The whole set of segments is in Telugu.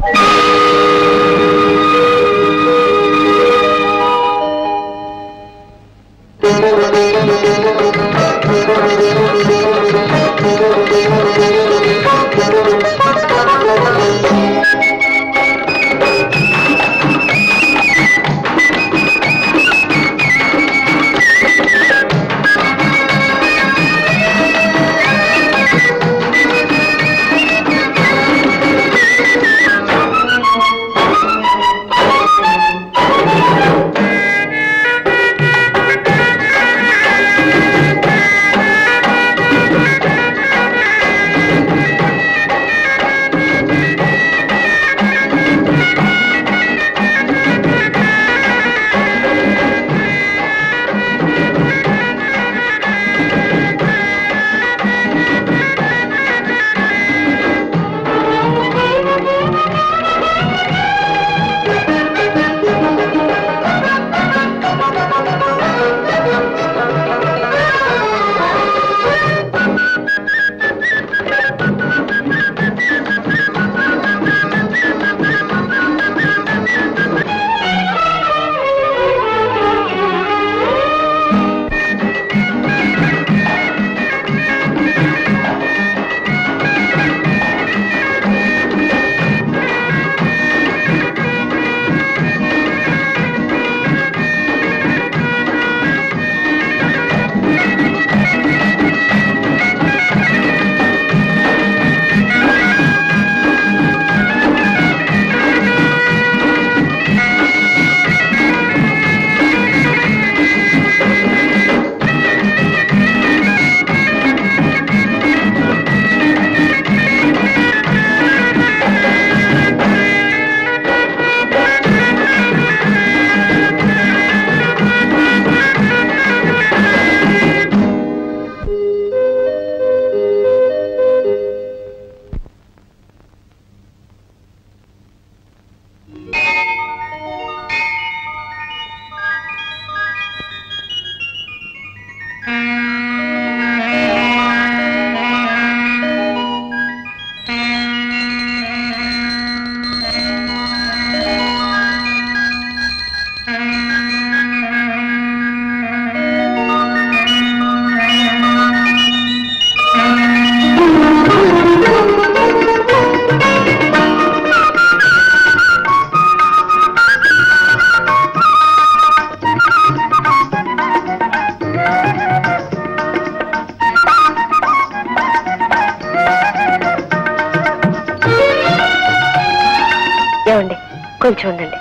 ఏమండి కొంచెం ఉండండి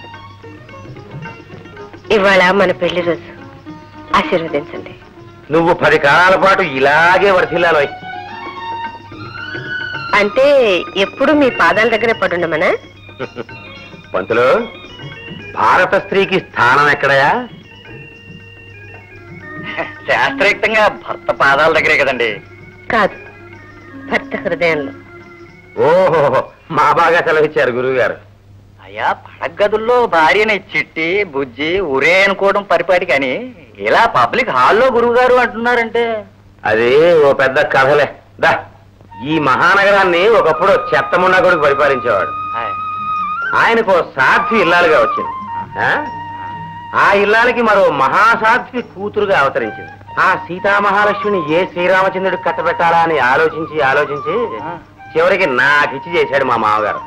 ఇవాళ మన పెళ్లి రోజు ఆశీర్వదించండి నువ్వు పది కాలాల పాటు ఇలాగే వర్ధిల్లాలో అంటే ఎప్పుడు మీ పాదాల దగ్గరే పడుండమనా పంతులు భారత స్త్రీకి స్థానం ఎక్కడయా శాస్త్రయుక్తంగా భర్త పాదాల దగ్గరే కదండి కాదు భర్త హృదయంలో ఓహో మా బాగా సెలవిచ్చారు గురువు గారు అయ్యా పడగదుల్లో భార్యని చిట్టి బుజ్జి ఉరే అనుకోవడం పరిపాటి కానీ ఇలా పబ్లిక్ హాల్లో గురువు గారు అంటున్నారంటే అది ఓ పెద్ద కథలే దా ఈ మహానగరాన్ని ఒకప్పుడు చెత్తమున్నా కొడుకు పరిపాలించేవాడు హాయ్. ఆయనకు ఓ సాధ్వి ఇల్లాలుగా వచ్చింది ఆ? ఆ ఇల్లాలకి మరో మహాసాధ్వి కూతురుగా అవతరించింది ఆ సీతామహాలక్ష్మిని ఏ శ్రీరామచంద్రుడికి కట్టబెట్టాలా అని ఆలోచించి ఆలోచించి చివరికి నాకిచ్చి చేశాడు మా మామగారు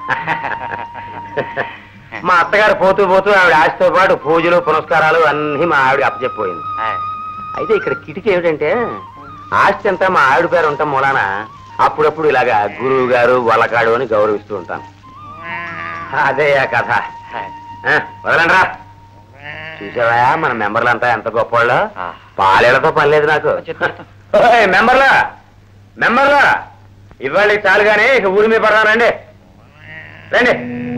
మా అత్తగారు పోతూ పోతూ ఆవిడ ఆశతో పాటు పూజలు పునస్కారాలు అన్నీ మా ఆవిడ అప్పచెప్పిపోయింది హాయ్. అయితే ఇక్కడ కిటికీ ఏమిటంటే ఆస్తి అంతా మా ఆవిడ పేరు ఉంటాం మూలాన అప్పుడప్పుడు ఇలాగా గురువు గారు వలకాడు అని గౌరవిస్తూ ఉంటాను అదే ఆ కథ హాయ్. ఆ, వదలండ్రా చూసావా మన మెంబర్లంతా ఎంత గొప్పవాళ్ళు ఆ. పాలేళ్లతో పని లేదు నాకు చెప్తా. ఓయ్, మెంబర్లా మెంబర్లా ఇవాళ ఇది చాలు కానీ ఇక ఊరి మీద పడరా రండి రండి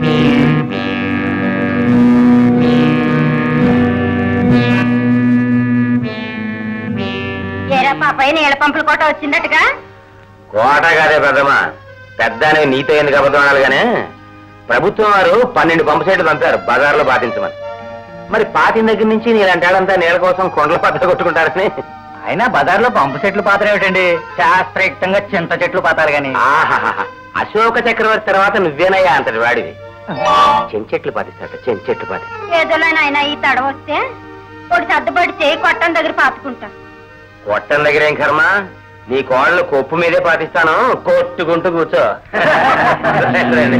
ఏరా పాపయ్య నీళ్ళ పంపుల కోట వచ్చిందట్టుగా కోట కాదే పెద్దమ్మా పెద్దాని నీతో ఎందుకు అబద్ధం అనాలి కానీ ప్రభుత్వం వారు పన్నెండు పంపు సెట్లు పంపారు బజార్లో పాటించమని మరి పాతిన దగ్గర నుంచి నీళ్ళంటాడంతా నీళ్ళ కోసం కొండల పత్ర కొట్టుకుంటారని అయినా బజార్లో పంపు చెట్లు పాత్ర ఏమిటండి శాస్త్రయుక్తంగా చింత చెట్లు పాతారు గాని ఆహాహా అశోక చక్రవర్తి తర్వాత నువ్వేనయ్యా అంతటి వాడివి చెంచెట్లు పాటిస్తాట చెంచెట్లు పాటి ఏదోలా నాయన ఈ తడవ వస్తే ఒకటి సర్దుబాటు చేయి కొట్టం దగ్గర పాతుకుంటా కొట్టం దగ్గర ఏం కర్మ నీ కోళ్ళు కొప్పు మీదే పాటిస్తాను కొట్టుకుంటూ కూర్చో రండి.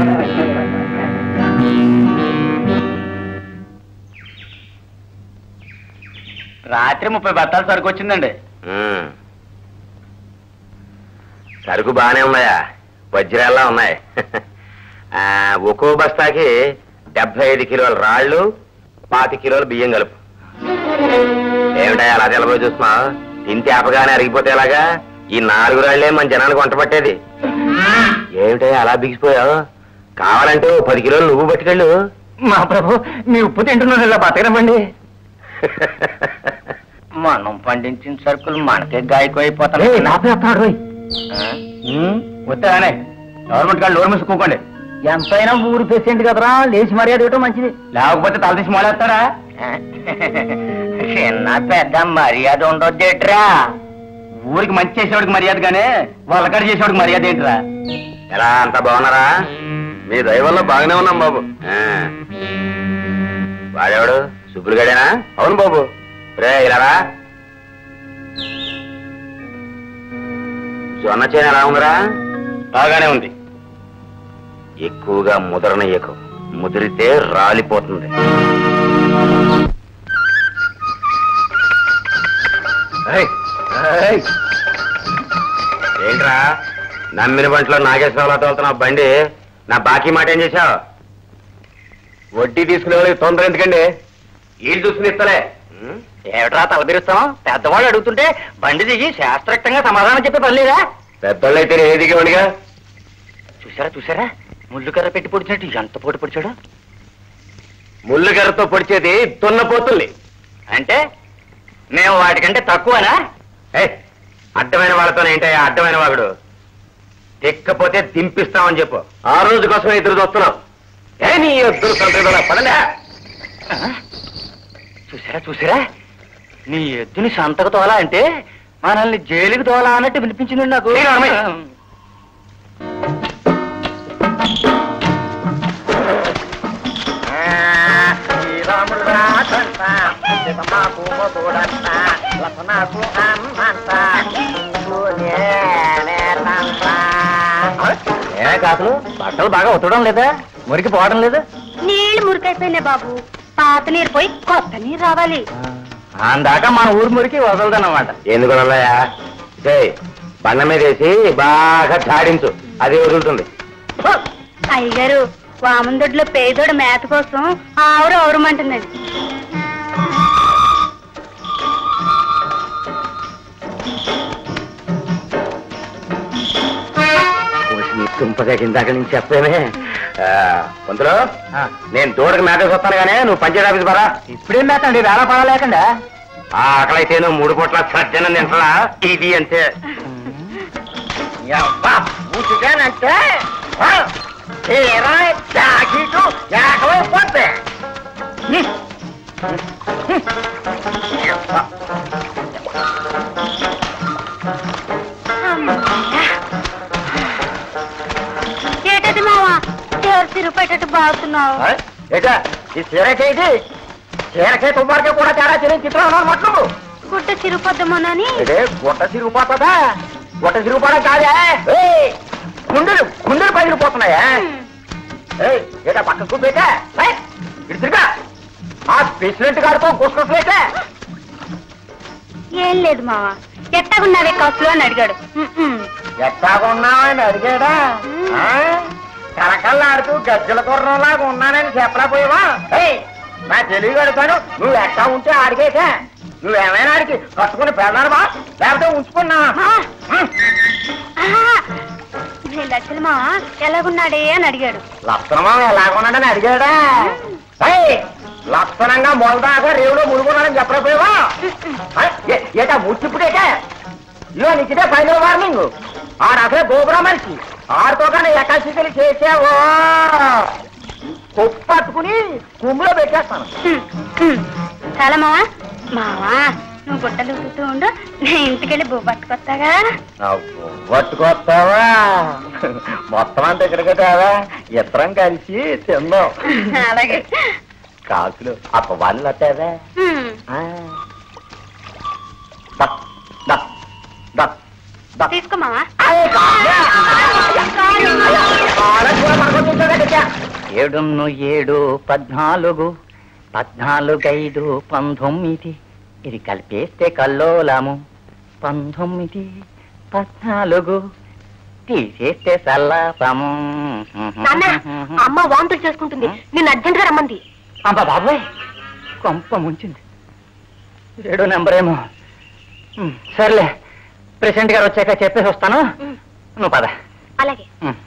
రాత్రి ముప్పై బత్తాలు సరుకు వచ్చిందండి ఉమ్. సరుకు బానే ఉన్నాయా వజ్రాల్లా ఉన్నాయి ఆ, ఒక్కో బస్తాకి డెబ్బై ఐదు కిలోల రాళ్ళు పాతి కిలోల బియ్యం కలుపు ఏమిటా అలా తెలబోయి చూస్తున్నావు తింటే ఆపగానే అరిగిపోతే ఎలాగా ఈ నాలుగు రాళ్లే మన జనానికి వంట పట్టేది ఏమిటయ్యా అలా బిగిసిపోయావు కావాలంటే ఓ పది కిలోలు నువ్వు పట్టుకెళ్ళు మా ప్రభు మీ ఉప్పు తింటున్నారు ఇలా బతకనివ్వండి మనం పండించిన సరుకులు మనకే గాయకు అయిపోతాయి వద్దానే గవర్నమెంట్ కాళ్ళు లోన్ మూసుకోకండి ఎంతైనా ఊరు పేషెంట్ కదరా లేచి మర్యాద ఇవ్వటం మంచిది లేకపోతే తల తీసి మొలేస్తారా చిన్న పెద్ద మర్యాద ఉండొద్దేట్రా ఊరికి మంచి చేసేవాడికి మర్యాద గానే వాళ్ళకడ చేసేవాడికి మర్యాద ఏంట్రా ఎలా అంత బాగున్నారా మీ దయవల్ల బాగానే ఉన్నాం బాబు ఆ. వాడేవాడు సుబ్బులుగాడేనా అవును బాబు రే ఇలారా జొన్న చేను ఎలా ఉందిరా బాగానే ఉంది ఎక్కువగా ముదరనయ్యకు ముదిరితే రాలిపోతుంది ఏయ్, ఏయ్. ఏంట్రా నమ్మిన బంట్లో నాగేశ్వరరావు తోలుతున్నావు బండి నా బాకీ మాట ఏం చేశావు వడ్డీ తీసుకునే వాళ్ళకి తొందర ఎందుకండి వీళ్ళు చూసుకుని ఇస్తలే ఉం? ఏమిట్రా తలదిరుస్తాం పెద్దవాళ్ళు అడుగుతుంటే బండి దిగి శాస్త్రయుక్తంగా సమాధానం చెప్పే పని లేదా పెద్దోళ్ళైతే ఏ దిగేవాడిగా చూసారా చూసారా ముళ్ళు కర్ర పెట్టి పొడిచినట్టు ఎంత పోటు పొడిచాడు ముళ్ళు గర్రతో పొడిచేది దున్నపోతుంది అంటే మేము వాటికంటే తక్కువనా ఏయ్, అడ్డమైన వాళ్ళతో ఏంటయ్యా అడ్డమైన వాగుడు ఎక్కపోతే దింపిస్తామని చెప్పు ఆ రోజు కోసం ఎదురు చూస్తున్నాం ఏ నీ ఎద్దులు సంతృప్తి పడలే చూసారా చూసారా నీ ఎద్దుని సంతకు తోలా అంటే మనల్ని జైలుకి తోలా అన్నట్టు వినిపించింది నాకు నేను అమ్మాయి. ఏ కాకులు బట్టలు బాగా ఉతకడం లేదా మురికి పోవడం లేదా నీళ్లు మురికైపోయినాయి బాబు పాత నీరు పోయి కొత్త నీరు రావాలి అందాక మన ఊరు మురికి వదలదన్నమాట ఎందుకు వదలయా ఏయ్, బండ మీద వేసి బాగా ఛాడించు అది వదులుతుంది అయ్యగారు వామందొడ్లో పేదోడు మేత కోసం ఆవురు అవరమంటున్నది తుంపదగిందాక నుంచి చెప్పేమే కొంతలో ఆ. నేను దూడకు మేతకు వస్తాను గానే నువ్వు పంచాయతీ ఆఫీస్ పరా ఇప్పుడేం మేతండి వేళ పడ లేకుండా ఆ ఆకలైతే నువ్వు మూడు పూట్ల సజ్జన తింటలా ఇది అంతే ఊటిగానంటే ఇరవై ప్యాకెట్లు ఏకమైపోతే ఏటది మావా చేరు తిరుగుపెట్టట్టు బాగుతున్నావు ఏటా ఈ చీరకేది చీరకే తుమ్మారికే కూడా తేడా తెలియని చిత్రం అన్నమాట నువ్వు గుడ్డ తిరుగుపోద్దామోనని ఇదే గుట్ట తిరిగిపోతుందా గుట్ట తిరిగిపోవడం కాదే ఏయ్, గుండెలు గుండెలు పగిలిపోతున్నాయా ఏయ్, ఏటా పక్కకు పెట్టా ఇటు తిరిగా ఆ ప్రెసిడెంట్ గారితో గుసగుసలేటే ఏం లేదు మావా ఎట్టగున్నావే కసులు అని అడిగాడు ఉమ్మ్. ఎట్టాగున్నావని అడిగాడా ఆ? కలకల్లాడుతూ గజ్జల గుర్రంలాగా ఉన్నానని చెప్పలేకపోయావా ఏయ్, నా తెలివి కడతాను నువ్వు ఎట్టా ఉంటే అడిగేసా నువ్వేమైనా అడిగి కట్టుకుని పెళ్ళాడవా లేకపోతే ఉంచుకున్నావా మావా, ఆహా, నీ లక్షలు మావా ఎలాగున్నాడే అని అడిగాడు లక్షణమా ఎలాగున్నాడని అడిగాడా ఏయ్, లక్షణంగా మొలదాకా రేవులో మునుగున్నాడని చెప్పలేకపోయావా ఆ, ఏ- ఏటా ముచ్చిప్పుడేటే ఇదో నీకిదే ఫైనల్ వార్నింగ్ ఆడ అసలే గోపురా మనిషి ఆడితో కానీ ఎకాశికలు చేసావో కొప్పు పట్టుకుని కుమ్ములో పెట్టేస్తాను ఉమ్, ఉమ్. చాలా మావా మావా నువ్వు గుట్టలు ఉతుకుతూ ఉండు నేను ఇంటికెళ్ళి బువ్వ పట్టుకొస్తాగా అబ్బో, పట్టుకొస్తావా మొత్తం అంతా ఇక్కడికి తేవా ఇద్దరం కలిసి తిందాం అలాగే కాకులు అప్ప వాళ్ళు అట్టావా హ్మ్. ఆ. దా, దా, దా, దా. తీసుకో మావా అయ్యో, కాళ్ళకు కూడా పడుకొని కూర్చోగా ఏడున్ను ఏడు పద్నాలుగు పద్నాలుగైదు పంతొమ్మిది ఇది కలిపేస్తే కల్లోలము పంతొమ్మిది పద్నాలుగు తీసేస్తే సల్లాపము నాన్న అమ్మ వాంతులు చేసుకుంటుంది నేను అర్జెంట్ గా రమ్మంది అబ్బా బాబాయ్ కొంప ముంచింది ఏడో నెంబర్ ఏమో ఉమ్, సర్లే ప్రెసిడెంట్ గారు వచ్చాక చెప్పేసి వస్తాను ఉమ్, నువ్వు పద అలాగే ఉమ్.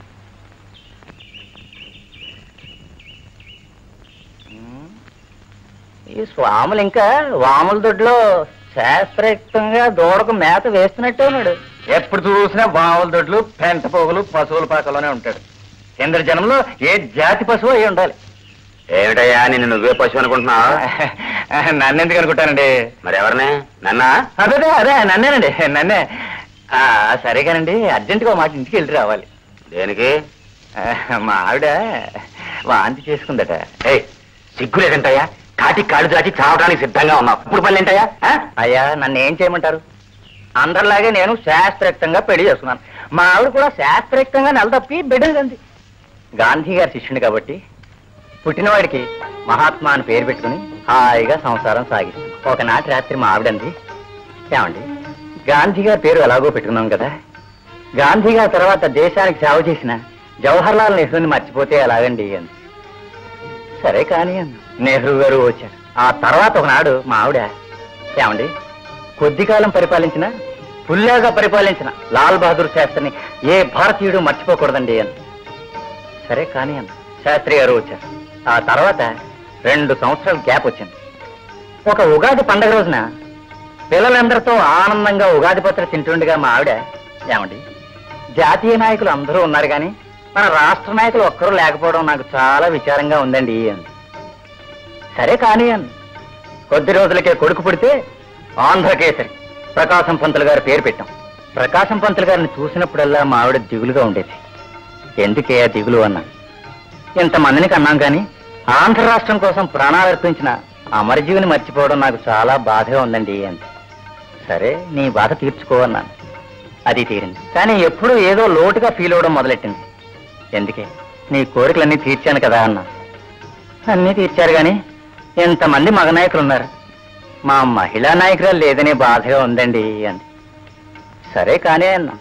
ఈ స్వాములు ఇంకా వాముల దొడ్లో శాస్త్రయుక్తంగా దూడకు మేత వేస్తున్నట్టే ఉన్నాడు ఎప్పుడు చూసినా బావుల దొడ్లు పెంట పోగులు పశువుల పాకలోనే ఉంటాడు చంద్ర జనంలో ఏ జాతి పశువు అయి ఉండాలి ఏమిటయ్యా నిన్ను నువ్వే పశువు అనుకుంటున్నావు నన్ను ఎందుకు అనుకుంటానండి మరి ఎవరినే నన్నా అదే అదే నన్నేనండి నన్నే ఆ, సరే కానండి అర్జెంటుగా మాట ఇంటికి వెళ్ళి రావాలి దేనికి ఆ, మా ఆవిడ వాంతి చేసుకుందట ఏయ్ సిగ్గు లేదంటయ్యా కాటి కాళ్ళు దాచి చావడానికి సిద్ధంగా ఉన్నావు ఇప్పుడు పని ఏంటయ్యా ఆ? అయ్యా నన్ను ఏం చేయమంటారు అందరిలాగే నేను శాస్త్రయుక్తంగా పెళ్లి చేసుకున్నాను మా ఆవిడ కూడా శాస్త్రయుక్తంగా నెలతప్పి బిడ్డలు కంది గాంధీ గారి శిష్యుని కాబట్టి పుట్టినవాడికి మహాత్మా అని పేరు పెట్టుకుని హాయిగా సంసారం సాగిస్తుంది ఒకనాటి రాత్రి మా ఆవిడంది ఏమండి గాంధీ గారి పేరు ఎలాగో పెట్టుకున్నాం కదా గాంధీ గారి తర్వాత దేశానికి సేవ చేసిన జవహర్లాల్ నెహ్రూని మర్చిపోతే ఎలాగండి అంది సరే కానీ అన్న నెహ్రూ గారు వచ్చారు ఆ తర్వాత ఒకనాడు మా ఆవిడ ఏమండి కొద్ది కాలం పరిపాలించిన పుల్లాగా పరిపాలించిన లాల్ బహదూర్ శాస్త్రిని ఏ భారతీయుడు మర్చిపోకూడదండి అని సరే కానీ అన్న శాస్త్రి గారు వచ్చారు ఆ తర్వాత రెండు సంవత్సరాల గ్యాప్ వచ్చింది ఒక ఉగాది పండగ రోజున పిల్లలందరితో ఆనందంగా ఉగాది పత్ర తింటుండగా మా ఆవిడ ఏమండి జాతీయ నాయకులు అందరూ ఉన్నారు కానీ మన రాష్ట్ర నాయకులు ఒక్కరూ లేకపోవడం నాకు చాలా విచారంగా ఉందండి అంది సరే కానీ అంది కొద్ది రోజులకే కొడుకు పుడితే ఆంధ్రకేసరి ప్రకాశం పంతులు గారి పేరు పెట్టాం ప్రకాశం పంతులు గారిని చూసినప్పుడల్లా మా ఆవిడ దిగులుగా ఉండేది ఎందుకే ఆ దిగులు అన్నా ఇంతమందిని కన్నాం కానీ ఆంధ్ర రాష్ట్రం కోసం ప్రాణాలు అర్పించిన అమరజీవిని మర్చిపోవడం నాకు చాలా బాధగా ఉందండి అంది సరే నీ బాధ తీర్చుకో అన్నాను అది తీరింది కానీ ఎప్పుడూ ఏదో లోటుగా ఫీల్ అవ్వడం మొదలెట్టింది ఎందుకే నీ కోరికలన్నీ తీర్చాను కదా అన్నా అన్నీ తీర్చారు కానీ ఎంతమంది మగ నాయకులు ఉన్నారు మా మహిళా నాయకురాలు లేదనే బాధగా ఉందండి అంది సరే కానీ అన్నా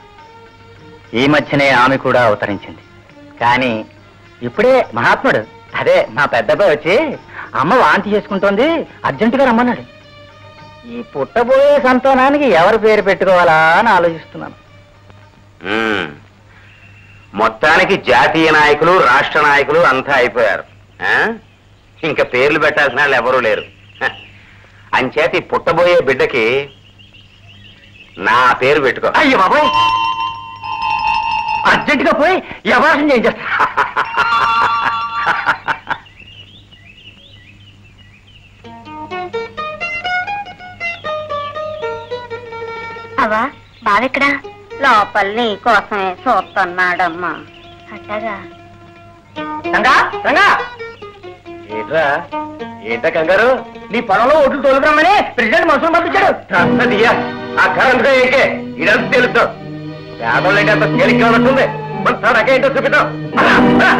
ఈ మధ్యనే ఆమె కూడా అవతరించింది కానీ ఇప్పుడే మహాత్ముడు అదే మా పెద్దబ్బాయి వచ్చి అమ్మ వాంతి చేసుకుంటోంది అర్జెంటుగా రమ్మన్నాడు ఈ పుట్టబోయే సంతానానికి ఎవరు పేరు పెట్టుకోవాలా అని ఆలోచిస్తున్నాను ఉమ్. మొత్తానికి జాతీయ నాయకులు రాష్ట్ర నాయకులు అంతా అయిపోయారు ఆ? ఇంకా పేర్లు పెట్టాల్సిన వాళ్ళు ఎవరూ లేరు హ. అంచేత ఈ పుట్టబోయే బిడ్డకి నా పేరు పెట్టుకో అయ్యో బాబోయ్ అర్జెంటుగా పోయి యవాసం చేయించేస్తా అవా బావెక్కడా లోపల నీ కోసమే చూస్తున్నాడమ్మా అట్టగా రంగా రంగా ఏంట్రా ఏంట కంగారు నీ పొలంలో ఓట్లు తోలుకురమ్మని ప్రెసిడెంట్ మనుషులు పంపించాడు అసదియా, ఆ కరెంట్గా ఏకే ఇదంతా తెలుసు పేదోళ్ళకి అంత తేలిగ్గా ఉన్నట్టుంది మన తనకే ఏంటో చూపిద్దాం అలా, అలా.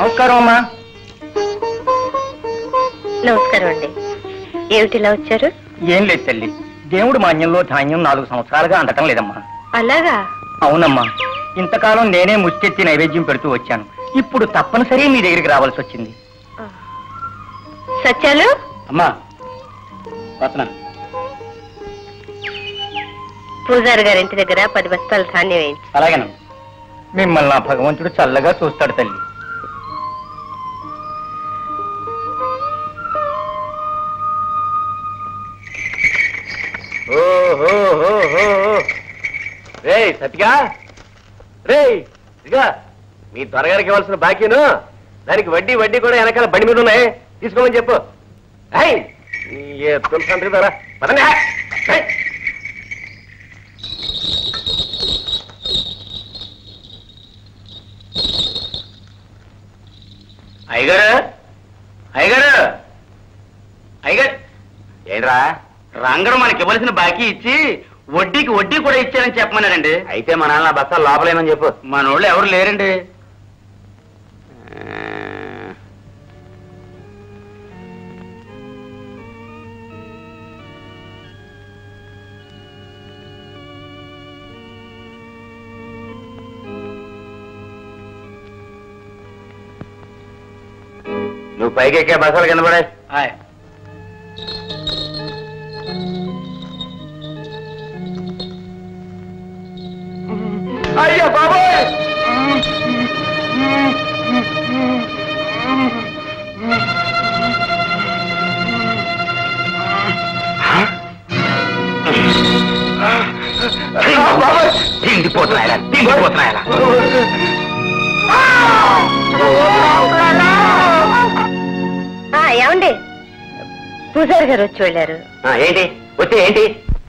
నమస్కారం అమ్మా నమస్కారం అండి ఏమిటి ఇలా వచ్చారు ఏం లేదు తల్లి దేవుడు మాన్యంలో ధాన్యం నాలుగు సంవత్సరాలుగా అందటం లేదమ్మా అలాగా అవునమ్మా ఇంతకాలం నేనే ముష్టెత్తి నైవేద్యం పెడుతూ వచ్చాను ఇప్పుడు తప్పనిసరి మీ దగ్గరికి రావాల్సి వచ్చింది సత్యాలు అమ్మా వస్తున్నా పూజారి గారి ఇంటి దగ్గర పది బస్తాలు ధాన్యం వేయించి అలాగేనమ్మా మిమ్మల్ని నా భగవంతుడు చల్లగా చూస్తాడు తల్లి రే సత్యగా రే ఇదిగా మీ త్వరగారికి ఇవ్వాల్సిన బాకీను దానికి వడ్డీ వడ్డీ కూడా వెనకాల బండి మీద ఉన్నాయి తీసుకోమని చెప్పు ఏయ్, ఏ తులసండ్రి ధర పదండి ఏయ్. అయ్యగారు అయ్యగారు అయ్యగారు ఏంట్రా రంగడు మనకి ఇవ్వాల్సిన బాకీ ఇచ్చి వడ్డీకి వడ్డీ కూడా ఇచ్చారని చెప్పమన్నారండి అయితే మా నాన్న బస్తాలు లోపలేమని చెప్పు మన వాళ్ళు ఎవరు లేరండి నువ్వు పైకి ఎక్కే బస్సాలు కింద పడే అయ్యా బాబోయ్ తిండిపోతున్నాయా తిండిపోతున్నాయా ఆ, ఏమండి పూజారి గారు వచ్చి వెళ్ళారు ఏంటి వచ్చి ఏంటి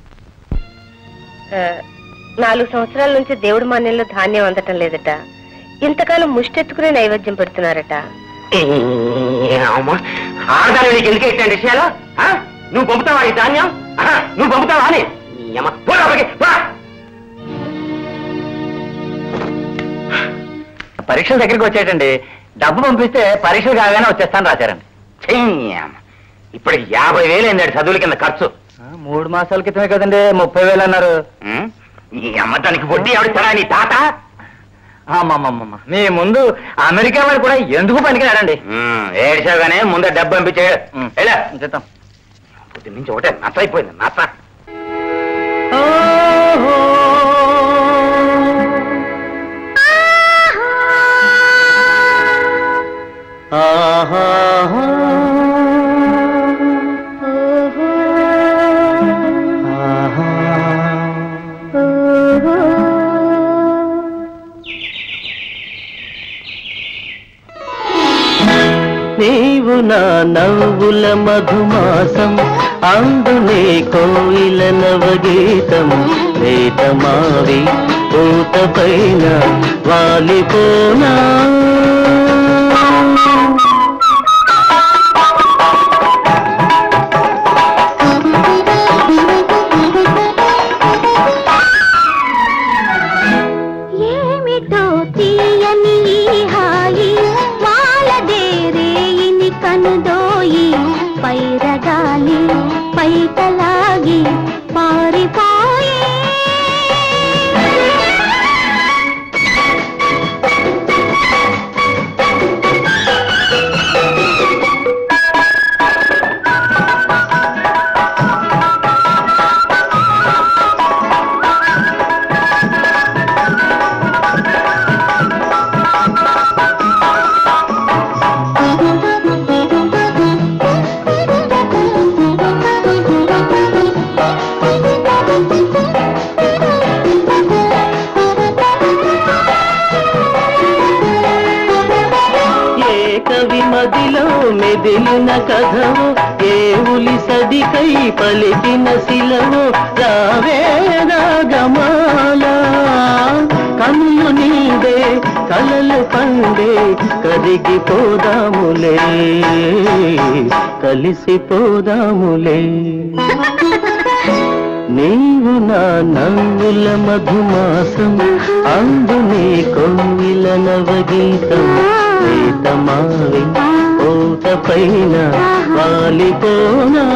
ఆ, నాలుగు సంవత్సరాల నుంచి దేవుడి మాన్యంలో ధాన్యం అందటం లేదట ఇంతకాలం ముష్టెత్తుకునే నైవేద్యం పెడుతున్నారట అమ్మా ఆడదాన్ని నీకు ఎందుకు ఎట్టండి విషయాలు ఆ? నువ్వు పంపుతావా ఈ ధాన్యం ఆహా, నువ్వు పంపుతావా అని ఈ అమ్మ, పో లోపలికి, పో. పరీక్షల దగ్గరికి వచ్చేటండి డబ్బు పంపిస్తే పరీక్షలు కాగానే వచ్చేస్తాను రాశారండి ఛీ, అమ్మ. ఇప్పటికి యాభై వేలు అయింది చదువుల కింద ఖర్చు మూడు మాసాల క్రితమే కదండి ముప్పై వేలు అన్నారు ఉం? ఈ అమ్మ దానికి వడ్డీ ఎవడిస్తాడా నీ తాత అమ్మమ్మమ్మ మీ ముందు అమెరికా వాడు కూడా ఎందుకు పనికిరాడండి ఉం, ఏడ్చాగానే ముందే డబ్బు పంపించే ఎలా చేద్దాం పొద్దు నుంచి ఒకటే నచ్చ అయిపోయింది నచ్చ నీవు నా నవ్వుల మధుమాసం అందునే కోయిల నవగీతం వేతమావి పూత పైన వాలిపోనా ఏమిటో తీయని ఈ హాయి వాళ్ళదేరేయిని కనుదోయి పైరగాలి పైతలాగి పారిపోయి ఏ కవి మదిలో మెదిలిన కథవు ఏ ఉలి సదికై పలికిన శిలవు రావే రాగమాల కన్ను నీదే కలలు పండే కరిగిపోదాములే కలిసిపోదాములే నీవు నా నవ్వుల మధుమాసం అందునే కోవిల నవగీతం వేతమావి కోత పైన వాలిపోనా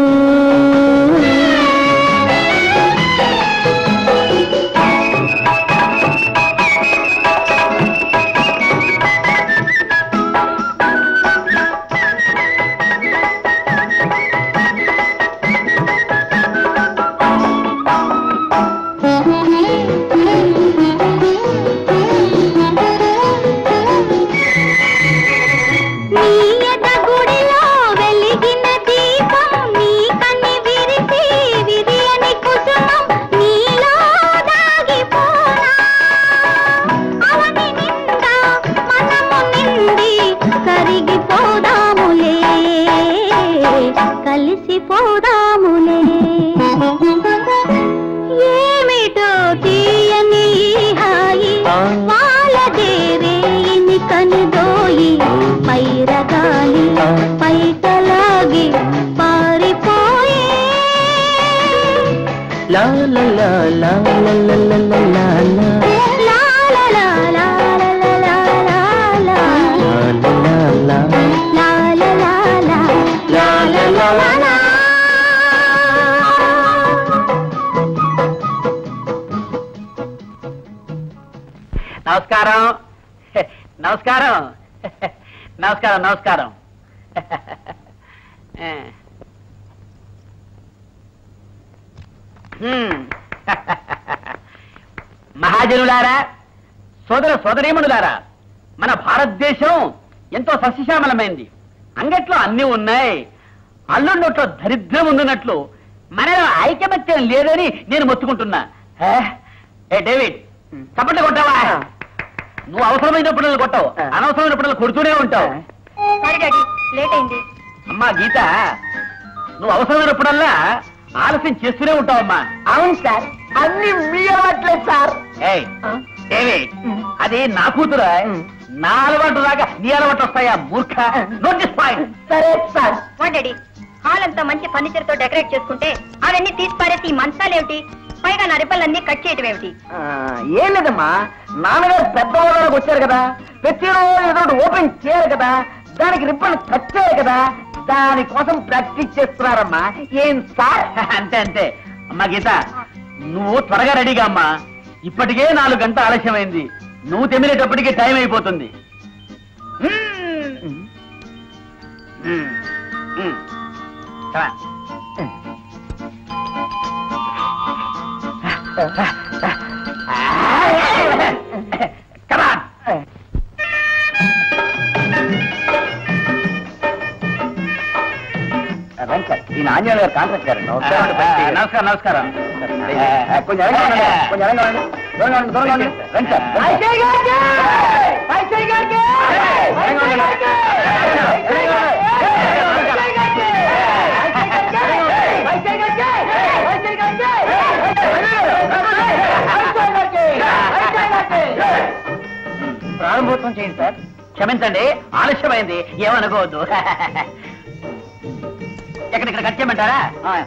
నీ ఎద గుడిలో వెలిగిన దీపం నీ కన్ని విరిసి విరియని కుసుమం నీలో దాగిపోనా అవని నిండా మనము నిండి కరిగిపోదాములే కలిసిపోదాములే ఏమిటో తీయని ఈ హాయి వాళ్ళదేరేయిని కనుదోయి పైరగాలి పైటలాగి పారిపోయే లా లా లా లా లా లా లా లా లా లా. లా లా లా లా లా లా లా లా లా. లా లా లా లా. లా లా లా లా. లా లా లా లా లా. నమస్కారం నమస్కారం నమస్కారం నమస్కారం హ్మ్. మహాజనులారా సోదర సోదరీమణులారా మన భారతదేశం ఎంతో సస్యశ్యామలమైంది అంగట్లో అన్ని ఉన్నాయి అల్లుండొట్లో దరిద్రం ఉందన్నట్లు మనలో ఐకమత్యం లేదని నేను మొత్తుకుంటున్నా హే? ఏ డేవిడ్ చప్పట్లు కొట్టావా నువ్వు అవసరమైనప్పుడు కొట్టావు అనవసరమైనప్పుడు కొడుతూనే ఉంటావు సారీ డాడీ లేట్ అయింది అమ్మా గీత నువ్వు అవసరమైనప్పుడల్లా ఆలస్యం చేస్తూనే ఉంటావమ్మా అవును సార్ అన్ని మీ అలవాట్లేదు సార్ ఏయ్ డేవిడ్ అది నా కూతురా నా అలవాటు రాగా నీ అలవాటు వస్తాయా మూర్ఖ నోటీస్ పాయింట్ సరే సార్ వా డాడీ హాల్ అంతా మంచి ఫర్నిచర్ తో డెకరేట్ చేసుకుంటే అవన్నీ తీసి పారేసి ఈ మంచాలేమిటి పైగా నా రిబ్బన్లన్నీ కట్ చేయటం ఏమిటి ఆ, ఏం లేదమ్మా నాన్నగారు పెద్దవాళ్ళకి వచ్చారు కదా ప్రతిరోజు ఏదో ఒకటి ఓపెన్ చేయాలి కదా దానికి రిబ్బన్ కట్ చేయాలి కదా దానికోసం ప్రాక్టీస్ చేస్తున్నారమ్మా ఏం సార్ అంతే అంతే అమ్మా గీత నువ్వు త్వరగా రెడీగా అమ్మా ఇప్పటికే నాలుగు గంటల ఆలస్యమైంది నువ్వు తెమిలేటప్పటికి టైం అయిపోతుంది మ్మ్. మ్మ్. మ్మ్. Come on. Come on. రండి సార్ ఈ నాణ్యాల గారు కాంట్రాక్ట్ గారు నమస్కారం నమస్కారం కొంచెం ఎడంగా ఉండండి. కొంచెం ఎడంగా ఉండండి. దూరంగా ఉండండి, దూరంగా ఉండండి. రండి సార్ రండి సార్. ఎడంగా ఉండండి. ప్రారంభోత్సవం చేయండి సార్ క్షమించండి ఆలస్యమైంది ఏమనుకోవద్దు ఎక్కడిక్కడ కట్ చేయమంటారా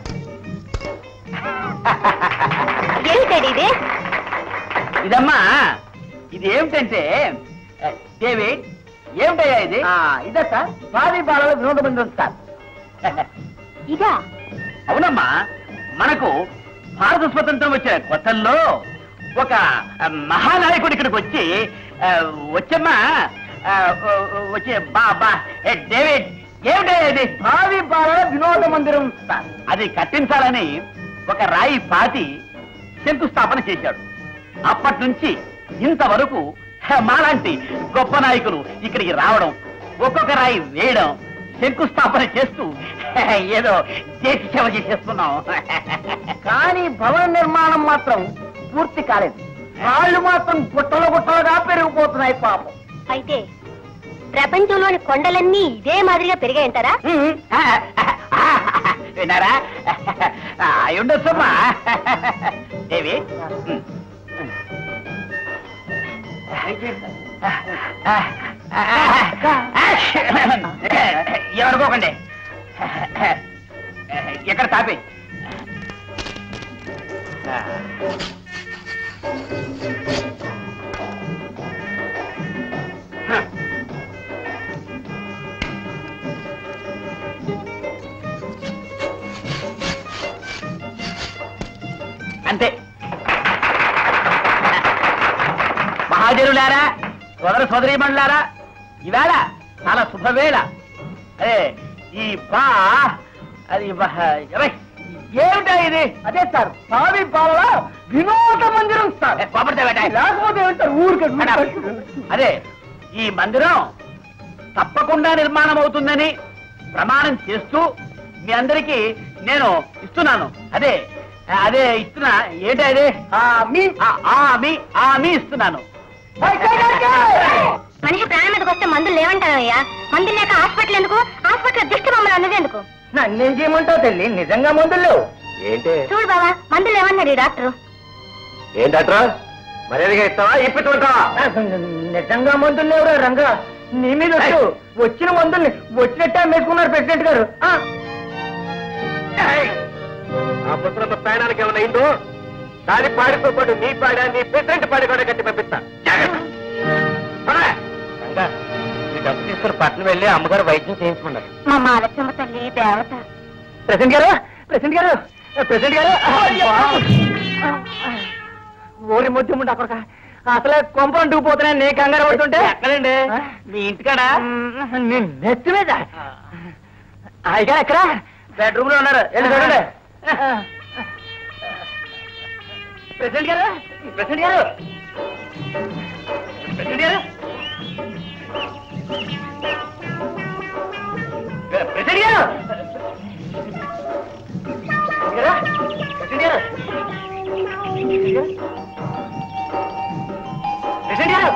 ఏంటి డాడీ ఇది ఇదమ్మా ఇది ఏమిటంటే ఆ, డేవిడ్ ఏమిటయ్యా ఇది ఆ, ఇదే సార్ భారీ బాలలో వినోద మందిరం సార్ ఇదా అవునమ్మా మనకు భారత స్వతంత్రం వచ్చిన కొత్తల్లో ఒక ఆ, మహానాయకుడు ఇక్కడికి వచ్చి ఆ, వచ్చమ్మా ఆ, ఓ- ఓ- వచ్చి బా బా ఏ, డేవిడ్ ఏమిటయ్యా ఇది భావి బాలల వినోద మందిరం సార్ అది కట్టించాలని ఒక రాయి పాతి శంకుస్థాపన చేశాడు అప్పటి నుంచి ఇంతవరకు హ, మాలాంటి గొప్ప నాయకులు ఇక్కడికి రావడం ఒక్కొక్క రాయి వేయడం శంకుస్థాపన చేస్తూ హ, ఏదో దేశ సేవ చేసేస్తున్నాం కానీ భవన నిర్మాణం మాత్రం పూర్తి కాలేదు రాళ్ళు మాత్రం గుట్టలు గుట్టలుగా పెరిగిపోతున్నాయి పాపం అయితే ప్రపంచంలోని కొండలన్నీ ఇదే మాదిరిగా పెరిగాయంటారా ఉమ్, ఆ, ఆ, ఆ, విన్నారా అయి ఉండొచ్చమ్మా దేవి ఉమ్. ఎవరుకోకండి ఎక్కడ తాపి సోదర సోదరి మండలారా ఈవేళ చాలా శుభవేళ అదే ఈ బా అది బా- ఎవయ్, ఏమిటా ఇది అదే సార్ స్వామి పాలన వినోద మందిరం సార్ ఏ, కోపడితే బేటా. లేకపోతే ఏమంటారు ఊరికే అదే ఈ మందిరం తప్పకుండా నిర్మాణం అవుతుందని ప్రమాణం చేస్తూ మీ అందరికీ నేను ఇస్తున్నాను అదే అదే ఇస్తున్నా ఏంటి అదే ఆ, మీ ఆ, ఆ మీ ఆ మీ ఇస్తున్నాను మనిషి ప్రాణం మీదకి వస్తే మందులు లేవంటావయ్యా మందులు లేక హాస్పిటల్ ఎందుకు హాస్పిటల్ దిష్టి బొమ్మలు అన్నది ఎందుకు నన్నేం చేయమంటావు తల్లి నిజంగా మందులు లేవు ఏంటి చూడు బావా మందులు లేవన్నాడు ఈ డాక్టర్ ఏంటట్రా మర్యాదగా ఇస్తావా ఇప్పించుకుంటావా నిజంగా మందులు లేవురా రంగా నీ మీద ఒట్టు. వచ్చిన మందుల్ని వచ్చినట్టే అమ్మేసుకున్నారు ప్రెసిడెంట్ గారు ఆ, ఆ పుత్రంతో ప్రయాణానికి ఏమైనా అయిందో దాని పాడితో పాటు నీ పాడా నీ ప్రెసిడెంట్ పాడి కూడా కట్టి పంపిస్తా డబ్బు తీసుకుని పట్టణం వెళ్ళి అమ్మగారు వైద్యం చేయించుకున్నారు మా మాలచమ్మ తల్లి దేవత ప్రెసిడెంట్ గారు ప్రెసిడెంట్ గారు ప్రెసిడెంట్ గారు ఓరి ముద్దు ముందు అక్కడ అసలే కొంపలు డూపోతున్నాయి నీ కంగారు పడుతుంటే ఎక్కడండి మీ ఇంటికాడ నీ నెత్తి మీద అయ్యా ఎక్కడ బెడ్రూమ్ లో ఉన్నారు వెళ్ళి చూడండి ప్రెసిడెంట్ గారు ప్రెసిడెంట్ గారు ప్రెసిడెంట్ గారు ప్రెసిడెంట్ గారు ప్రెసిడెంట్ గారు ప్రెసిడెంట్ గారు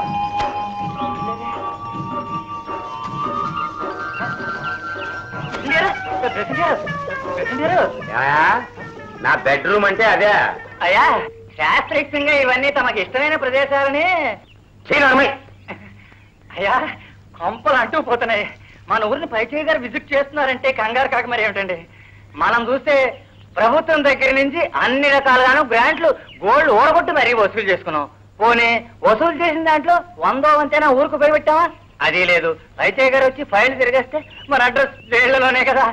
ప్రెసిడెంట్ గారు ప్రెసిడెంట్ గారు ప్రెసిడెంట్ గారు ఏమయ్యా? నా బెడ్రూమ్ అంటే అదే అయ్యా శాస్త్రీయంగా ఇవన్నీ తమకు ఇష్టమైన ప్రదేశాలని చేయనమ్మాయి అయ్యా కొంపలు అంటూ పోతున్నాయి మన ఊరిని పైచేయి గారు విజిట్ చేస్తున్నారంటే కంగారు కాక మరి ఏమిటండి మనం చూస్తే ప్రభుత్వం దగ్గర నుంచి అన్ని రకాలుగాను గ్రాంట్లు గోల్డ్ ఓడగొట్టి మరీ వసూలు చేసుకున్నాం పోనీ వసూలు చేసిన దాంట్లో వందో వంతైనా ఊరుకు పోయిపెట్టామా అది లేదు పైచేయి గారు వచ్చి ఫైల్ తిరిగేస్తే మన అడ్రస్ జైళ్లలోనే కదా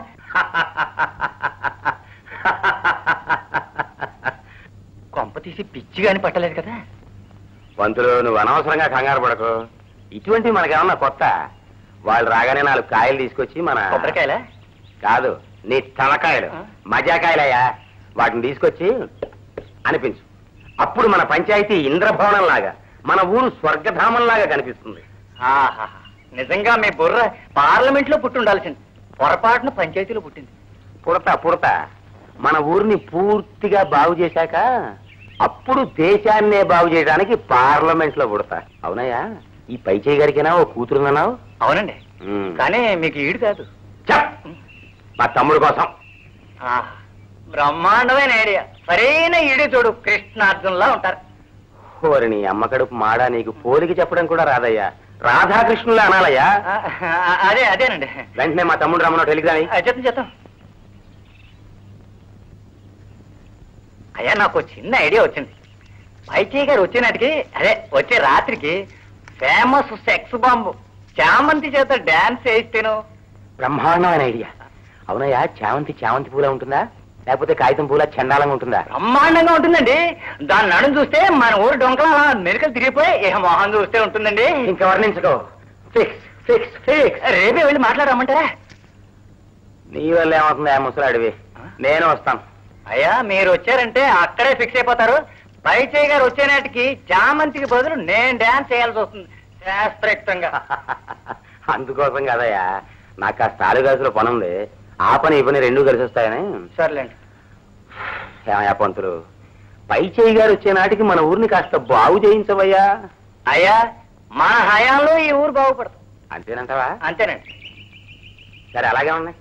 కొంప తీసి పిచ్చి గాని పట్టలేదు కదా పంతులు నువ్వు అనవసరంగా కంగారు పడకు ఇటువంటి మనకేమన్నా కొత్త వాళ్ళు రాగానే నాలుగు కాయలు తీసుకొచ్చి మన కొబ్బరికాయలా కాదు నీ తలకాయలు ఆ? మజాకాయలయ్యా వాటిని తీసుకొచ్చి అనిపించు అప్పుడు మన పంచాయతీ ఇంద్రభవనం లాగా మన ఊరు స్వర్గధామం లాగా కనిపిస్తుంది ఆహా నిజంగా మీ బుర్ర పార్లమెంట్ లో పుట్టి ఉండాల్సింది పొరపాటున పంచాయతీలో పుట్టింది పుడతా పుడతా మన ఊరిని పూర్తిగా బాగు చేశాక అప్పుడు దేశాన్నే బాగు చేయడానికి పార్లమెంట్ లో పుడతా అవునయ్యా ఈ పైచేయి గారికైనా ఓ కూతురున్నావు అవునండి కానీ మీకు ఈడు కాదు చెప్ మా తమ్ముడు కోసం ఆహా, బ్రహ్మాండమైన ఐడియా సరైన ఈడు చూడు కృష్ణార్జున్లా ఉంటారు ఓరి నీ అమ్మ కడుపు మాడా నీకు పోలికి చెప్పడం కూడా రాదయ్యా రాధాకృష్ణులా అనాలయ్యా ఆ, ఆ, అదే అదేనండి వెంటనే మా తమ్ముడు రమ్మను టెలిగ్రాని ఆ, చెప్తాం చెప్తాం అయ్యా నాకు ఒక చిన్న ఐడియా వచ్చింది పైచయ్య గారు వచ్చినట్టుకి అదే వచ్చే రాత్రికి ఫేమస్ సెక్స్ బాంబు చామంతి చేత డాన్స్ చేయిస్తేను బ్రహ్మాండమైన ఐడియా అవునయ్యా చామంతి చామంతి పూల ఉంటుందా లేకపోతే కాగితం పూల చండాలంగా ఉంటుందా బ్రహ్మాండంగా ఉంటుందండి దాని నడుము చూస్తే మన ఊరు డొంకల మెరుకలు తిరిగిపోయి ఇక మొహం చూస్తే ఉంటుందండి ఇంకా వర్ణించుకో ఫిక్స్ ఫిక్స్ ఫిక్స్ రేపే వెళ్ళి మాట్లాడమంటారా నీ వల్ల ఏమవుతుందా ముసలాడివి నేను వస్తాను అయ్యా మీరు వచ్చారంటే అక్కడే ఫిక్స్ అయిపోతారు పైచయ్య గారు వచ్చేనాటికి చామంతికి బదులు నేను డాన్స్ చేయాల్సి వస్తుంది శాస్త్రయుక్తంగా అందుకోసం కదయ్యా నాకు కాస్త ఆలుగాసులో పని ఉంది ఆ పని ఈ పని రెండూ కలిసి వస్తాయని సర్లేండి ఏమయ్యా పంతులు పై చేయి గారు వచ్చే నాటికి మన ఊరిని కాస్త బాగు చేయించవయ్యా అయ్యా మన హయాంలో ఈ ఊరు బాగుపడుతుంది అంతేనంటావా అంతేనండి సరే అలాగే ఉన్నాయి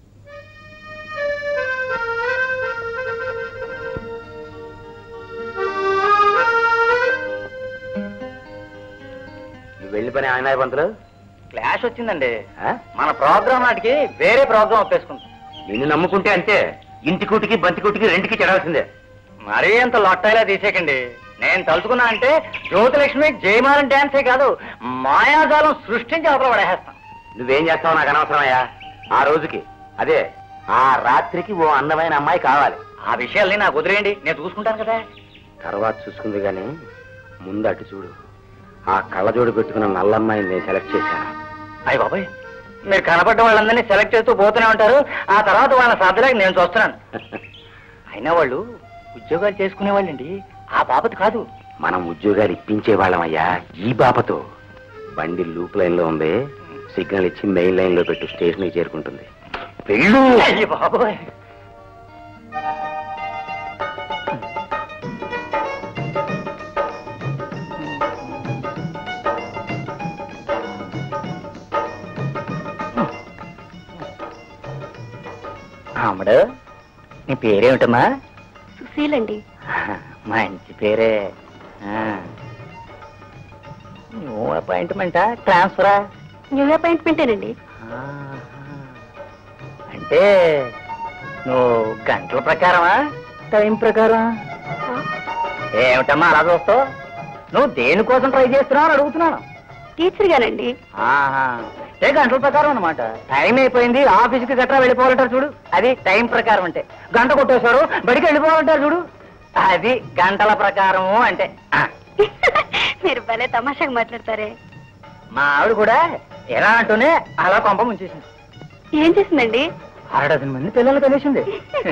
నువ్వు వెళ్ళి పని ఆయన పంతులు క్లాష్ వచ్చిందండి ఆ? మన ప్రోగ్రామ్ నాటికి వేరే ప్రోగ్రామ్ ఒప్పేసుకుంది నిన్ను నమ్ముకుంటే అంతే ఇంటి కూటికి బంతి కూటికి రెండుకి చెడవలసిందే మరీ అంత లొట్టాయిలా తీసేకండి నేను తలుచుకున్నా అంటే జ్యోతిలక్ష్మి జయమాలం డాన్సే కాదు మాయాజాలం సృష్టించి అవతల పడేస్తాను నువ్వేం చేస్తావు నాకు అనవసరమయ్యా ఆ రోజుకి అదే ఆ రాత్రికి ఓ అందమైన అమ్మాయి కావాలి ఆ విషయాల్ని నాకు వదిలేయండి నేను చూసుకుంటాను కదా తర్వాత చూసుకుంది గాని ముందు అటు చూడు ఆ కళ్ళజోడు పెట్టుకున్న నల్లమ్మాయిని నేను సెలెక్ట్ చేశాను అయ్య బాబాయ్ మీరు కనపడ్డ వాళ్ళందరినీ సెలెక్ట్ చేస్తూ పోతూనే ఉంటారు ఆ తర్వాత వాళ్ళ సర్దలేక నేను చూస్తున్నాను అయినా వాళ్ళు ఉద్యోగాలు చేసుకునే వాళ్ళండి ఆ బాబత్ కాదు మనం ఉద్యోగాలు ఇప్పించే వాళ్ళమయ్యా ఈ బాపతో బండి లూప్ లైన్ లో ఉంది సిగ్నల్ ఇచ్చి మెయిన్ లైన్ లో పెట్టు స్టేషన్ కి చేరుకుంటుంది వెళ్ళు అయ్య బాబాయ్ అమ్మడు నీ పేరేమిటమ్మా సుశీలండి మంచి పేరే ఆ. న్యూ అపాయింట్మెంటా ట్రాన్స్ఫరా న్యూ అపాయింట్మెంటేనండి ఆహా. అంటే నువ్వు గంటల ప్రకారమా టైం ప్రకారం ఏమిటమ్మా అలా చూస్తావు నువ్వు దేనికోసం ట్రై చేస్తున్నావు అని అడుగుతున్నాను టీచర్ గానండి ఆహా. ఏ గంటల ప్రకారం అనమాట టైం అయిపోయింది ఆఫీస్కి గట్రా వెళ్ళిపోవాలంటారు చూడు అది టైం ప్రకారం అంటే గంట కొట్టేశారు బడికి వెళ్ళిపోవాలంటారు చూడు అది గంటల ప్రకారము అంటే ఆ. మీరు భలే తమాషాగా మాట్లాడతారే మా ఆవిడ కూడా ఎలా అంటూనే అలా కొంప ముంచేసింది ఏం చేసిందండి అరడజన్ మంది పిల్లలు కలిసింది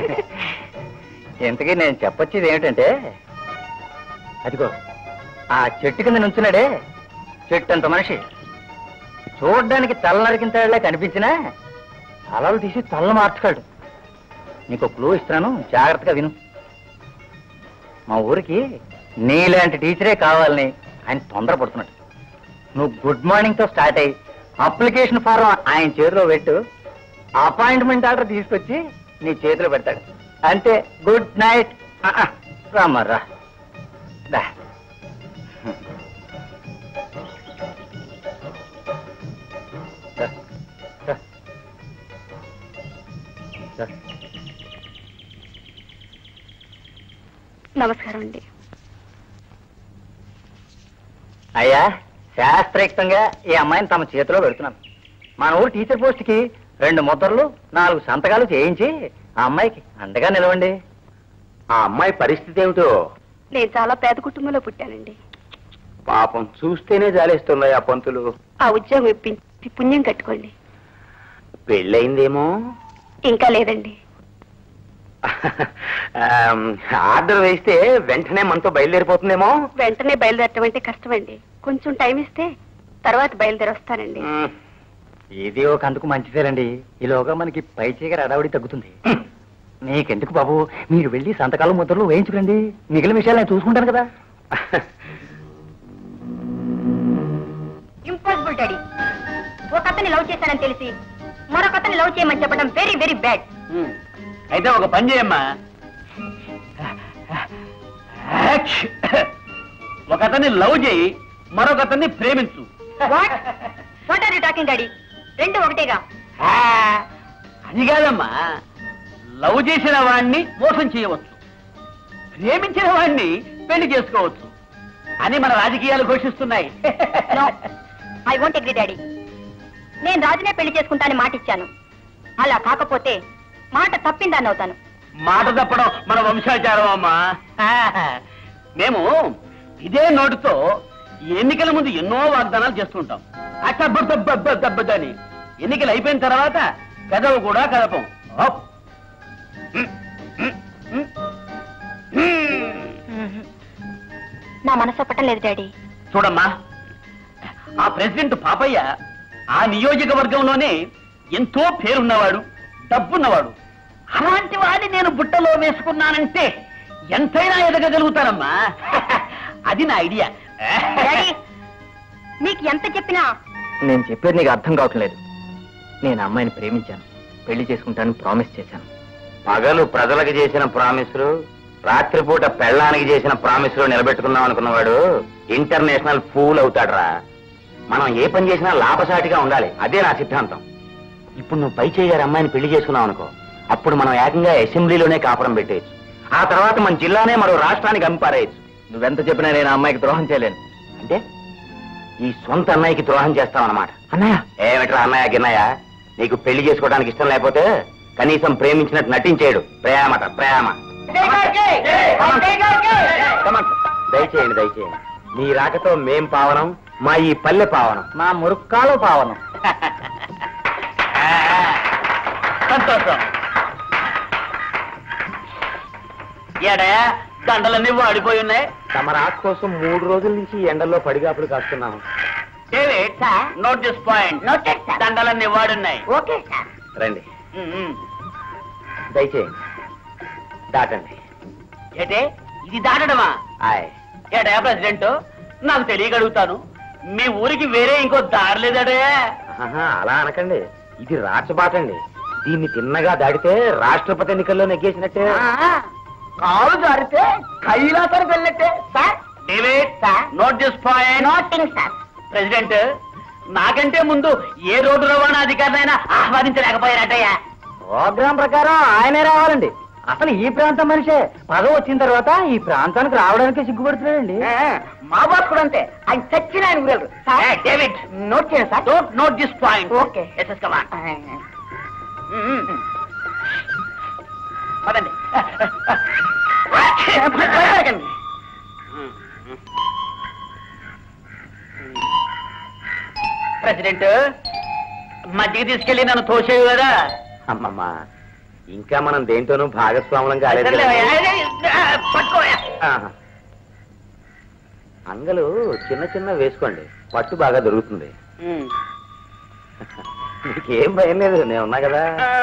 ఇంతకీ నేను చెప్పొచ్చేది ఏమిటంటే అదిగో ఆ చెట్టు కింద నుంచున్నాడే చెట్టు అంత మనిషి చూడ్డానికి తల నరికింతలా కనిపించినా తలలు తీసి తల మార్చుకాడు నీకు క్లూ ఇస్తున్నాను జాగ్రత్తగా విను మా ఊరికి నీలాంటి టీచరే కావాలని ఆయన తొందరపడుతున్నాడు నువ్వు గుడ్ మార్నింగ్ తో స్టార్ట్ అయ్యి అప్లికేషన్ ఫారం ఆయన చేతిలో పెట్టు అపాయింట్మెంట్ ఆర్డర్ తీసుకొచ్చి నీ చేతిలో పెడతాడు అంతే గుడ్ నైట్ రామర్రా దా దా. దా. దా. నమస్కారం అండి అయ్యా శాస్త్రయుక్తంగా ఈ అమ్మాయిని తమ చేతిలో పెడుతున్నాను మన ఊరు టీచర్ పోస్ట్ కి రెండు ముద్రలు నాలుగు సంతకాలు చేయించి ఆ అమ్మాయికి అండగా నిలవండి ఆ అమ్మాయి పరిస్థితి ఏమిటో నేను చాలా పేద కుటుంబంలో పుట్టానండి పాపం చూస్తేనే జాలేస్తున్నాయి ఆ పంతులు ఆ ఉద్యోగం ఇప్పించి పుణ్యం కట్టుకోండి పెళ్ళయిందేమో ఇంకా లేదండి ఆమ్, ఆర్డర్ వేస్తే వెంటనే మనతో బయలుదేరిపోతుందేమో వెంటనే బయలుదేరటం అంటే కష్టమండి కొంచెం టైం ఇస్తే తర్వాత బయలుదేరి వస్తానండి మ్, ఇది ఒక అందుకు మంచిదేనండి ఈలోగా మనకి పై చీకర అడావిడి తగ్గుతుంది నీకెందుకు బాబు మీరు వెళ్ళి సంతకాలు ముద్రలు వేయించుకురండి మిగిలిన విషయాలు నేను చూసుకుంటాను కదా ఇంపాసిబుల్ డాడీ ఒక అతన్ని లవ్ చేశానని తెలిసి మరొక అతన్ని లవ్ చేయమని చెప్పడం వెరీ వెరీ బ్యాడ్ అయితే ఒక పని చేయమ్మా ఒక అతన్ని లవ్ చేయి మరొక అతన్ని ప్రేమించు what what are you talking daddy రెండు ఒకటేగా ఆ, అది కాదమ్మా లవ్ చేసిన వాడిని మోసం చేయవచ్చు ప్రేమించిన వాడిని పెళ్లి చేసుకోవచ్చు అని మన రాజకీయాలు ఘోషిస్తున్నాయి no I won't agree daddy నేను రాజునే పెళ్లి చేసుకుంటానని మాట ఇచ్చాను అలా కాకపోతే మాట తప్పిందాన్ని అవుతాను మాట తప్పడం మన వంశాచారం అమ్మా ఆ, మేము ఇదే నోటుతో ఎన్నికల ముందు ఎన్నో వాగ్దానాలు చేస్తుంటాం అట్టబ్బని ఎన్నికలు అయిపోయిన తర్వాత కదవు కూడా కదపం హప్. నా మనసు ఒప్పటం లేదు డాడీ చూడమ్మా ఆ ప్రెసిడెంట్ పాపయ్య ఆ నియోజకవర్గంలోనే ఎంతో పేరున్నవాడు డబ్బున్నవాడు అలాంటి వాడిని నేను బుట్టలో వేసుకున్నానంటే ఎంతైనా ఎదగగలుగుతానమ్మా అది నా ఐడియా డాడీ మీకు ఎంత చెప్పినా నేను చెప్పేది నీకు అర్థం కావట్లేదు నేను ఆ అమ్మాయిని ప్రేమించాను పెళ్లి చేసుకుంటాను ప్రామిస్ చేశాను పగలు ప్రజలకు చేసిన ప్రామిసులు రాత్రిపూట పెళ్ళానికి చేసిన ప్రామిసులు నిలబెట్టుకుందాం అనుకున్నవాడు ఇంటర్నేషనల్ ఫూల్ అవుతాడురా మనం ఏ పని చేసినా లాభసాటిగా ఉండాలి అదే నా సిద్ధాంతం ఇప్పుడు నువ్వు పై చేయగారి అమ్మాయిని పెళ్లి చేసుకున్నావు అనుకో అప్పుడు మనం ఏకంగా అసెంబ్లీలోనే కాపురం పెట్టేయచ్చు ఆ తర్వాత మన జిల్లానే మరో రాష్ట్రానికి అంపారేయచ్చు నువ్వెంత చెప్పినా నేను ఆ అమ్మాయికి ద్రోహం చేయలేను అంటే ఈ సొంత అన్నయ్యకి ద్రోహం చేస్తావన్నమాట అన్నయ్య ఏమిట్రా అన్నయ్య గిన్నయ్య నీకు పెళ్లి చేసుకోవడానికి ఇష్టం లేకపోతే కనీసం ప్రేమించినట్టు నటించేడు ప్రేమట ప్రేమ Come on, sir. దయచేయండి దయచేయండి మీ రాకతో మేం పావనం మా ఈ పల్లె పావనం మా మురుక్కాలు పావనం సంతోషం ఏడా దండలన్నీ వాడిపోయి ఉన్నాయి తమ రాక కోసం మూడు రోజుల నుంచి ఈ ఎండల్లో పడిగాపులు కాస్తున్నాము డేవిడ్ నోట్ దిస్ పాయింట్ దండలన్నీ వాడున్నాయి ఓకే సార్ రండి ఉమ్, ఉమ్. దయచేయండి దాటండి ఏటే ఇది దాటడమా ఆయ్ ఏటా ప్రెసిడెంట్ నాకు తెలియగలుగుతాను మీ ఊరికి వేరే ఇంకో దారి లేదడే ఆహా, అలా అనకండి ఇది రాచబాటండి దీన్ని తిన్నగా దాడితే రాష్ట్రపతి ఎన్నికల్లో నెగ్గేసినట్టే కాలు జారితే కైలాసానికి వెళ్ళినట్టే sir David note this point noting sir president నాకంటే ముందు ఏ రోడ్డు రవాణా అధికారినైనా ఆహ్వానించలేకపోయారటయ్యా ప్రోగ్రాం ప్రకారం ఆయనే రావాలండి అసలు ఈ ప్రాంతం మనిషే పదవి వచ్చిన తర్వాత ఈ ప్రాంతానికి రావడానికి సిగ్గుపడుతున్నాడండి మా బాస్ కూడా అంతే ఆయన చచ్చిన ఆయన ఊరెళ్ళరు Hey, David. నోట్ చేయండి sir don't note this point Okay. Yes come on పదండి భయపడకండి. ప్రెసిడెంట్ మధ్యకి తీసుకెళ్లి నన్ను తోసేవి కదా అమ్మమ్మ ఇంకా మనం దేంతోనూ భాగస్వాములం కాలేదు సర్లే, కదా. పట్టుకోయా ఆహా. అంగలు చిన్న చిన్న వేసుకోండి పట్టు బాగా దొరుకుతుంది నీకేం భయం లేదు నేను ఉన్నా కదా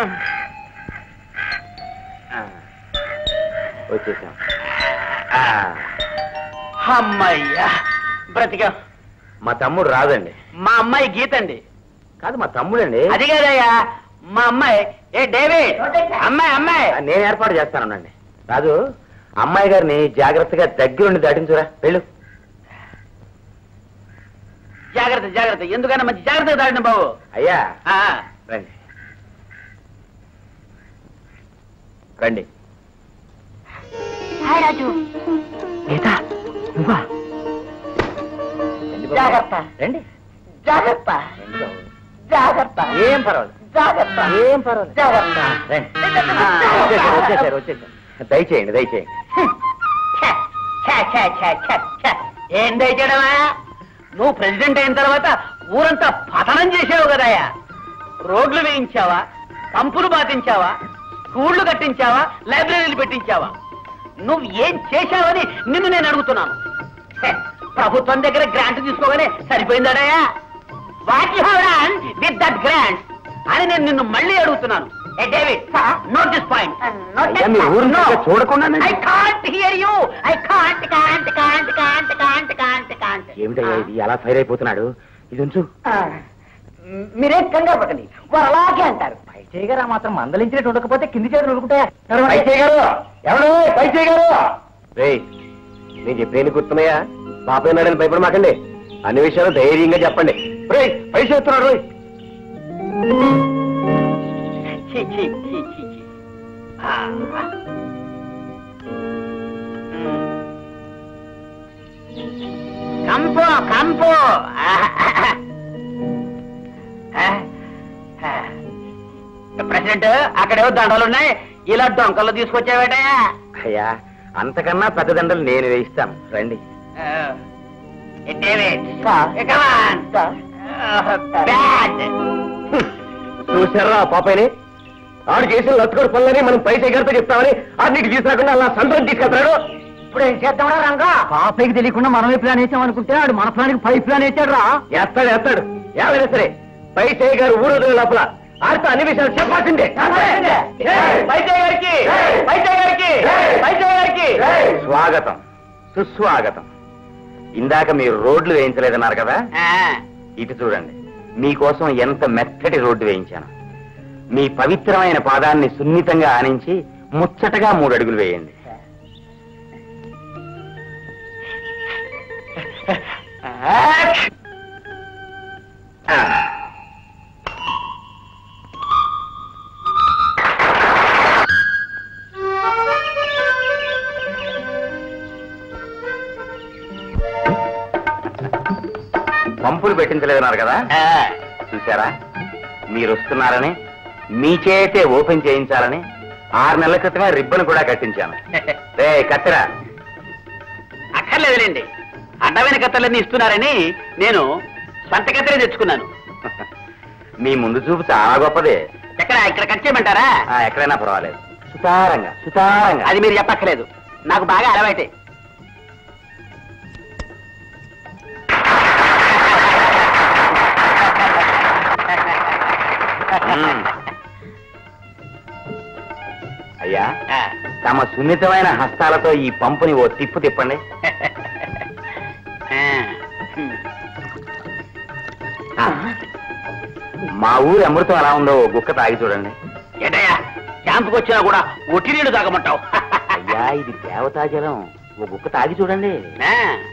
ఆ. వచ్చేసాం ఆ. అమ్మయ్యా బ్రతికా మా తమ్ముడు రాదండి మా అమ్మాయి గీతండి కాదు మా తమ్ముడండి అది కాదయ్యా మా అమ్మాయి ఏ డేవిడ్ అమ్మాయి అమ్మాయి ఆ, నేను ఏర్పాటు చేస్తానండి రాజు అమ్మాయి గారిని జాగ్రత్తగా దగ్గరుండి దాటించురా వెళ్ళు జాగ్రత్త జాగ్రత్త ఎందుకన్నా మంచి జాగ్రత్తగా దాడిన బాబు అయ్యా ఆ, రండి రండి హాయ్ రాజు గీత నువ్వా రండి బాబు. జాగ్రత్త. రండి జాగ్రత్త రండి బాబు. జాగ్రత్త ఏం పర్వాలేదు జాగ్రత్త ఏం పర్వాలేదు జాగ్రత్త రండి ఆ, వచ్చేసారు వచ్చేసారు వచ్చేసారు దయచేయండి దయచేయండి ఛ, ఛ, ఛ, ఛ, ఛ, ఛ. ఏం దయచేయడమా నువ్వు ప్రెసిడెంట్ అయిన తర్వాత ఊరంతా పతనం చేసావు కదయ్యా రోడ్లు వేయించావా పంపులు బాతించావా స్కూళ్లు కట్టించావా లైబ్రరీలు పెట్టించావా నువ్వు ఏం చేశావని నిన్ను నేను అడుగుతున్నాను హె, ప్రభుత్వం దగ్గర గ్రాంట్ తీసుకోగానే సరిపోయిందడయా what you have done with that grant అని నేను నిన్ను మళ్ళీ అడుగుతున్నాను ఏ డేవిడ్ నోట్ దిస్ పాయింట్ అయ్యా, మీరు ఊరిని సరిగ్గా చూడకుండానే- I can't hear you I can't can't can't can't can't can't can't ఏమిటయ్యా ఇది ఎలా ఫైర్ అయిపోతున్నాడు ఇది ఉంచు మీరేం కంగారు పడకండి వారు అలాగే అంటారు పై చేయగారు ఆ మాత్రం మందలించినట్టు ఉండకపోతే కింది చేతులు ఉరుకుంటాయా పై చేయగారు ఎవరు పై చేయగారు రే నేను చెప్పేది గుర్తున్నాయా పాప నాడని భయపడమాకండి అన్ని విషయాలు ధైర్యంగా చెప్పండి రే పై చేస్తున్నాడు రోయ్ ఛీ, ఛీ, ఛీ, ఛీ, ఛీ. ఆ. కంపు కంపు ప్రెసిడెంట్ అక్కడేవో దండలున్నాయి ఇలా డొంకలు తీసుకొచ్చావేటయా అయ్యా అంతకన్నా పెద్ద దండలు నేను వేయిస్తాను రండి డేవిడ్ కమాన్ బ్యాడ్ చూసారా పాపని ఆడు చేసిన లత్తుకోడు పనులని మనం పై చేయగారితో చెప్తామని ఆడు నీకు తీసుకురాకుండా అలా సంతరం తీసుకెళ్తాడు ఇప్పుడు ఏం చేద్దామరా రంగా పాపయ్యకి తెలియకుండా మనమే ప్లాన్ వేసాం అనుకుంటే ఆడు మన ప్లాన్కి పై ప్లాన్ వేసాడు రా వేస్తాడు వేస్తాడు ఏమైనా సరే పై చేయగారు ఊరు వదిలే లోపల ఆడితో అన్ని విషయాలు చెప్పాల్సిందే వైద్య గారికి వైద్య గారికి వైద్య గారికి స్వాగతం సుస్వాగతం ఇందాక మీరు రోడ్లు వేయించలేదన్నారు కదా ఇటు చూడండి మీకోసం ఎంత మెత్తటి రోడ్డు వేయించాను మీ పవిత్రమైన పాదాన్ని సున్నితంగా ఆనించి ముచ్చటగా మూడు అడుగులు వేయండి ఆ. పంపులు పెట్టించలేదన్నారు కదా చూసారా మీరు వస్తున్నారని మీ చేతే ఓపెన్ చేయించాలని ఆరు నెలల క్రితమే రిబ్బన్ కూడా కట్టించాను రే కత్తెరా అక్కర్లేదులేండి అడ్డమైన కత్తలన్నీ ఇస్తున్నారని నేను సొంత కత్తెరే తెచ్చుకున్నాను మీ ముందు చూపు చాలా గొప్పదే ఎక్కడ ఇక్కడ కట్ చేయమంటారా ఆ, ఎక్కడైనా పర్వాలేదు సుతారంగా సుతారంగా అది మీరు చెప్పక్కర్లేదు నాకు బాగా అలవాటే మ్మ్. అయ్యా ఆ, తమ సున్నితమైన హస్తాలతో ఈ పంపుని ఓ తిప్పు తిప్పండి ఆ, ఆ. మా ఊరి అమృతం ఎలా ఉందో ఓ గుక్క తాగి చూడండి ఏంటయ్యా క్యాంపుకి వచ్చినా కూడా ఒట్టి నీళ్లు తాగమంటావు అయ్యా ఇది దేవతా జలం ఓ గుక్క తాగి చూడండి ఆ.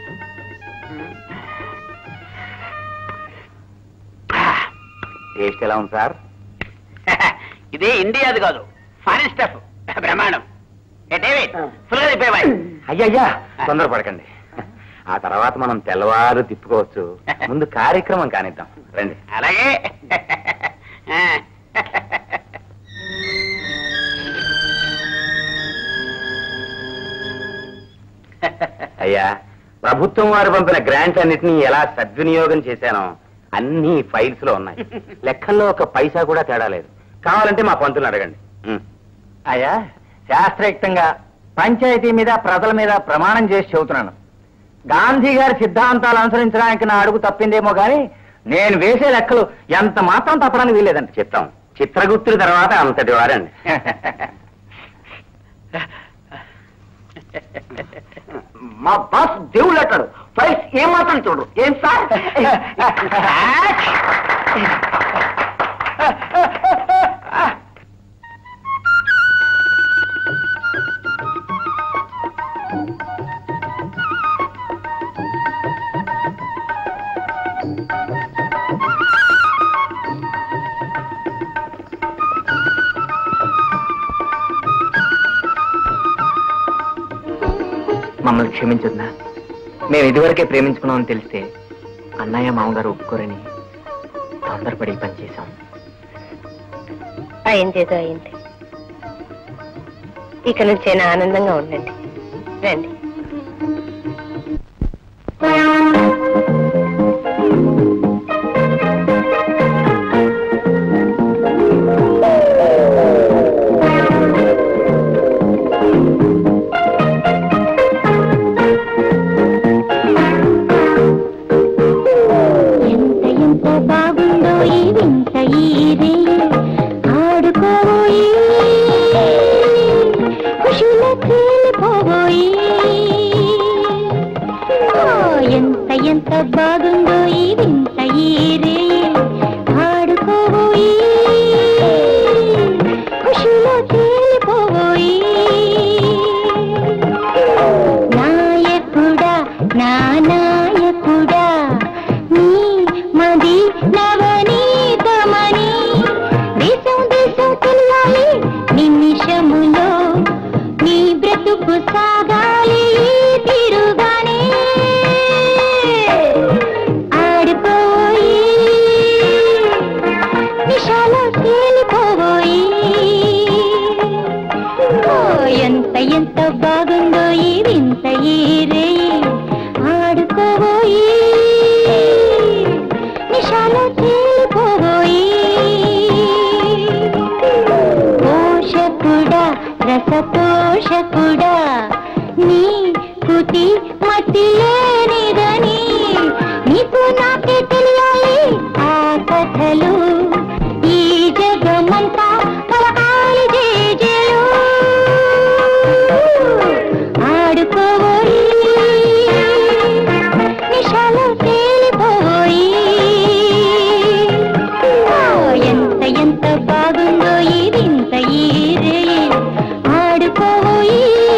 టేస్ట్ ఎలా ఉంది సార్ ఇది ఇండియాది కాదు ఫారిన్ స్టఫ్ బ్రహ్మాండం ఏ డేవిడ్ ఫుల్గా తిప్పేవాయి అయ్యయ్యా తొందరపడకండి ఆ తర్వాత మనం తెల్లవారు తిప్పుకోవచ్చు ముందు కార్యక్రమం కానిద్దాం రండి అలాగే ఆ. అయ్యా ప్రభుత్వం వారు పంపిన గ్రాంట్స్ అన్నిటినీ ఎలా సద్వినియోగం చేశానో అన్ని ఫైల్స్ లో ఉన్నాయి లెక్కల్లో ఒక పైసా కూడా తేడా లేదు కావాలంటే మా పంతులు అడగండి ఉం. అయ్యా శాస్త్రయుక్తంగా పంచాయతీ మీద ప్రజల మీద ప్రమాణం చేసి చెబుతున్నాను గాంధీ గారి సిద్ధాంతాలు అనుసరించడానికి నా అడుగు తప్పిందేమో కానీ నేను వేసే లెక్కలు ఎంత మాత్రం తప్పడానికి వీల్లేదండి చిత్తం చిత్రగుప్తుడి తర్వాత అంతటి వారండి మా బాస్ దేవుళ్ళు అంటాడు ఫైల్స్ ఏం మాత్రం చూడు ఏం సార్ మమ్మల్ని క్షమించొద్దా మేము ఇదివరకే ప్రేమించుకున్నామని తెలిస్తే అన్నయ్య మామగారు ఒప్పుకోరని తొందరపడి ఈ పని చేశాం అయిందేదో అయింది ఇక నుంచైనా ఆనందంగా ఉండండి రండి ఎంత ఎంత బాగుందో ఈ వింత ఈ రే ఆడుకోబోయి ఖుషిలో తేలిపోబోయి ఓ, ఎంత ఎంత బాగుందో ఈ వింత ఈ రే ఆడుకోబోయి ఖుషిలో తేలిపోబోయి నాయకుడా నా నాయకుడా నీ మది నవనీతమని దేశం దేశం తెలియాలి నిమిషములో నీ బ్రతుకు సాగాలి ఈ తిరుగానే ఆడిపోయి నిషాలో తేలిపోయి ఓ, ఎంత ఎంత బాగుందో ఈ వింత ఈ రే ఆడుకోబోయి నిషాలో తేలిపోబోయి పోషకుడా రస పోషకుడా నీ కుటి మతి లేనిదని నీకు నాకే తెలియాలి ఆ కథలు ఈ జగమంతా కలకాలి జేజేలు ఆడుకోబోయి నిషాలో తేలిపోయి ఓ, ఎంత ఎంత బాగుందో ఈ వింత ఈ రే ఆడుకోబోయి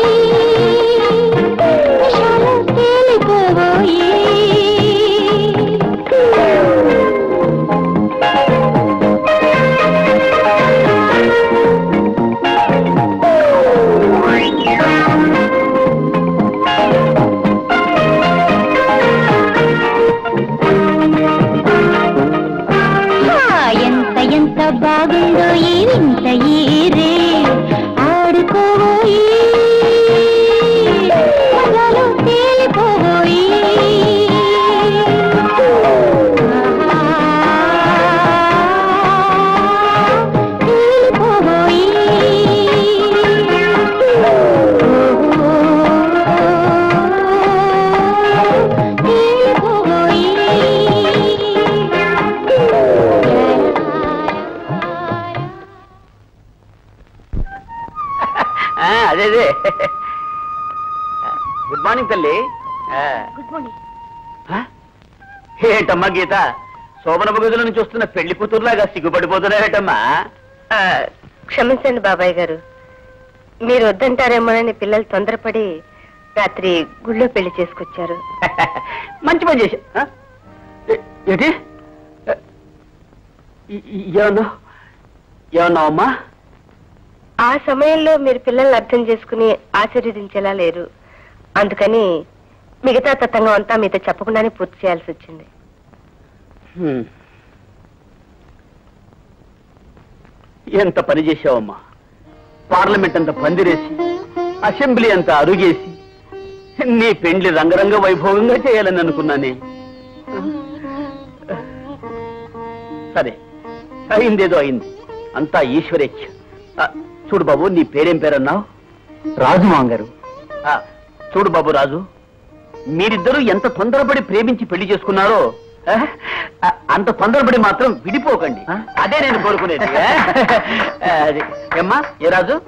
నిషాలో తేలిపోయి హా, ఎంత ఎంత బాగుందో ఈ వింత ఈ రే ఆడుకోబోయి మజాలో తేలిపోబోయి అదే అదే గుడ్ మార్నింగ్ తల్లి ఆ, గుడ్ మార్నింగ్ ఆ? ఏంటమ్మా గీత శోభనమ్మ గదుల నుంచి వస్తున్న పెళ్లి కూతురులాగా సిగ్గుపడిపోతున్నావేటమ్మా క్షమించండి బాబాయ్ గారు మీరు వద్దంటారేమోనని పిల్లలు తొందరపడి రాత్రి గుళ్ళో పెళ్లి చేసుకొచ్చారు మంచి పని చేశా ఆ? ఏ- ఏంటి ఏ- ఏ- ఏమన్నావు ఏమన్నావు అమ్మా ఆ సమయంలో మీరు పిల్లల్ని అర్థం చేసుకుని ఆశీర్వదించేలా లేరు అందుకని మిగతా తతంగం అంతా మీతో చెప్పకుండానే పూర్తి చేయాల్సి వచ్చింది హ్మ్. ఎంత పని చేశావమ్మా పార్లమెంట్ అంత పందిరేసి అసెంబ్లీ అంత అరుగేసి నీ పెండ్లి రంగరంగ వైభవంగా చేయాలని అనుకున్నానే సరే అయిందేదో అయింది అంతా ఈశ్వరేచ్ఛ ఆ, చూడు బాబు నీ పేరేం పేరన్నావు రాజు మాంగారు చూడు బాబు రాజు మీరిద్దరూ ఎంత తొందరపడి ప్రేమించి పెళ్లి చేసుకున్నారో ఆ, ఆ, అంత తొందరపడి మాత్రం విడిపోకండి అదే నేను కోరుకునేది ఆ? ఆ, అది. ఏమ్మా ఏ రాజు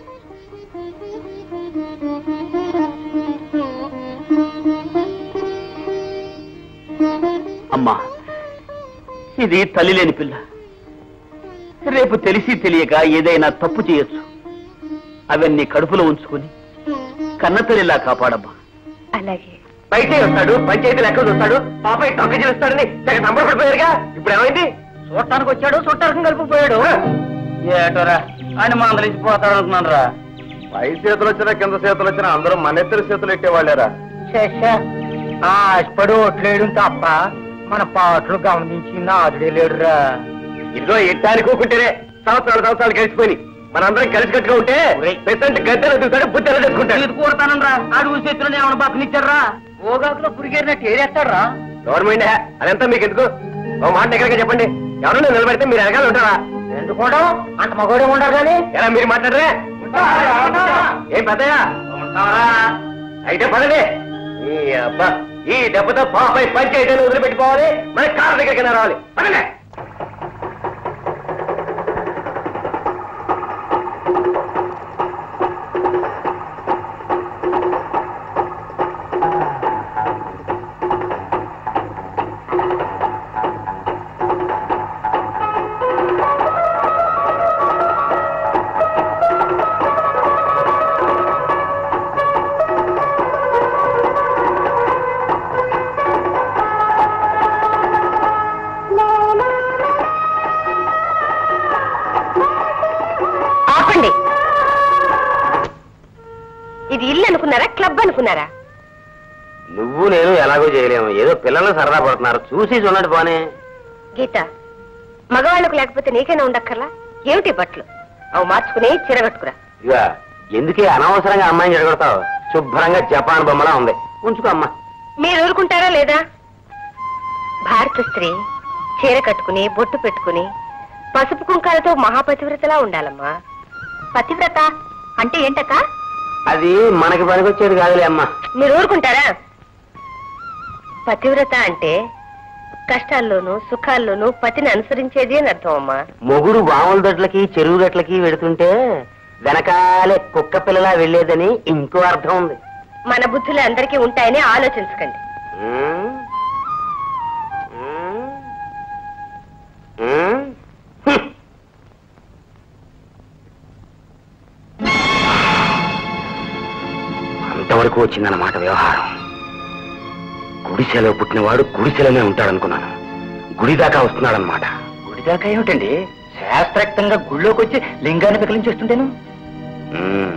అమ్మా ఇది తల్లి లేని పిల్ల రేపు తెలిసి తెలియక ఏదైనా తప్పు చేయొచ్చు అవన్నీ కడుపులో ఉంచుకుని కన్నతల్లిలా కాపాడమ్మా అలాగే బయటే వస్తాడు పంచాయతీలు ఎక్కడ చూస్తాడు పాపయ్య తొక్క చేస్తాడని తెగ సంబరపడిపోయారుగా ఇప్పుడు ఏమైంది చూడటానికి వచ్చాడు చూడటానికి కలిపిపోయాడు ఏటోరా ఆయన మందలించి పోతాడు అనుకున్నాను రా పై చేతులు వచ్చినా కింద చేతులు వచ్చినా అందరూ మన ఇద్దరు చేతులు ఎట్టేవాళ్ళేరా ఆశపడి ఓట్లేయడం తప్ప మన పాటలు గమనించి నాదుడే లేడురా ఇదిగో ఎట్టానికి కూకుంటేనే సంవత్సరాలు సంవత్సరాలు కలిసిపోయి మనందరం కలిసి కట్టుగా ఉంటే పెద్దంటే గద్దెలు ఎదుగుతాడు బుద్ధెలు ఎదుర్కొంటాడు ఇది కూడతానరా అడుగు చేతులు ఏమైనా బతనిచ్చారా ఓగాకులో పురిగేరినట్టు ఏరేస్తాడరా గవర్నమెంట్ అదంతా మీకు ఎందుకు ఓ మాట దగ్గరగా చెప్పండి ఎవరు నిలబడితే మీరు వెనకాల ఉంటారా ఎందుకోవడం అంత మగోడే ఉండరు కానీ ఎలా మీరు మాట్లాడరే ఏం పెద్దయ్యా అయితే పదండి ఈ అబ్బా ఈ దెబ్బతో పాపై పంచాయతీని వదిలిపెట్టుకోవాలి మన కాళ్ళ దగ్గరికి రావాలి పదండి ఆపండి ఇది ఇల్లు అనుకున్నారా క్లబ్ అనుకున్నారా నువ్వు నేను ఎలాగో చేయలేము ఏదో పిల్లలు సరదా పడుతున్నారు చూసి చూడండి పోనే గీత మగవాళ్ళకు లేకపోతే నీకైనా ఉండక్కర్లా ఏమిటి బట్టలు అవి మార్చుకుని చీర కట్టుకురా ఇక ఎందుకే అనవసరంగా అమ్మాయిని చెడగొడతావు శుభ్రంగా జపాన్ బొమ్మలా ఉంది ఉంచుకో అమ్మా మీరు ఊరుకుంటారా లేదా భారత స్త్రీ చీర కట్టుకుని బొట్టు పెట్టుకుని పసుపు కుంకాలతో మహాపతివ్రతలా ఉండాలమ్మా పతివ్రత అంటే ఏంటక్క అది మనకి పనికొచ్చేది కాదులే అమ్మా మీరు ఊరుకుంటారా పతివ్రత అంటే కష్టాల్లోనూ సుఖాల్లోనూ పతిని అనుసరించేది అని అర్థం అమ్మా మొగుడు వాముల దొడ్లకి చెరువు గట్లకి వెడుతుంటే వెనకాలే కుక్క పిల్లలా వెళ్లేదని ఇంకో అర్థం ఉంది మన బుద్ధులు అందరికీ ఉంటాయని ఆలోచించకండి ఉమ్. ఉమ్. ఉమ్. హ్మ్. అంతవరకు వచ్చిందన్నమాట వ్యవహారం గుడిసెలో పుట్టినవాడు గుడిసెలోనే ఉంటాడనుకున్నాను గుడి దాకా వస్తున్నాడనమాట గుడి దాకా ఏమిటండి శాస్త్రయుక్తంగా గుళ్ళోకి వచ్చి లింగాన్ని పికలించి వస్తుంటేను ఉమ్.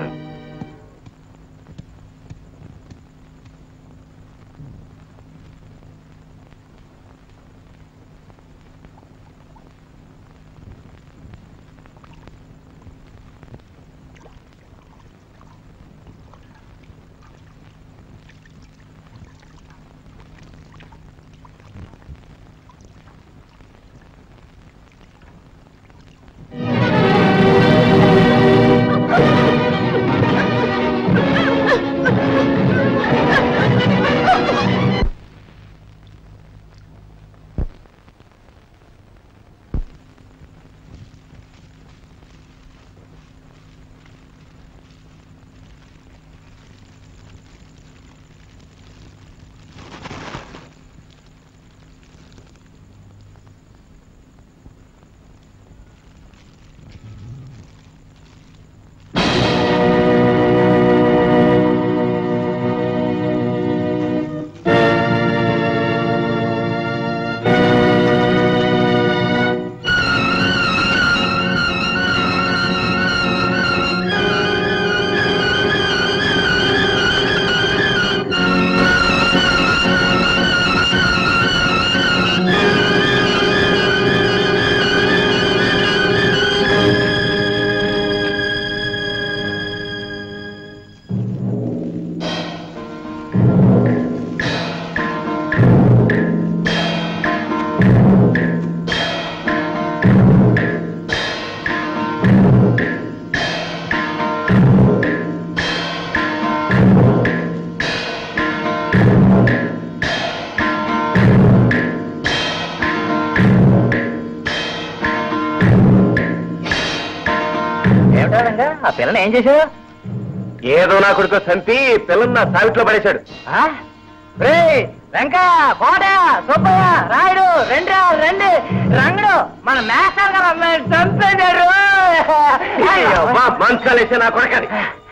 ఏమిటా ఆ పిల్లని ఏం చేశావు ఏదో నా కొడుకు చంపి పిల్లలు నా సావిట్లో పడేశాడు ఆ? రే వెంక కోట సుబ్బయ్య రాయుడు రెండు రెండు రంగుడు మన మేస్టర్ గారు అమ్మాయిని చంపేశారు మంచాలేసే నా కొడకని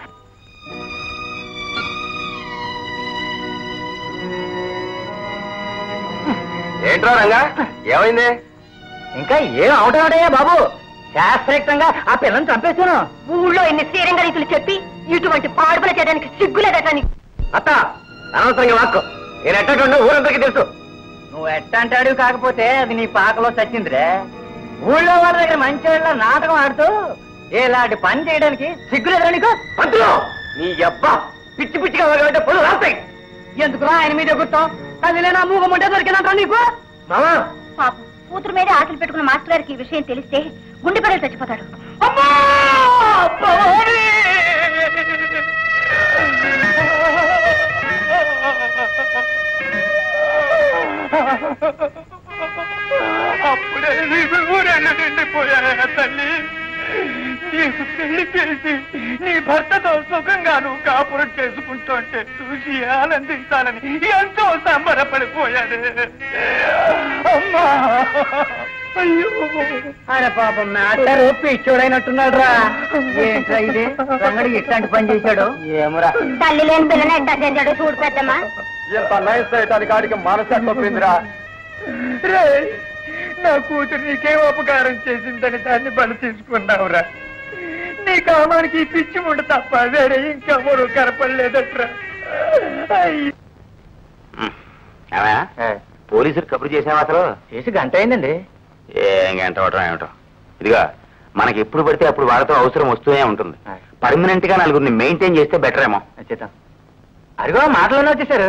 ఏంట్రా రంగా ఏమైంది ఇంకా ఏం అవటమటయ్యా బాబు శాస్త్రయుక్తంగా ఆ పిల్లని చంపేశాను ఊళ్ళో ఇన్ని శ్రీరంగ రీతులు చెప్పి ఇటువంటి పాడుపల చేయడానికి సిగ్గులేదట నీకు అత్త అనవసరంగా వాక్కు నేను ఎట్టకుండా ఊరందరికీ తెలుసు నువ్వు ఎట్టంటాడు కాకపోతే అది నీ పాకలో చచ్చిందిరే ఊళ్ళో వాళ్ళ దగ్గర మంచి వాళ్ళ నాటకం ఆడుతూ ఇలాంటి పని చేయడానికి సిగ్గులేదురా నీకు పంతులు నీ అబ్బా పిచ్చి పిచ్చిగా వాగాలంటే పనులు రాస్తాయి ఎందుకురా ఆయన మీద గుర్తాం కదిలేనా మూగముంటే దొరికినట్రా నీకు మామా పాపం కూతురు మీద ఆశలు పెట్టుకున్న మాస్టర్ గారికి ఈ విషయం తెలిస్తే గుండె పడలు చచ్చిపోతాడు అప్పుడే నీకు ఊరెళ్ళు నిండిపోయాయా తల్లి నీకు పెళ్లి చేసి నీ భర్తతో సుఖంగా నువ్వు కాపురం చేసుకుంటుంటే చూసి ఆనందించాలని ఎంతో సంబరపడిపోయాను అమ్మా అయ్యో ఆయన పాపం మాస్టర్ పిచ్చోడైనట్టున్నాడు రా ఏంట్రా ఇది రంగడి ఇట్లాంటి పని చేశాడు ఏమరా తల్లి లేని పిల్లని ఎట్టా చేశాడు చూడు పెద్దమ్మా ఎంత నయం చేయటానికి ఆడికి మనసు తప్పిందిరా రే నా కూతురు నీకేం ఉపకారం చేసిందని దాన్ని బలి తీసుకున్నావురా నీ కామానికి ఈ పిచ్చి ఉండ తప్ప వేరే ఇంకెవరు కనపడలేదట్రా అయ్యో పోలీసులు కబురు చేసావా అసలు చేసి గంట అయిందండి ఏం గంట అవటం ఏమిటో ఇదిగా మనకి ఎప్పుడు పడితే అప్పుడు వాళ్ళతో అవసరం వస్తూనే ఉంటుంది పర్మనెంట్ గా నలుగురిని మెయింటైన్ చేస్తే బెటర్ ఏమో చేద్దాం అదిగో మాటలోనే వచ్చేసారు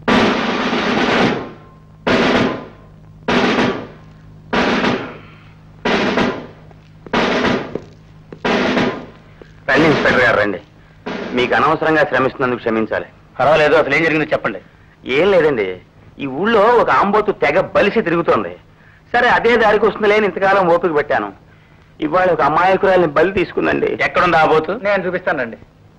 రండి ఇన్స్పెక్టర్ గారు రండి మీకు అనవసరంగా శ్రమిస్తున్నందుకు క్షమించాలి పర్వాలేదు అసలు ఏం జరిగిందో చెప్పండి ఏం లేదండి ఈ ఊళ్ళో ఒక ఆంబోతు తెగ బలిసి తిరుగుతోంది సరే అదే దారికి వస్తుందిలే అని ఇంతకాలం ఓపిక పెట్టాను ఇవాళ ఒక అమాయకురాల్ని బలి తీసుకుందండి ఎక్కడుంది ఆబోతు నేను చూపిస్తానండి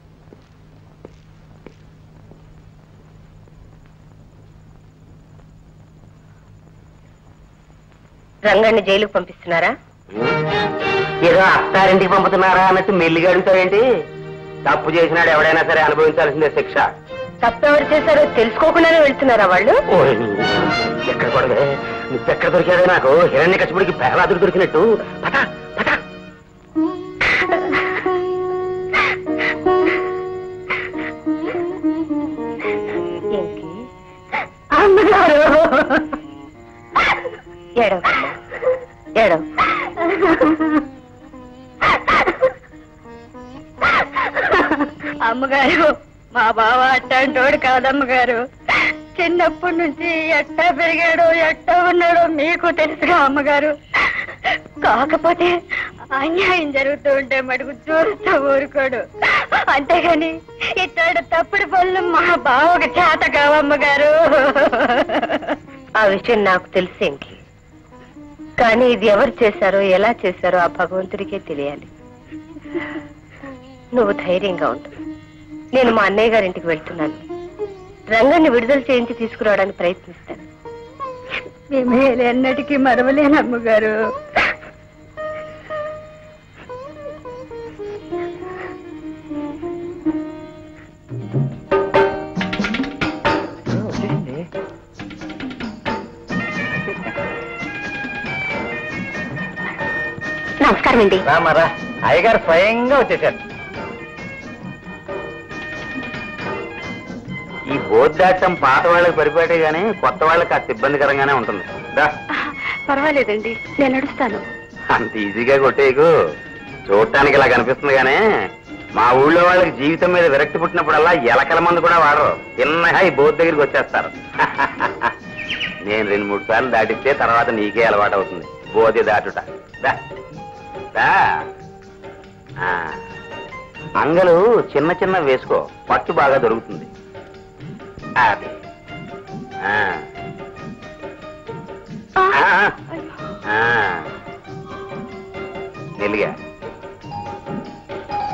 రంగాన్ని జైలుకు పంపిస్తున్నారా ఏదో అత్తారింటికి పంపుతున్నారా అన్నట్టు మెల్లిగా అడుగుతావేంటి తప్పు చేసినాడు ఎవడైనా సరే అనుభవించాల్సిందే శిక్ష తప్పెవరు చేశారో తెలుసుకోకుండానే వెళ్తున్నారా వాళ్ళు ఓయ్ నీ, ఎక్కడ కొడవే నువ్వెక్కడ దొరికాదే నాకు హిరణ్య కచ్చిపుడికి ప్రహ్లాదుడు దొరికినట్టు పద పద ఏంటి అమ్మగారు ఏడవ ఏడవ అమ్మగారు మా బావ అట్టంటోడు కాదమ్మగారు చిన్నప్పటి నుంచి ఎట్టా పెరిగాడో ఎట్టా ఉన్నాడో మీకు తెలుసుగా అమ్మగారు కాకపోతే అన్యాయం జరుగుతూ ఉంటే మటుకు చూస్తూ ఊరుకోడు అంతేగాని ఇట్లాంటి తప్పుడు పనులు మా బావకు చేత కావమ్మగారు ఆ విషయం నాకు తెలిసేంటి కానీ ఇది ఎవరు చేశారో ఎలా చేశారో ఆ భగవంతుడికే తెలియాలి నువ్వు ధైర్యంగా ఉండు నేను మా అన్నయ్య గారింటికి వెళ్తున్నాను రంగాన్ని విడుదల చేయించి తీసుకురావడానికి ప్రయత్నిస్తాను మేమేలు ఎన్నటికీ మరవలేనమ్మగారు నమస్కారం అండి రామరా అయ్యగారు స్వయంగా వచ్చేసారు ఈ బోద్దాటం పాత వాళ్ళకి పరిపాటే గానీ కొత్త వాళ్ళకి కాస్త ఇబ్బందికరంగానే ఉంటుంది దా పర్వాలేదండి నేను నడుస్తాను అంత ఈజీగా కొట్టేయకు చూడటానికి ఇలా కనిపిస్తుంది గానీ మా ఊళ్ళో వాళ్ళకి జీవితం మీద విరక్తి పుట్టినప్పుడల్లా ఎలకల మందు కూడా వాడరు తిన్నగా ఈ బోధ్ దగ్గరికి వచ్చేస్తారు నేను రెండు మూడు సార్లు దాటిస్తే తర్వాత నీకే అలవాటు అవుతుంది బోధి దాటుట దా. దా. ఆ. అంగలు చిన్న చిన్న వేసుకో పట్టు బాగా దొరుకుతుంది అది. ఆ. ఆ. ఆ. మెల్లిగా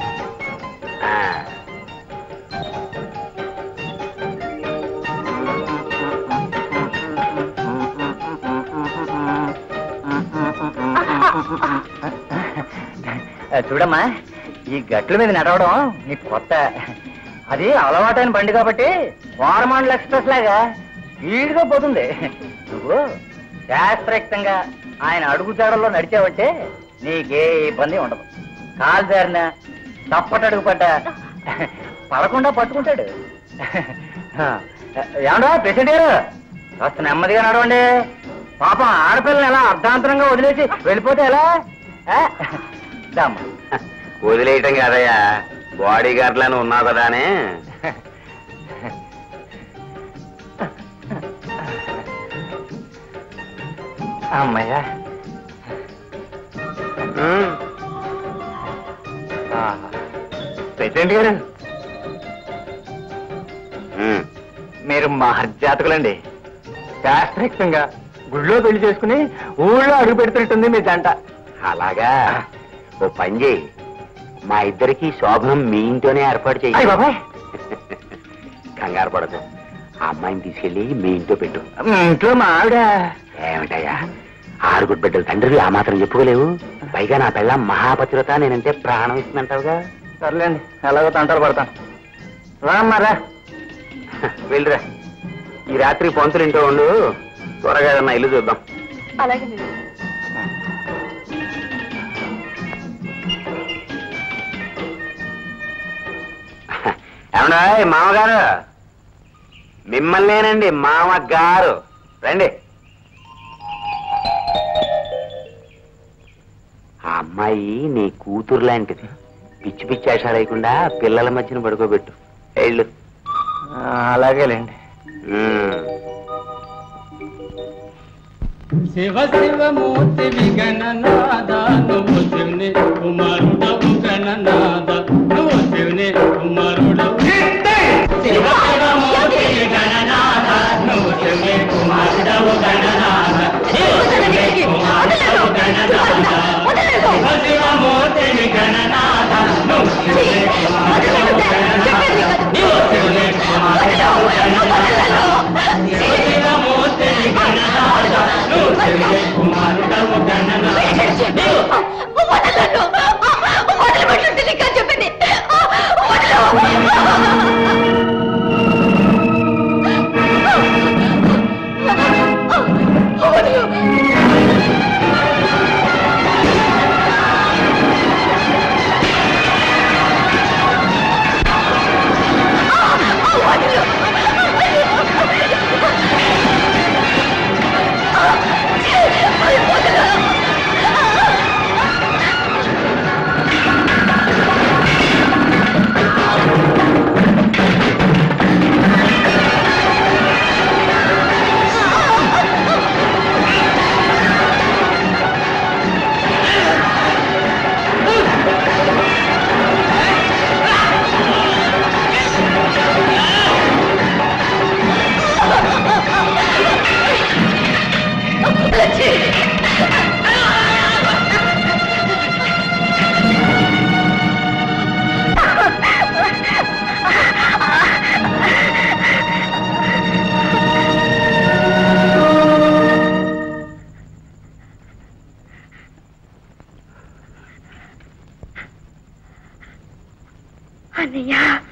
చూడమ్మా ఈ గట్ల మీద నడవడం నీకు కొత్త అది అలవాటైన బండి కాబట్టి వారమాండల ఎక్స్ప్రెస్ లాగా స్పీడ్గా పోతుంది నువ్వు శాస్త్రయుక్తంగా ఆయన అడుగుజాడల్లో నడిచావంటే నీకే ఇబ్బంది ఉండదు కాలు జారిన తప్పటడుగు పడ్డా పడకుండా పట్టుకుంటాడు ఏమండో ప్రెసిడెంట్ గారు కాస్త నెమ్మదిగా నడవండి పాపం ఆడపిల్లని ఎలా అర్ధాంతరంగా వదిలేసి వెళ్ళిపోతే ఎలా ఆ? దామ్మా వదిలేయటం కాదయ్యా బాడీ గార్డ్లను ఉన్నావు కదా అని అమ్మయ్యా ఉమ్. ప్రెసిడెంట్ గారు ఉమ్. మీరు మహర్జాతకులండి శాస్త్రయుక్తంగా గుళ్ళో పెళ్లి చేసుకుని ఊళ్ళో అడుగు పెడుతున్నట్టుంది మీ జంట అలాగా ఓ పని చేయి మా ఇద్దరికి శోభనం మీ ఇంట్లోనే ఏర్పాటు అయ్య చెయ్యి బాబాయ్ కంగారు పడదు ఆ అమ్మాయిని తీసుకెళ్లి మీ ఇంట్లో పెట్టు ఇంట్లో మా ఆవిడ ఏమిటయ్యా ఆరుగురు బిడ్డల తండ్రివి ఆ మాత్రం చెప్పుకోలేవు పైగా నా పిల్ల మహాపతిరత నేనంటే ప్రాణం ఇస్తుందంటావుగా సర్లేండి ఎలాగో తంటాలు పడతాను రామ్మారా వెళ్ళిరా ఈ రాత్రి పంతులు ఇంట్లో ఉండు త్వరగా ఏదన్నా ఇల్లు చూద్దాం అలాగే ఏమన్నా మామగారు మిమ్మల్నేనండి మామగారు రండి ఆ అమ్మాయి నీ కూతురు లాంటిది పిచ్చి పిచ్చి వేషాలు లేకుండా పిల్లల మధ్యన పడుకోబెట్టు వెళ్ళు అలాగేలేండి ఉమ్. శివ శివ మూర్తి విగణనాద నువ్వు శివుని కుమారుడవు గణనాద నువ్వు శివుని కుమారుడవు శివ శివ మూర్తి విగణనాద నువ్వు శివుని కుమారుడవు గణనాద నువ్వు శివుని కుమారుడవు గణనాద శివ శివ మూర్తి విగణనాద నువ్వు శివుని కుమారుడవు గణనాద నువ్వు శివుని కుమారుడవు గణనాద శివ శివ మూర్తి విగణనాద నువ్వు శివుని కుమారుడవు గణనాద అన్నయ్య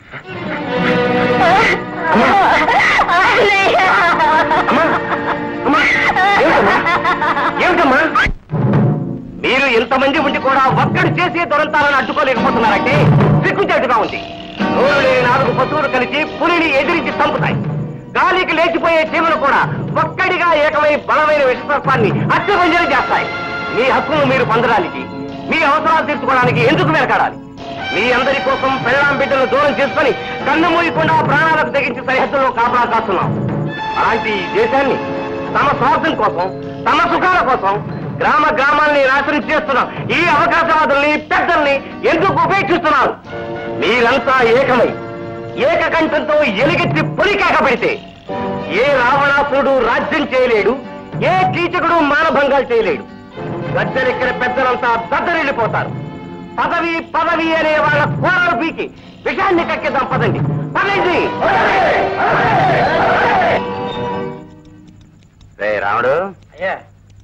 ఏమిటమ్మా మీరు ఇంతమంది ఉండి కూడా ఒక్కడు చేసే దురంతాలను అడ్డుకోలేకపోతున్నారంటే సిగ్గుచేటుగా ఉంది నోరు లేని నాలుగు పశువులు కలిసి పులిని ఎదిరించి చంపుతాయి గాలికి లేచిపోయే చీమలు కూడా ఒక్కడిగా ఏకమై బలమైన విషసర్పాన్ని అత్యభంజనం చేస్తాయి మీ హక్కును మీరు పొందడానికి మీ అవసరాలు తీర్చుకోవడానికి ఎందుకు వెనకాడాలి మీ అందరి కోసం పెళ్ళాం బిడ్డలు దూరం చేసుకొని కన్ను మూయకుండా ప్రాణాలకు తెగించి సరిహద్దుల్లో కాపలా కాస్తున్నాం అలాంటి ఈ దేశాన్ని తమ స్వార్థం కోసం తమ సుఖాల కోసం గ్రామ గ్రామాల్ని నాశనం చేస్తున్నాం ఈ అవకాశవాదుల్ని పెద్దల్ని ఎందుకు ఉపేక్షిస్తున్నారు మీరంతా ఏకమై ఏకకంఠంతో ఎలుగెత్తి పొలికాక పెడితే ఏ రావణాసురుడు రాజ్యం చేయలేడు ఏ కీచకుడు మానభంగాలు చేయలేడు గద్దెలెక్కిన పెద్దలంతా దద్దరిల్లిపోతారు పదవి పదవి అనే వాళ్ళ కూరలు పీకి విషాన్ని కక్కిద్దాం పదండి పదండి రే రాముడు అయ్యా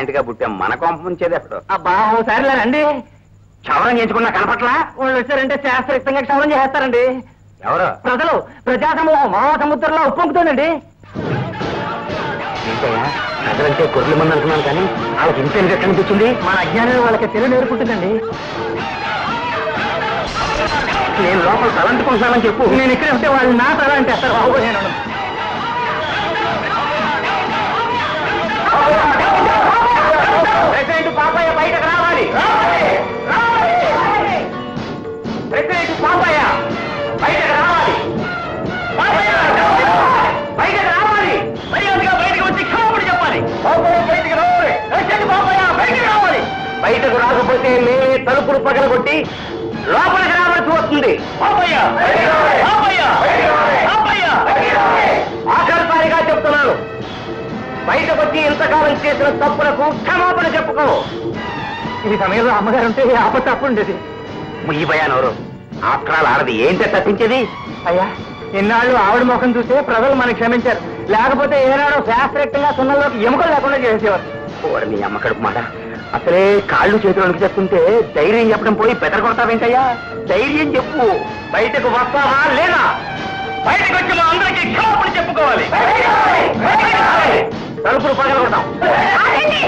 జాయింట్ గా పుట్టాం మన కొంప ముంచేది ఎప్పుడు అబ్బా ఒకసారి రండి క్షవరం చేయించుకున్నా కనపట్లా వాళ్ళు వచ్చారంటే శాస్త్రయుక్తంగా క్షవరం చేస్తారండి ఎవరు ప్రజలు ప్రజా సమూహం మహాసముద్రంలో ఉప్పొంగుతోందండి ఏంటయ్యా ప్రజలంటే గొర్రెల మంది అనుకున్నాను కానీ వాళ్ళకి ఇంత ఎందుకు కనిపించింది మన అజ్ఞానం వాళ్ళకి తెలివి నేర్పుతుందండి నేను లోపల తలంటుకుంటున్నానని చెప్పు నేను ఇక్కడే ఉంటే వాళ్ళు నా తల అంటే అసలు బాబు నేను ప్రెసిడెంట్ పాపయ్య బయటకు రావాలి ప్రెసిడెంట్ పాపయ్య బయటకు రావాలి పాపయ్య! బయటకు రావాలి మర్యాదగా బయటకు వచ్చి క్షమాపణ చెప్పాలి పాపయ్య బయటకు రావాలి ప్రెసిడెంట్ పాపయ్య బయటకు రావాలి బయటకు రాకపోతే మేమే తలుపులు పగలగొట్టి లోపలికి రావాల్సి వస్తుంది పాపయ్య పాపయ్య పాపయ్య ఆఖరిసారిగా చెప్తున్నాను బయటకు వచ్చి ఇంతకాలం చేసిన తప్పులకు క్షమాపణ చెప్పుకో ఈ సమయంలో అమ్మగారు ఉంటే ఆపత్తి అప్పు ఉండేది ముయ్యిపోయానవరు ఆక్రాలు ఆడది ఏంటే తప్పించేది అయ్యా ఇన్నాళ్ళు ఆవిడ ముఖం చూసే ప్రజలు మనకి క్షమించారు లేకపోతే ఏనాడో శాస్త్రయుక్తంగా సున్నలోకి ఎముకలు లేకుండా చేసేవారు ఓరి నీ అమ్మ కడుపు మాట అసలే కాళ్ళు చేతులు వణికి చెప్తుంటే ధైర్యం చెప్పడం పోయి బెదర కొడతావేంటయ్యా ధైర్యం చెప్పు బయటకు వస్తావా లేదా బయటకు వచ్చి మా అందరికీ క్షమాపణ చెప్పుకోవాలి తలుపులు పగలగొడతాం ఆగండి!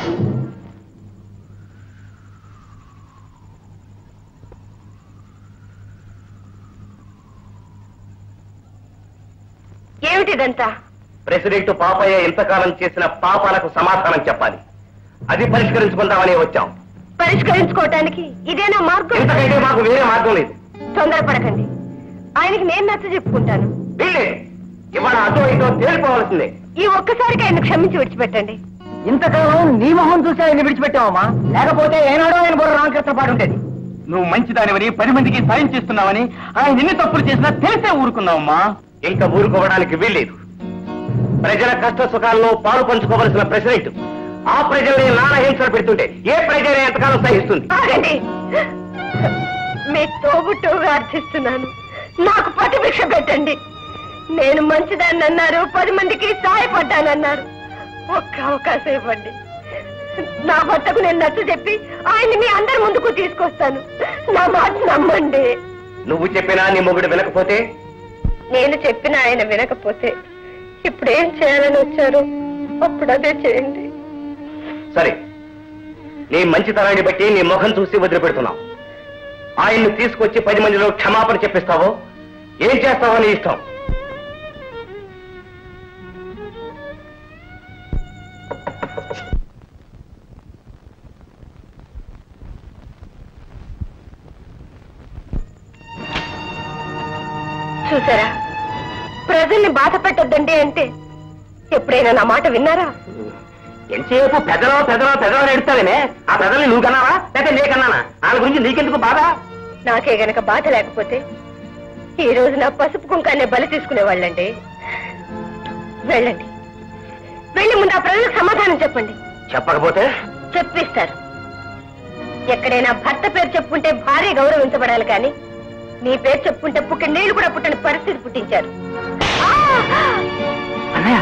ఏమిటిదంతా ప్రెసిడెంట్ పాపయ్య ఇంతకాలం చేసిన పాపాలకు సమాధానం చెప్పాలి అది పరిష్కరించుకుందామని వచ్చాం పరిష్కరించుకోవటానికి ఇదేనా మార్గం ఇంతకంటే మాకు వేరే మార్గం లేదు తొందరపడకండి ఆయనకి నేను నచ్చ చెప్పుకుంటాను వీళ్ళే ఇవాళ అటో ఇటో తేలిపోవాల్సిందే ఈ ఒక్కసారికి ఆయన క్షమించి విడిచిపెట్టండి ఇంతకాలం నీ మొహం చూసి ఆయన విడిచిపెట్టావమ్మా లేకపోతే ఏనాడో ఆయన బుర్ర రామకృష్ణ పాటు ఉండేది నువ్వు మంచిదానివని పది మందికి సాయం చేస్తున్నావని ఆయన ఎన్ని తప్పులు చేసినా తెలిసే ఊరుకున్నావమ్మా ఇంకా ఊరుకోవడానికి వీల్లేదు ప్రజల కష్ట సుఖాల్లో పాలు పంచుకోవలసిన ప్రెసిడెంట్ ఆ ప్రజల్ని నానా హింసలు పెడుతుంటే ఏ ప్రజలే ఎంతకాలం సహిస్తుంది ఆగండి మీ తోబుట్టుగా అర్థిస్తున్నాను నాకు ప్రతిభిక్ష పెట్టండి నేను మంచిదాన్ని అన్నారు పది మందికి సహాయపడ్డానన్నారు ఒక్క అవకాశం ఇవ్వండి నా భర్తకు నేను నచ్చ చెప్పి ఆయన్ని మీ అందరి ముందుకు తీసుకొస్తాను నా మాట నమ్మండి నువ్వు చెప్పినా నీ మొగుడు వినకపోతే నేను చెప్పిన ఆయన వినకపోతే ఇప్పుడు ఏం చేయాలని వచ్చారు అప్పుడు అదే చేయండి సరే నీ మంచితనాన్ని బట్టి నీ ముఖం చూసి వదిలిపెడుతున్నావు ఆయన్ని తీసుకొచ్చి పది మందిలో క్షమాపణ చెప్పిస్తావో ఏం చేస్తావో నీ ఇష్టం చూసారా ప్రజల్ని బాధ పెట్టొద్దండి అంటే ఎప్పుడైనా నా మాట విన్నారా ఎంతసేపు పెదలో పెదలో పెదలో నడుస్తావేనే ఆ పెదల్ని నువ్వు కన్నావా లేక నే కన్నానా వాళ్ళ గురించి నీకెందుకు బాధ నాకే గనక బాధ లేకపోతే ఈ రోజు నా పసుపు కుంకాన్ని బలి తీసుకునేవాళ్ళండి వెళ్ళండి వెళ్ళి ముందు ఆ ప్రజలకు సమాధానం చెప్పండి చెప్పకపోతే చెప్పిస్తారు ఎక్కడైనా భర్త పేరు చెప్పుకుంటే భార్య గౌరవించబడాలి కానీ నీ పేరు చెప్పుకుంటే పుట్టి నీళ్లు కూడా పుట్టని పరిస్థితి పుట్టించారు ఆ! అన్నయ్య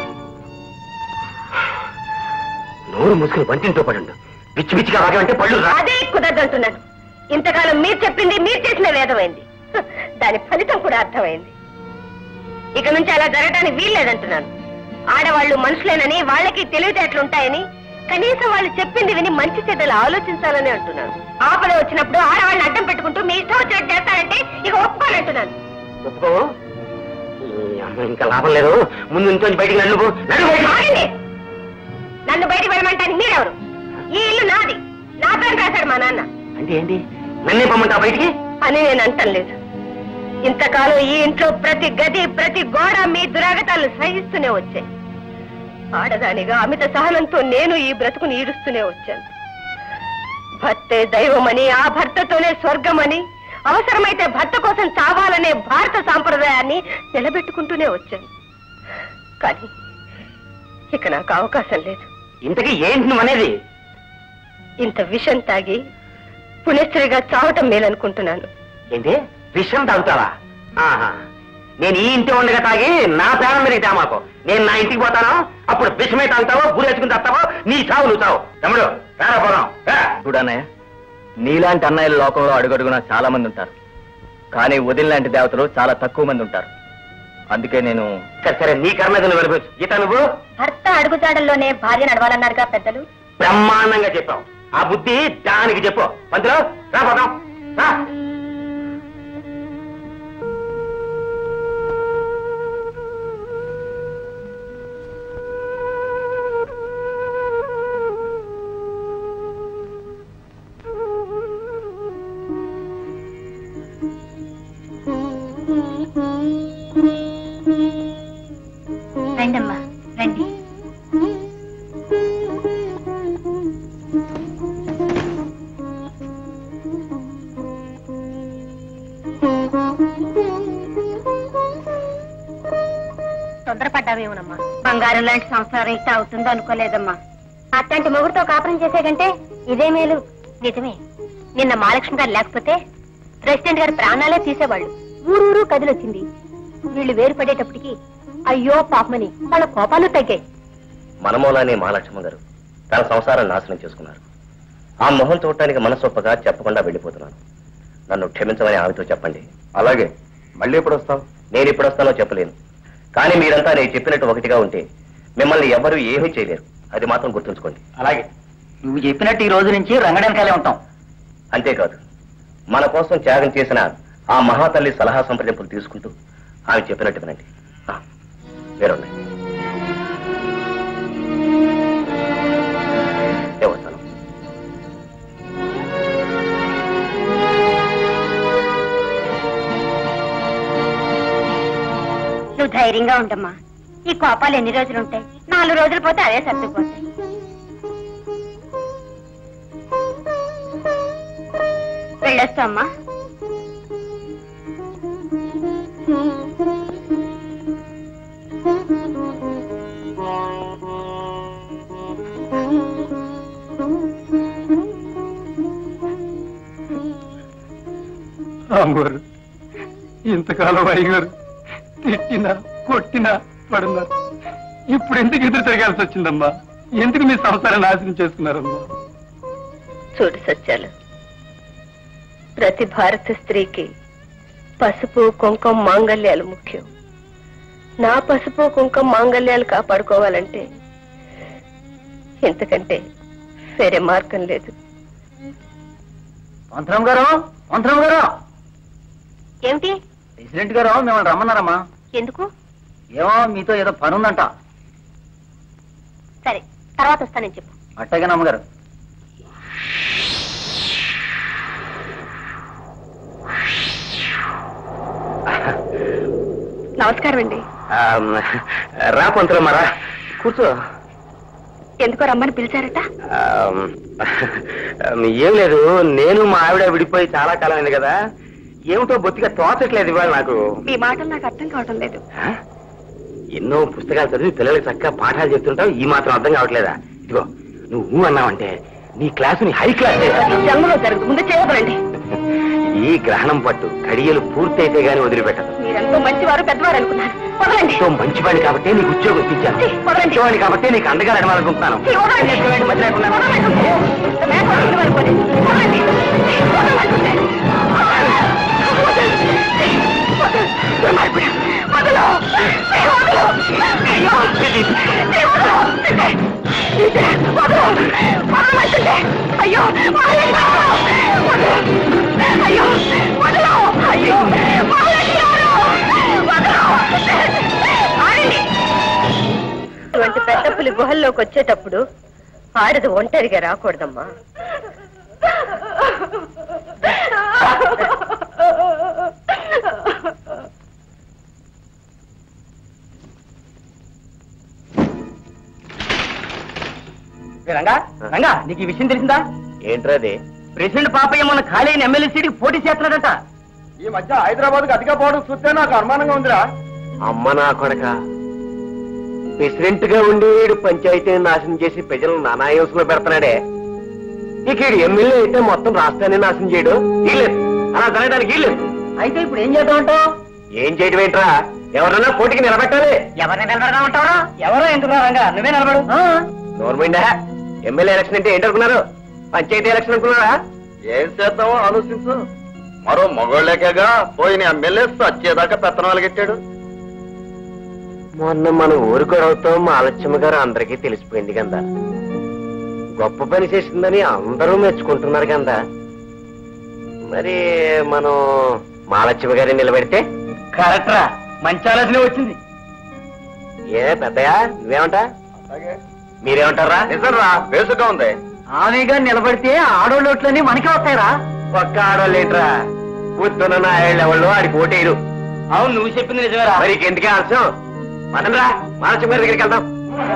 నోరు మూసుకుని వంటింతో పడండు పిచ్చి పిచ్చిగా వాగామంటే పళ్ళు రా అదే కుదరదంటున్నాను ఇంతకాలం మీరు చెప్పింది మీరు చేసిన వేదమైంది హ, దాని ఫలితం కూడా అర్థమైంది ఇక నుంచి అలా జరగడానికి వీల్లేదంటున్నాను ఆడవాళ్ళు మనుషులేనని వాళ్ళకి తెలివితేటలు ఉంటాయని కనీసం వాళ్ళు చెప్పింది విని మంచి చెడ్డలు ఆలోచించాలని అంటున్నాను ఆపద వచ్చినప్పుడు ఆడవాళ్ళని అడ్డం పెట్టుకుంటూ మీ ఇష్టం వచ్చినట్టు చేస్తారంటే ఇక ఒప్పుకోనంటున్నాను ఒప్పుకోవు ఈ అమ్మ ఇంకా లాభం లేదు ముందు ఇంట్లో బయటికి నన్ను పో. నన్ను బయటికి ఆగండి నన్ను బయటికి వెళ్ళమంటానికి మీరెవరు ఈ ఇల్లు నాది నా పేరు రాశాడు మా నాన్న అంటే ఏంటి నన్నే పొమ్మంటా బయటికి అని నేను అంటలేదు ఇంతకాలం ఈ ఇంట్లో ప్రతి గది ప్రతి గోడ మీ దురాగతాలు సహిస్తూనే వచ్చాయి ఆడదానిగా అమిత సహనంతో నేను ఈ బ్రతుకుని ఈడుస్తూనే వచ్చాను భర్తే దైవమని ఆ భర్తతోనే స్వర్గమని అవసరమైతే భర్త కోసం చావాలనే భారత సాంప్రదాయాన్ని నిలబెట్టుకుంటూనే వచ్చాను కానీ ఇక నాకు అవకాశం లేదు ఇంతకీ ఏంటి నువ్వు అనేది ఇంత విషం తాగి పుణ్యస్త్రీగా చావటం మేలనుకుంటున్నాను ఏంటి విషం తాగుతావా ఆహా నేను ఈ ఇంటి ఉండగా తాగి నా ప్రాణం మీదకి తేమాకు నేను నా ఇంటికి పోతాను అప్పుడు విషమే తాగుతావో గురి వేసుకుని తాగుతావో నీ చావు నువ్వు చావు తమ్ముడు రారా పోదాం రా. చూడన్నయ్య నీలాంటి అన్నయ్యల లోకంలో అడుగడుగునా చాలా మంది ఉంటారు కానీ వదిన లాంటి దేవతలు చాలా తక్కువ మంది ఉంటారు అందుకే నేను సరే సరే నీ కర్మ ఏదో నువ్వు వెళ్ళిపోవచ్చు గీత నువ్వు భర్త అడుగుజాడల్లోనే భార్య నడవాలన్నారుగా పెద్దలు బ్రహ్మాండంగా చెప్పావు ఆ బుద్ధి దానికి చెప్పు పంతులు రా పోదాం రా రండమ్మా రండి తొందరపడ్డావేమోనమ్మా బంగారం లాంటి సంసారం ఇట్ట అవుతుందో అనుకోలేదమ్మా అట్లాంటి మొగుడుతో కాపురం చేసే కంటే ఇదే మేలు నిజమే నిన్న మహాలక్ష్మి గారు లేకపోతే ప్రెసిడెంట్ గారి ప్రాణాలే తీసేవాళ్ళు ఊరూరు కదిలొచ్చింది వీళ్ళు వేరు పడేటప్పటికి అయ్యో పాపమని వాళ్ళ కోపాలు తగ్గాయి మనమూలానే మహాలక్ష్మ గారు తన సంసారం నాశనం చేసుకున్నారు ఆ మొహం చూడటానికి మనసొప్పగా చెప్పకుండా వెళ్ళిపోతున్నాను నన్ను క్షమించమని ఆమెతో చెప్పండి అలాగే మళ్ళీ ఎప్పుడు వస్తావు నేను ఎప్పుడు వస్తానో చెప్పలేను కానీ మీరంతా నేను చెప్పినట్టు ఒకటిగా ఉంటే మిమ్మల్ని ఎవరు ఏమీ చేయలేరు అది మాత్రం గుర్తుంచుకోండి అలాగే నువ్వు చెప్పినట్టు ఈ రోజు నుంచి రంగడెనకాలే ఉంటాం అంతేకాదు మన కోసం త్యాగం చేసిన ఆ మహాతల్లి సలహా సంప్రదింపులు తీసుకుంటూ ఆమె చెప్పినట్టు వినండి ఆ, వేరున్నాయి దేవస్థానం నువ్వు ధైర్యంగా ఉండమ్మా ఈ కోపాలు ఎన్ని రోజులు ఉంటాయి నాలుగు రోజులు పోతే అవే సర్దుకుపోతాయి వెళ్ళొస్తామ్మా అమ్మగారు ఇంతకాలం అయ్యగారు తిట్టినా కొట్టినా పడున్నారు ఇప్పుడు ఎందుకు ఎదురు తిరగాల్సి వచ్చిందమ్మా ఎందుకు మీ సంసారం నాశనం చేసుకున్నారమ్మా చూడు సత్యాలు ప్రతి భారత స్త్రీకి పసుపు కుంకుమ మాంగల్యాలు ముఖ్యం నా పసుపు కుంకుమ మాంగల్యాలు కాపాడుకోవాలంటే ఎంతకంటే వేరే మార్గం లేదు పంతరం గారు పంతరం గారు ఏమిటి ప్రెసిడెంట్ గారు మిమ్మల్ని రమ్మన్నారమ్మా ఎందుకు ఏమో మీతో ఏదో పని ఉందంట సరే తర్వాత వస్తానని చెప్పు అట్టగానే అమ్మగారు నమస్కారం అండి రా పంతులమ్మ రా కూర్చో ఎందుకో రమ్మని పిలిచారట ఆమ్, ఏం లేదు నేను మా ఆవిడ విడిపోయి చాలా కాలం అయింది కదా ఏమిటో బొత్తిగా తోచట్లేదు ఇవాళ నాకు మీ మాటలు నాకు అర్థం కావటం లేదు ఆ? ఎన్నో పుస్తకాలు చదివి పిల్లలకి చక్కగా పాఠాలు చెప్తుంటావు ఈ మాత్రం అర్థం కావట్లేదా ఇదిగో నువ్వు ఊ అన్నావంటే నీ క్లాసుని హై క్లాస్ చేశాను. జన్మలో జరగదు ముందు చేయబడండి ఈ గ్రహణం పట్టు కడియలు పూర్తయితే గాని వదిలిపెట్టదు మీరెంతో మంచివారు పెద్దవారు అనుకున్నారు వదలండి ఎంతో మంచివాడిని కాబట్టి నీకు ఉద్యోగం ఇప్పించాను ఛీ, వదలండి. మంచివాడిని కాబట్టి నీకు అండగా నడవాలనుకుంటున్నాను ఛీ, వదలండి. చేసుకోండి, మధ్య లేకుండా. వదలండి. ఇంత మేకలు విలువైపోయి. వదలండి. వదలండి. వదలు. వదలు. అయ్యో. వదలు. వదలు. వదలమంటుంటే. అయ్యో మాలయ్య. వదలు. అయ్యో వదలు. అయ్యో మాలయ్య గారు. వదలు. ఆగండి. ఇటువంటి పెద్ద పులి గుహల్లోకి వచ్చేటప్పుడు ఆడది ఒంటరిగా రాకూడదమ్మా ఏ రంగా రంగా నీకు ఈ విషయం తెలిసిందా ఏంట్రా అది ప్రెసిడెంట్ పాపయ్య మన ఖాళీ అయిన ఎమ్మెల్యే సీటుకి పోటీ చేస్తున్నాడట ఈ మధ్య హైదరాబాద్ కి అతిగా పోవడం చూస్తే నాకు అనుమానంగా ఉందిరా అమ్మ నా కొడక ప్రెసిడెంట్ గా ఉండి వీడు పంచాయతీని నాశనం చేసి ప్రజలను నానాయోసంలో పెడుతున్నాడే ఇక వీడు ఎమ్మెల్యే అయితే మొత్తం రాష్ట్రాన్ని నాశనం చేయడు వీల్లేదు అలా జరగడానికి వీల్లేదు అయితే ఇప్పుడు ఏం చేద్దామంటావు ఏం చేయటం ఏంట్రా ఎవరన్నా పోటీకి నిలబెట్టాలి ఎవరిని నిలబెడదామంటావా ఎవరో ఎందుకు రంగా నువ్వే నిలబడు గవర్నమెంట్ ఎమ్మెల్యే ఎలక్షన్ అంటే ఏంటనుకున్నారు పంచాయతీ ఎలక్షన్ అనుకున్నారా ఏం చేద్దామో ఆలోచించు మరో మగోళ్ళకేగా పోయిన ఎమ్మెల్యే సచ్చేదాకా పెత్తనాలు గెట్టాడు మొన్న మన ఊరు గొడవతో మా ఆలస్యమ్మ గారు అందరికీ తెలిసిపోయింది కదా గొప్ప పని చేసిందని అందరూ మెచ్చుకుంటున్నారు కదా మరి మనం మాలక్ష్మి గారిని నిలబెడితే కరెక్టరా మంచి ఆలోచన వచ్చింది ఏ పెద్దయా నువ్వేమంటా మీరేమంటారా నిజంరా వేసుగా ఉంది ఆమెగా నిలబడితే ఆడోళ్ళోట్లన్నీ మనకే వస్తాయిరా ఒక్క ఆడోళ్ళేంట్రా పొద్దున నాయుళ్ళు ఆడికి ఓటేరు అవును నువ్వు చెప్పింది నిజమేరా మరి ఎందుకే ఆలస్యం మనంరా మాలక్ష్మి గారి దగ్గరికి వెళ్దాం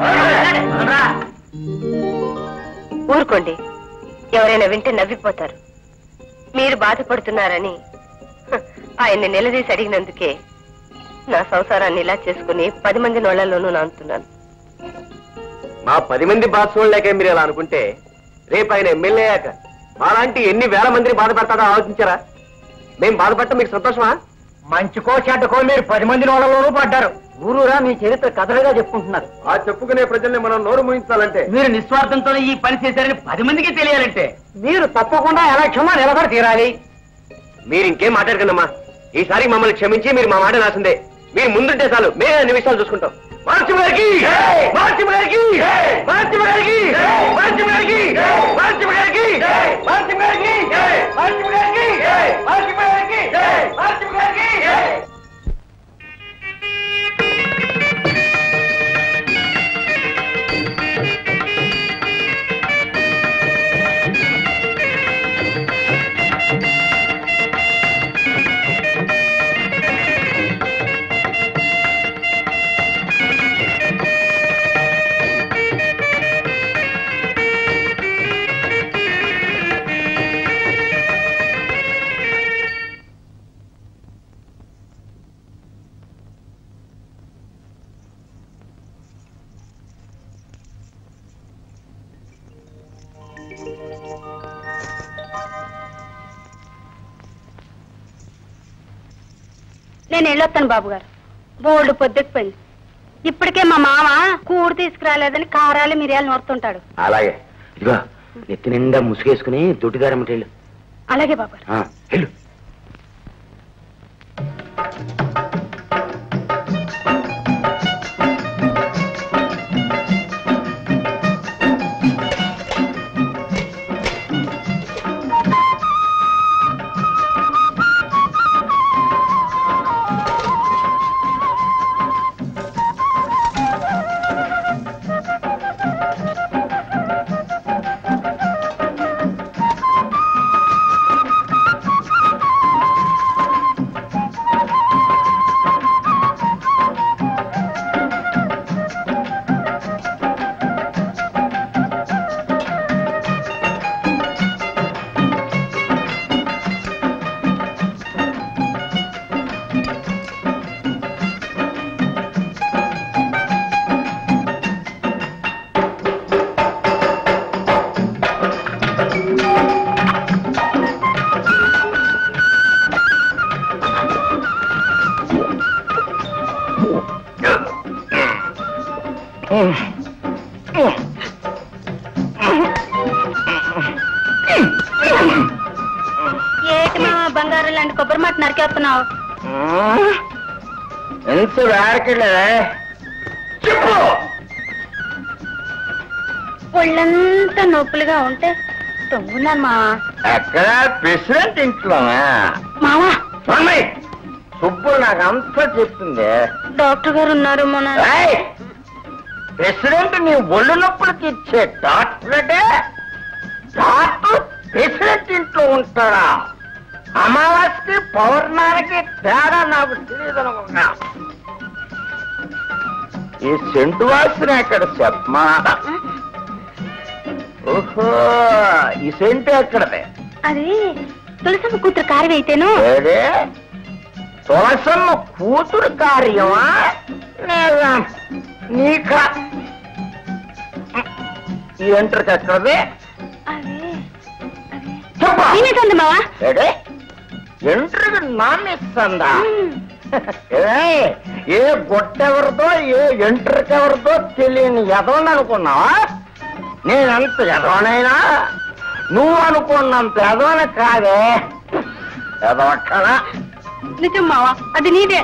ఊరుకోండి ఎవరైనా వింటే నవ్విపోతారు మీరు బాధపడుతున్నారని హ, ఆయన్ని నిలదీసి అడిగినందుకే నా సంసారాన్ని ఇలా చేసుకుని పది మంది నోళ్లలోనూ నానుతున్నాను మా పది మంది బాధ్యులకే మీరు ఇలా అనుకుంటే రేపు ఆయన ఎమ్మెల్యే అయ్యాక మాలాంటి ఎన్ని వేల మందిని బాధపడతారో ఆలోచించారా మేం బాధపడటం మీకు సంతోషమా మంచికో చెడ్డకో మీరు పది మంది నోళ్ళలోనూ పడ్డారు ఊరూరా మీ చరిత్ర కథలుగా చెప్పుకుంటున్నారు ఆ చెప్పుకునే ప్రజల్ని మనం నోరు ముయించాలంటే మీరు నిస్వార్థంతో ఈ పని చేశారని పది మందికి తెలియాలంటే మీరు తప్పకుండా ఎలక్షన్ నిలబడి తీరాలి మీరు ఇంకేం మాట్లాడకండమ్మా ఈసారి మమ్మల్ని క్షమించి మీరు మా మాట రాసిందే మీరు ముందుంటే చాలు మేము అన్ని విషయాలు చూసుకుంటాం మార్చిమ గారికి మార్చిమ గారికి మార్చిమ గారికి మార్చిమ గారికి మార్చిమ గారికి మార్చిమ గారికి మార్చిమ గారికి మార్చిమ గారికి మార్చిమ గారికి నేను వెళ్ళొస్తాను బాబు గారు బోల్డ్ పొద్దుకుపోయింది ఇప్పటికే మా మామ కూడు తీసుకురాలేదని కారాలు మిరియాలు నోరుతుంటాడు అలాగే ఇదిగో నెత్తి నిండా ముసుగేసుకుని దుడ్డుగారమ్మటి వెళ్ళు అలాగే బాబు గారు ఆ, వెళ్ళు ఏటి మామ బంగారం లాంటి కొబ్బరి మాట నరికేస్తున్నావు ఎంత వేరకెళ్ళే చెప్పు ఒళ్ళంతా నొప్పులుగా ఉంటే తొంగున్నాను మా ఎక్కడ ప్రెసిడెంట్ ఇంట్లోనా మావా స్వామి సుబ్బు నాకు అంతా చెప్తుంది డాక్టర్ గారు ఉన్నారు మొన్న ఏయ్! ప్రెసిడెంట్ నీ ఒళ్ళు నొప్పులకి ఇచ్చే డాక్టరే డాక్టర్ ప్రెసిడెంట్ ఇంట్లో ఉంటాడా అమావాస్యకి పౌర్ణానికి తేడా నాకు తెలియదు అనుకున్నా ఈ సెంటు వాసన ఎక్కడ చెప్పమా ఓహో ఈ సెంటు ఎక్కడదే అది తులసమ్మ కూతురు కారం అయితేను ఏడే తులసమ్మ కూతురు కార్యమా లేదా నీక ఈ ఎంటర్కి ఎక్కడది అది చెప్పు నేనేటండి మావా ఏడే ఎంట్రీకి నామిస్తుందా ఏయ్, ఏ గొట్టెవరిదో ఏ ఎంట్రీకి ఎవరిదో తెలియని ఎదవని అనుకున్నావా నేనంత ఎదవనైనా నువ్వు అనుకున్నంత ఎదవని కాదే ఎదవక్కడా నిజం మావా అది నీదే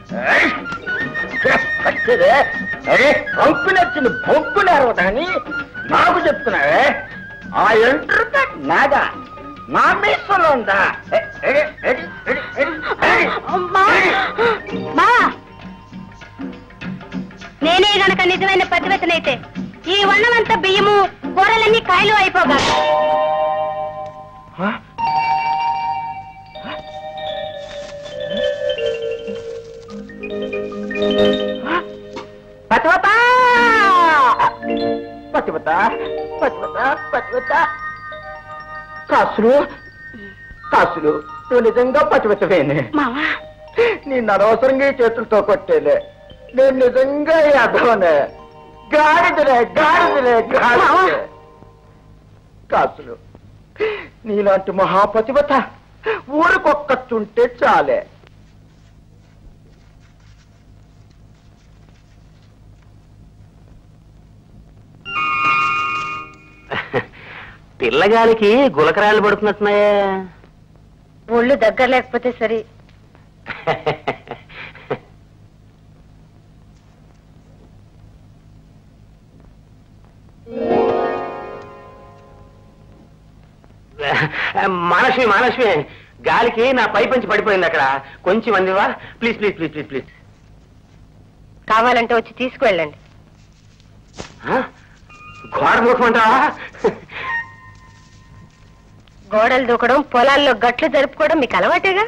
కచ్చిదే అరే పంపినచ్చింది పంపులేరు కానీ నాకు చెప్తున్నావే ఆ ఎంట్రుక నాదా నా మీసలో ఉందా ఎ, ఎడి, ఎడి, ఎడి, ఎడి, ఎడి. మా నేనే గనక నిజమైన పతివతనైతే ఈ వన్నమంతా బియ్యము కూరలన్నీ కాయలు అయిపోగా పతివత పతివత పతివత పతివత కాసులు కాసులు నువ్వు నిజంగా పతివతవేనే మావా నేను అనవసరంగా ఈ చేతులతో కొట్టేలే నేను నిజంగా యాదవనే గాడిదలే గాడిదలే గాడిదలే కాసులు నీలాంటి మహాపతివత ఊరికొక్కచ్చుంటే చాలే పిల్లగాలికి గులకరాళ్ళు పడుతున్నట్టున్నాయే ఒళ్ళు దగ్గర లేకపోతే సరే మానస్వి మానస్వి గాలికి నా పై పంచి పడిపోయింది అక్కడ కొంచెం అందివా please please please please please కావాలంటే వచ్చి తీసుకువెళ్ళండి గోడ మూసమంటావా గోడలు దూకడం పొలాల్లో గట్లు జరుపుకోవడం మీకు అలవాటేగా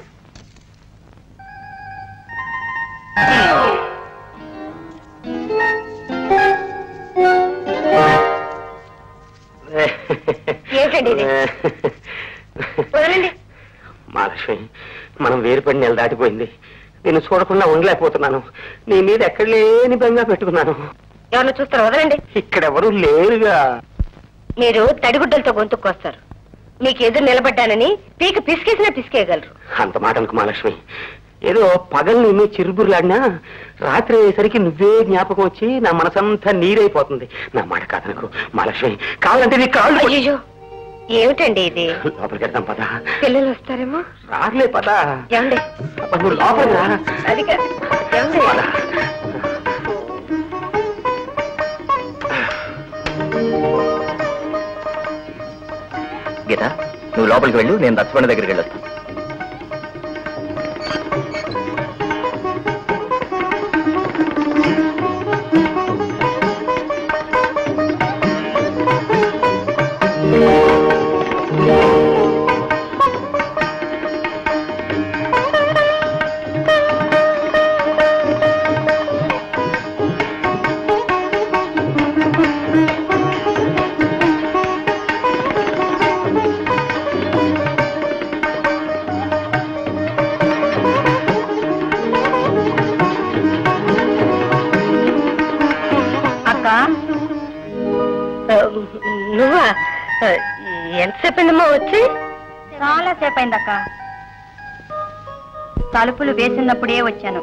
ఏంటండి ఇది? వదలండి మహాలక్ష్మి మనం వేరుపడి నెల దాటిపోయింది నేను చూడకుండా ఉండలేకపోతున్నాను నీ మీద ఎక్కడ లేని బెంగా పెట్టుకున్నాను ఎవరిని చూస్తారు వదలండి ఇక్కడెవరూ లేరుగా మీరు తడిగుడ్డలతో గొంతుక్కొస్తారు మీకు ఎదురు నిలబడ్డానని పీక పిసికేసినా పిసికేయగలరు అంత మాట అనుకు మహాలక్ష్మి ఏదో పగల్ని మీ చిరుబురులాడినా రాత్రి అయ్యేసరికి నువ్వే జ్ఞాపకం వచ్చి నా మనసంతా నీరైపోతుంది నా మాట కాదనుకు మహాలక్ష్మి కావాలంటే నీ కాళ్ళు పట్టు- అయ్యో ఏమిటండి ఇది లోపలికి వెళ్దాం పద పిల్లలు వస్తారేమో రాలే పద ఏమండి అబ్బా, నువ్వు లోపలికి రా అది కాదు. ఏమండి పద. గీత నువ్వు లోపలికి వెళ్ళు నేను దచ్చపండి దగ్గరికి వెళ్ళొస్తాను అక్క ఆ, నువ్వా ఆ, ఎంతసేపు అయిందమ్మా వచ్చి చాలా సేపు అయిందక్క తలుపులు వేసినప్పుడే వచ్చాను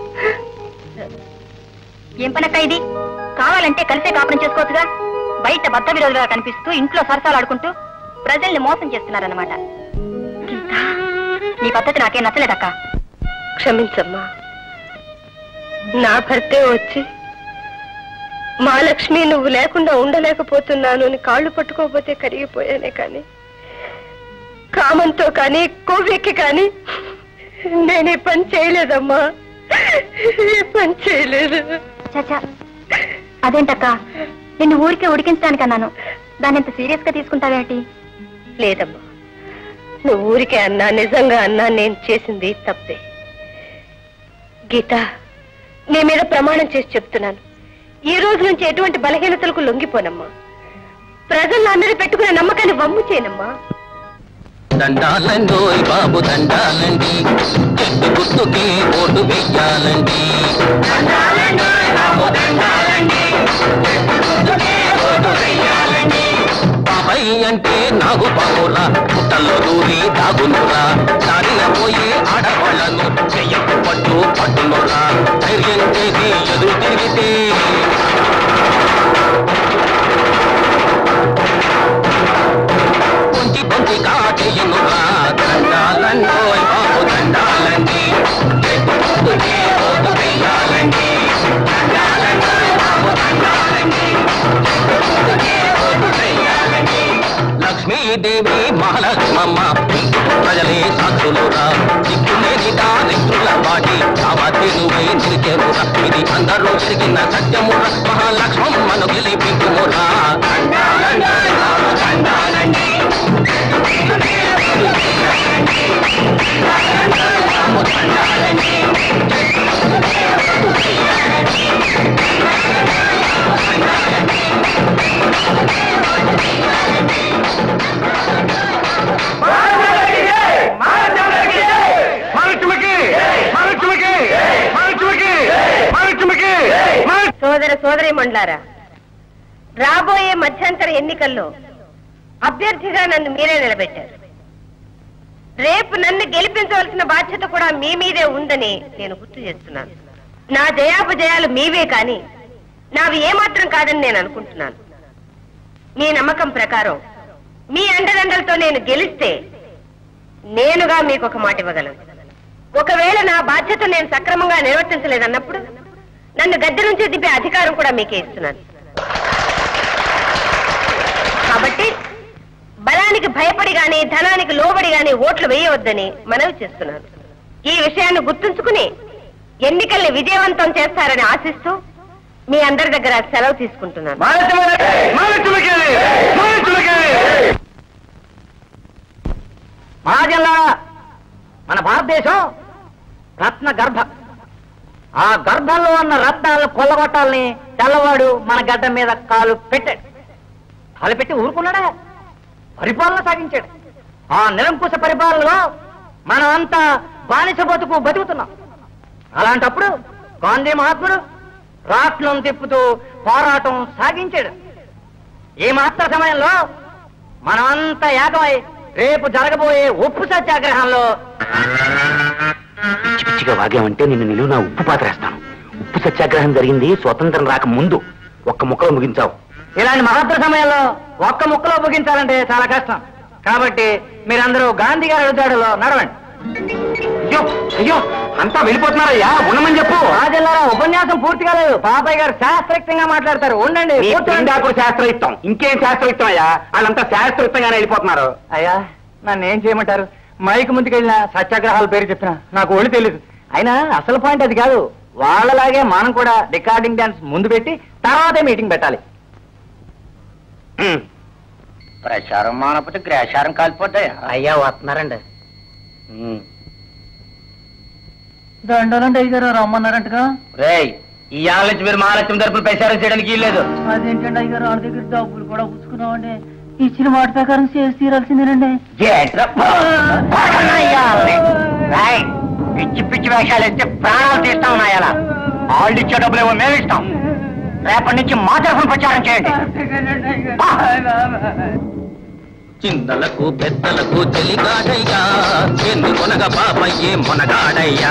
ఏం పనక్క ఇది కావాలంటే కలిసే కాపురం చేసుకోవచ్చుగా బయట బద్ద విరోధులుగా కనిపిస్తూ ఇంట్లో సరసాలు ఆడుకుంటూ ప్రజల్ని మోసం చేస్తున్నారన్నమాట నీ పద్ధతి నాకేం నచ్చలేదక్క క్షమించమ్మా నా భర్తే వచ్చి మహాలక్ష్మి నువ్వు లేకుండా ఉండలేకపోతున్నాను అని కాళ్ళు పట్టుకోకపోతే కరిగిపోయానే కానీ కామంతో కానీ కొవ్వెక్కి కానీ నేను ఈ పని చేయలేదమ్మా ఈ పని చేయలేదు చచ్చా అదేంటక్క నిన్ను ఊరికే ఉడికించడానికి అన్నాను దాన్ని ఎంత సీరియస్ గా తీసుకుంటావేటి లేదమ్మా నువ్వు ఊరికే అన్నా నిజంగా అన్నా నేను చేసింది తప్పే గీత నీ మీద ప్రమాణం చేసి చెప్తున్నాను ఈ రోజు నుంచి ఎటువంటి బలహీనతలకు లొంగిపోనమ్మా ప్రజలు నా మీద పెట్టుకునే నమ్మకాన్ని వమ్ము చేయనమ్మా దండాలండోయ్ బాబు దండాలండి చెట్టు గుర్తుకి ఓటు వెయ్యాలండి పాప రై అంటే నాగు పామురా పుట్టల్లో దూరి దాగునురా దారిన పోయి ఆడవాళ్లను చెయ్యకు పట్టు పట్టునురా ధైర్యం చేసి ఎదురు తిరిగితే కొంచి పొంచి కాటేయనురా దండాలండోయ్ బాబు దండాలండి చెట్టు పొద్దుకే పోతు వెయ్యాలండి దండాలండోయ్ బాబు దండాలండి చెట్టు పొద్దుకే పోతు వెయ్యాలండి లక్ష్మీదేవి మహాలక్ష్మమ్మ ప్రజలే సాక్షులురా దిక్కులేని దారిద్రుల పాటి కావతి నువ్వే నిలిచెరురా ఇది అందరూ జరిగిన సత్యమురా మహాలక్ష్మమ్మను గెలిపించుమురా దండాలండి బాబు దండాలండి సోదర సోదరి మండలారా రాబోయే మధ్యంతర ఎన్నికల్లో అభ్యర్థిగా నన్ను మీరే నిలబెట్టారు రేపు నన్ను గెలిపించవలసిన బాధ్యత కూడా మీ మీదే ఉందని నేను గుర్తు చేస్తున్నాను నా జయాపజయాలు మీవే కాని నావి ఏమాత్రం కాదని నేను అనుకుంటున్నాను మీ నమ్మకం ప్రకారం మీ అండదండలతో నేను గెలిస్తే నేనుగా మీకు ఒక మాట ఇవ్వగలను ఒకవేళ నా బాధ్యత నేను సక్రమంగా నిర్వర్తించలేదన్నప్పుడు నన్ను గద్దె నుంచి దింపే అధికారం కూడా మీకే ఇస్తున్నాను కాబట్టి బలానికి భయపడి గాని ధనానికి లోబడి గాని ఓట్లు వేయవద్దని మనవి చేస్తున్నాను ఈ విషయాన్ని గుర్తుంచుకుని ఎన్నికల్ని విజయవంతం చేస్తారని ఆశిస్తూ మీ అందరి దగ్గర సెలవు తీసుకుంటున్నాను మహాజన్లా మన భారతదేశం రత్న గర్భ ఆ గర్భంలో ఉన్న రత్నాలను కొల్లగొట్టాలని తెల్లవాడు మన గడ్డ మీద కాలు పెట్టాడు కాలు పెట్టి ఊరుకున్నాడా పరిపాలన సాగించాడు ఆ నిరంకుశ పరిపాలనలో మనం అంతా బానిస బతుకు బతుకుతున్నాం అలాంటప్పుడు గాంధీ మహాత్ముడు రాట్నం తిప్పుతూ పోరాటం సాగించాడు ఈ మాత్ర సమయంలో మనం అంతా ఏకమై రేపు జరగబోయే ఉప్పు సత్యాగ్రహంలో పిచ్చి పిచ్చిగా వాగామంటే నిన్ను నిలువు నా ఉప్పు పాత్రేస్తాను ఉప్పు సత్యాగ్రహం జరిగింది స్వతంత్రం రాక ముందు ఒక్క ముక్కలో ముగించావు ఇలాంటి మహత్తర సమయంలో ఒక్క ముక్కలో ముగించాలంటే చాలా కష్టం కాబట్టి మీరందరూ గాంధీ గారి అడుగుజాడలో నడవండి అయ్యో అయ్యో అంతా వెళ్ళిపోతున్నారయ్యా ఉండమని చెప్పు రాజల్లారా ఉపన్యాసం పూర్తి కాలేదు పాపయ్య గారు శాస్త్రయుక్తంగా మాట్లాడతారు ఉండండి నీ కూర్చోండి. పిండాకుడు శాస్త్రయుక్తం ఇంకేం శాస్త్రయుక్తం అయ్యా వాళ్ళంతా శాస్త్రయుక్తంగానే వెళ్ళిపోతున్నారు అయ్యా నన్ను ఏం చేయమంటారు మైక్ ముందుకెళ్ళిన సత్యాగ్రహాల పేరు చెప్పిన నాకు ఒళ్ళు తెలియదు అయినా అసలు పాయింట్ అది కాదు వాళ్ళలాగే మనం కూడా రికార్డింగ్ డాన్స్ ముందు పెట్టి తర్వాతే మీటింగ్ పెట్టాలి ఉమ్. ప్రచారం మానకపోతే గ్రాచారం కాలిపోతాయి అయ్యా వస్తున్నారండి దండాలండి అయ్యగారు రమ్మన్నారంటగా రేయ్ ఇవాళ నుంచి మీరు మహాలక్ష్మి తరపున ప్రచారం చేయడానికి లేదు అదేంటండి అయ్యగారు వాళ్ళ దగ్గర డబ్బులు కూడా పుచ్చుకున్నామండి ఇచ్చిన మాట ప్రకారం చేసి తీరాల్సిందేనండి పిచ్చి పిచ్చి వేషాలు ఇస్తే ప్రాణాలు తీస్తాం నాయాల వాళ్ళు ఇచ్చే డబ్బులు ఏమో మేము ఇస్తాం రేపటి నుంచి మా తరఫున ప్రచారం చేయండి చిన్నలకు పెద్దలకు చెలిగాడయ్యా ఎందుకొనగ బాబయ్యే మొనగాడయ్యా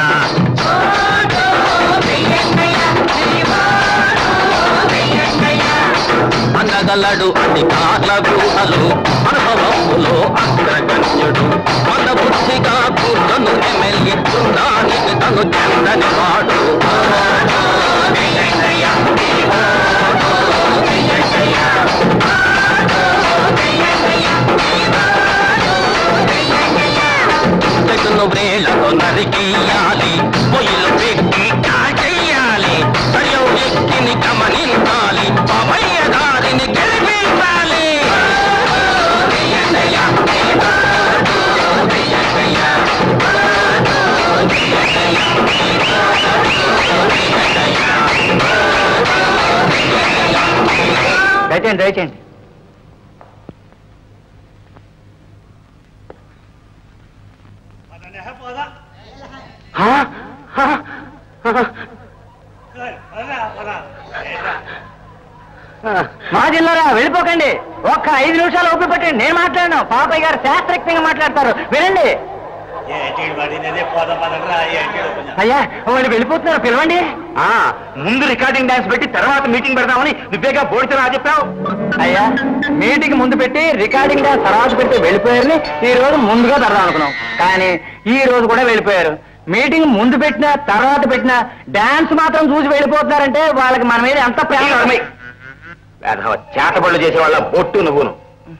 అందగలడు అధికారుల గుహలు అనుభవములో అగ్రగణ్యుడు మన బుద్ధిగా బుర్రను ఎమ్మెల్యే బృందానికి తను చెందని వాడు చెట్టును వ్రేళ్లతో నరికేయాలి పొయ్యిలు పెట్టి కాల్చేయాలి సరియో వ్యక్తిని గమనించాలి పవయ్య దారిని గెలిపించాలి దయచేయండి దయచేయండి హా? హా? హా? మా జిల్లారా వెళ్ళిపోకండి ఒక్క ఐదు నిమిషాలు ఓపిక పెట్టండి నేను మాట్లాడను పాపయ్య గారు శాస్త్రజ్ఞంగా మాట్లాడతారు వినండి అయ్యా వాళ్ళు వెళ్ళిపోతున్నారు పిలవండి ఆ, ముందు రికార్డింగ్ డాన్స్ పెట్టి తర్వాత మీటింగ్ పెడదామని నువ్వేగా బోడితో రా చెప్పావు అయ్యా మీటింగ్ ముందు పెట్టి రికార్డింగ్ డాన్స్ తర్వాత పెట్టి వెళ్ళిపోయారని ఈ రోజు ముందుగా తరదాం అనుకున్నాం కానీ ఈ రోజు కూడా వెళ్ళిపోయారు మీటింగ్ ముందు పెట్టినా తర్వాత పెట్టినా డాన్స్ మాత్రం చూసి వెళ్ళిపోతున్నారంటే వాళ్ళకి మన మీద ఎంత ప్రేమ అమ్మాయి. వేధవ చేతబడులు చేసే వాళ్ళ బొట్టు నువ్వును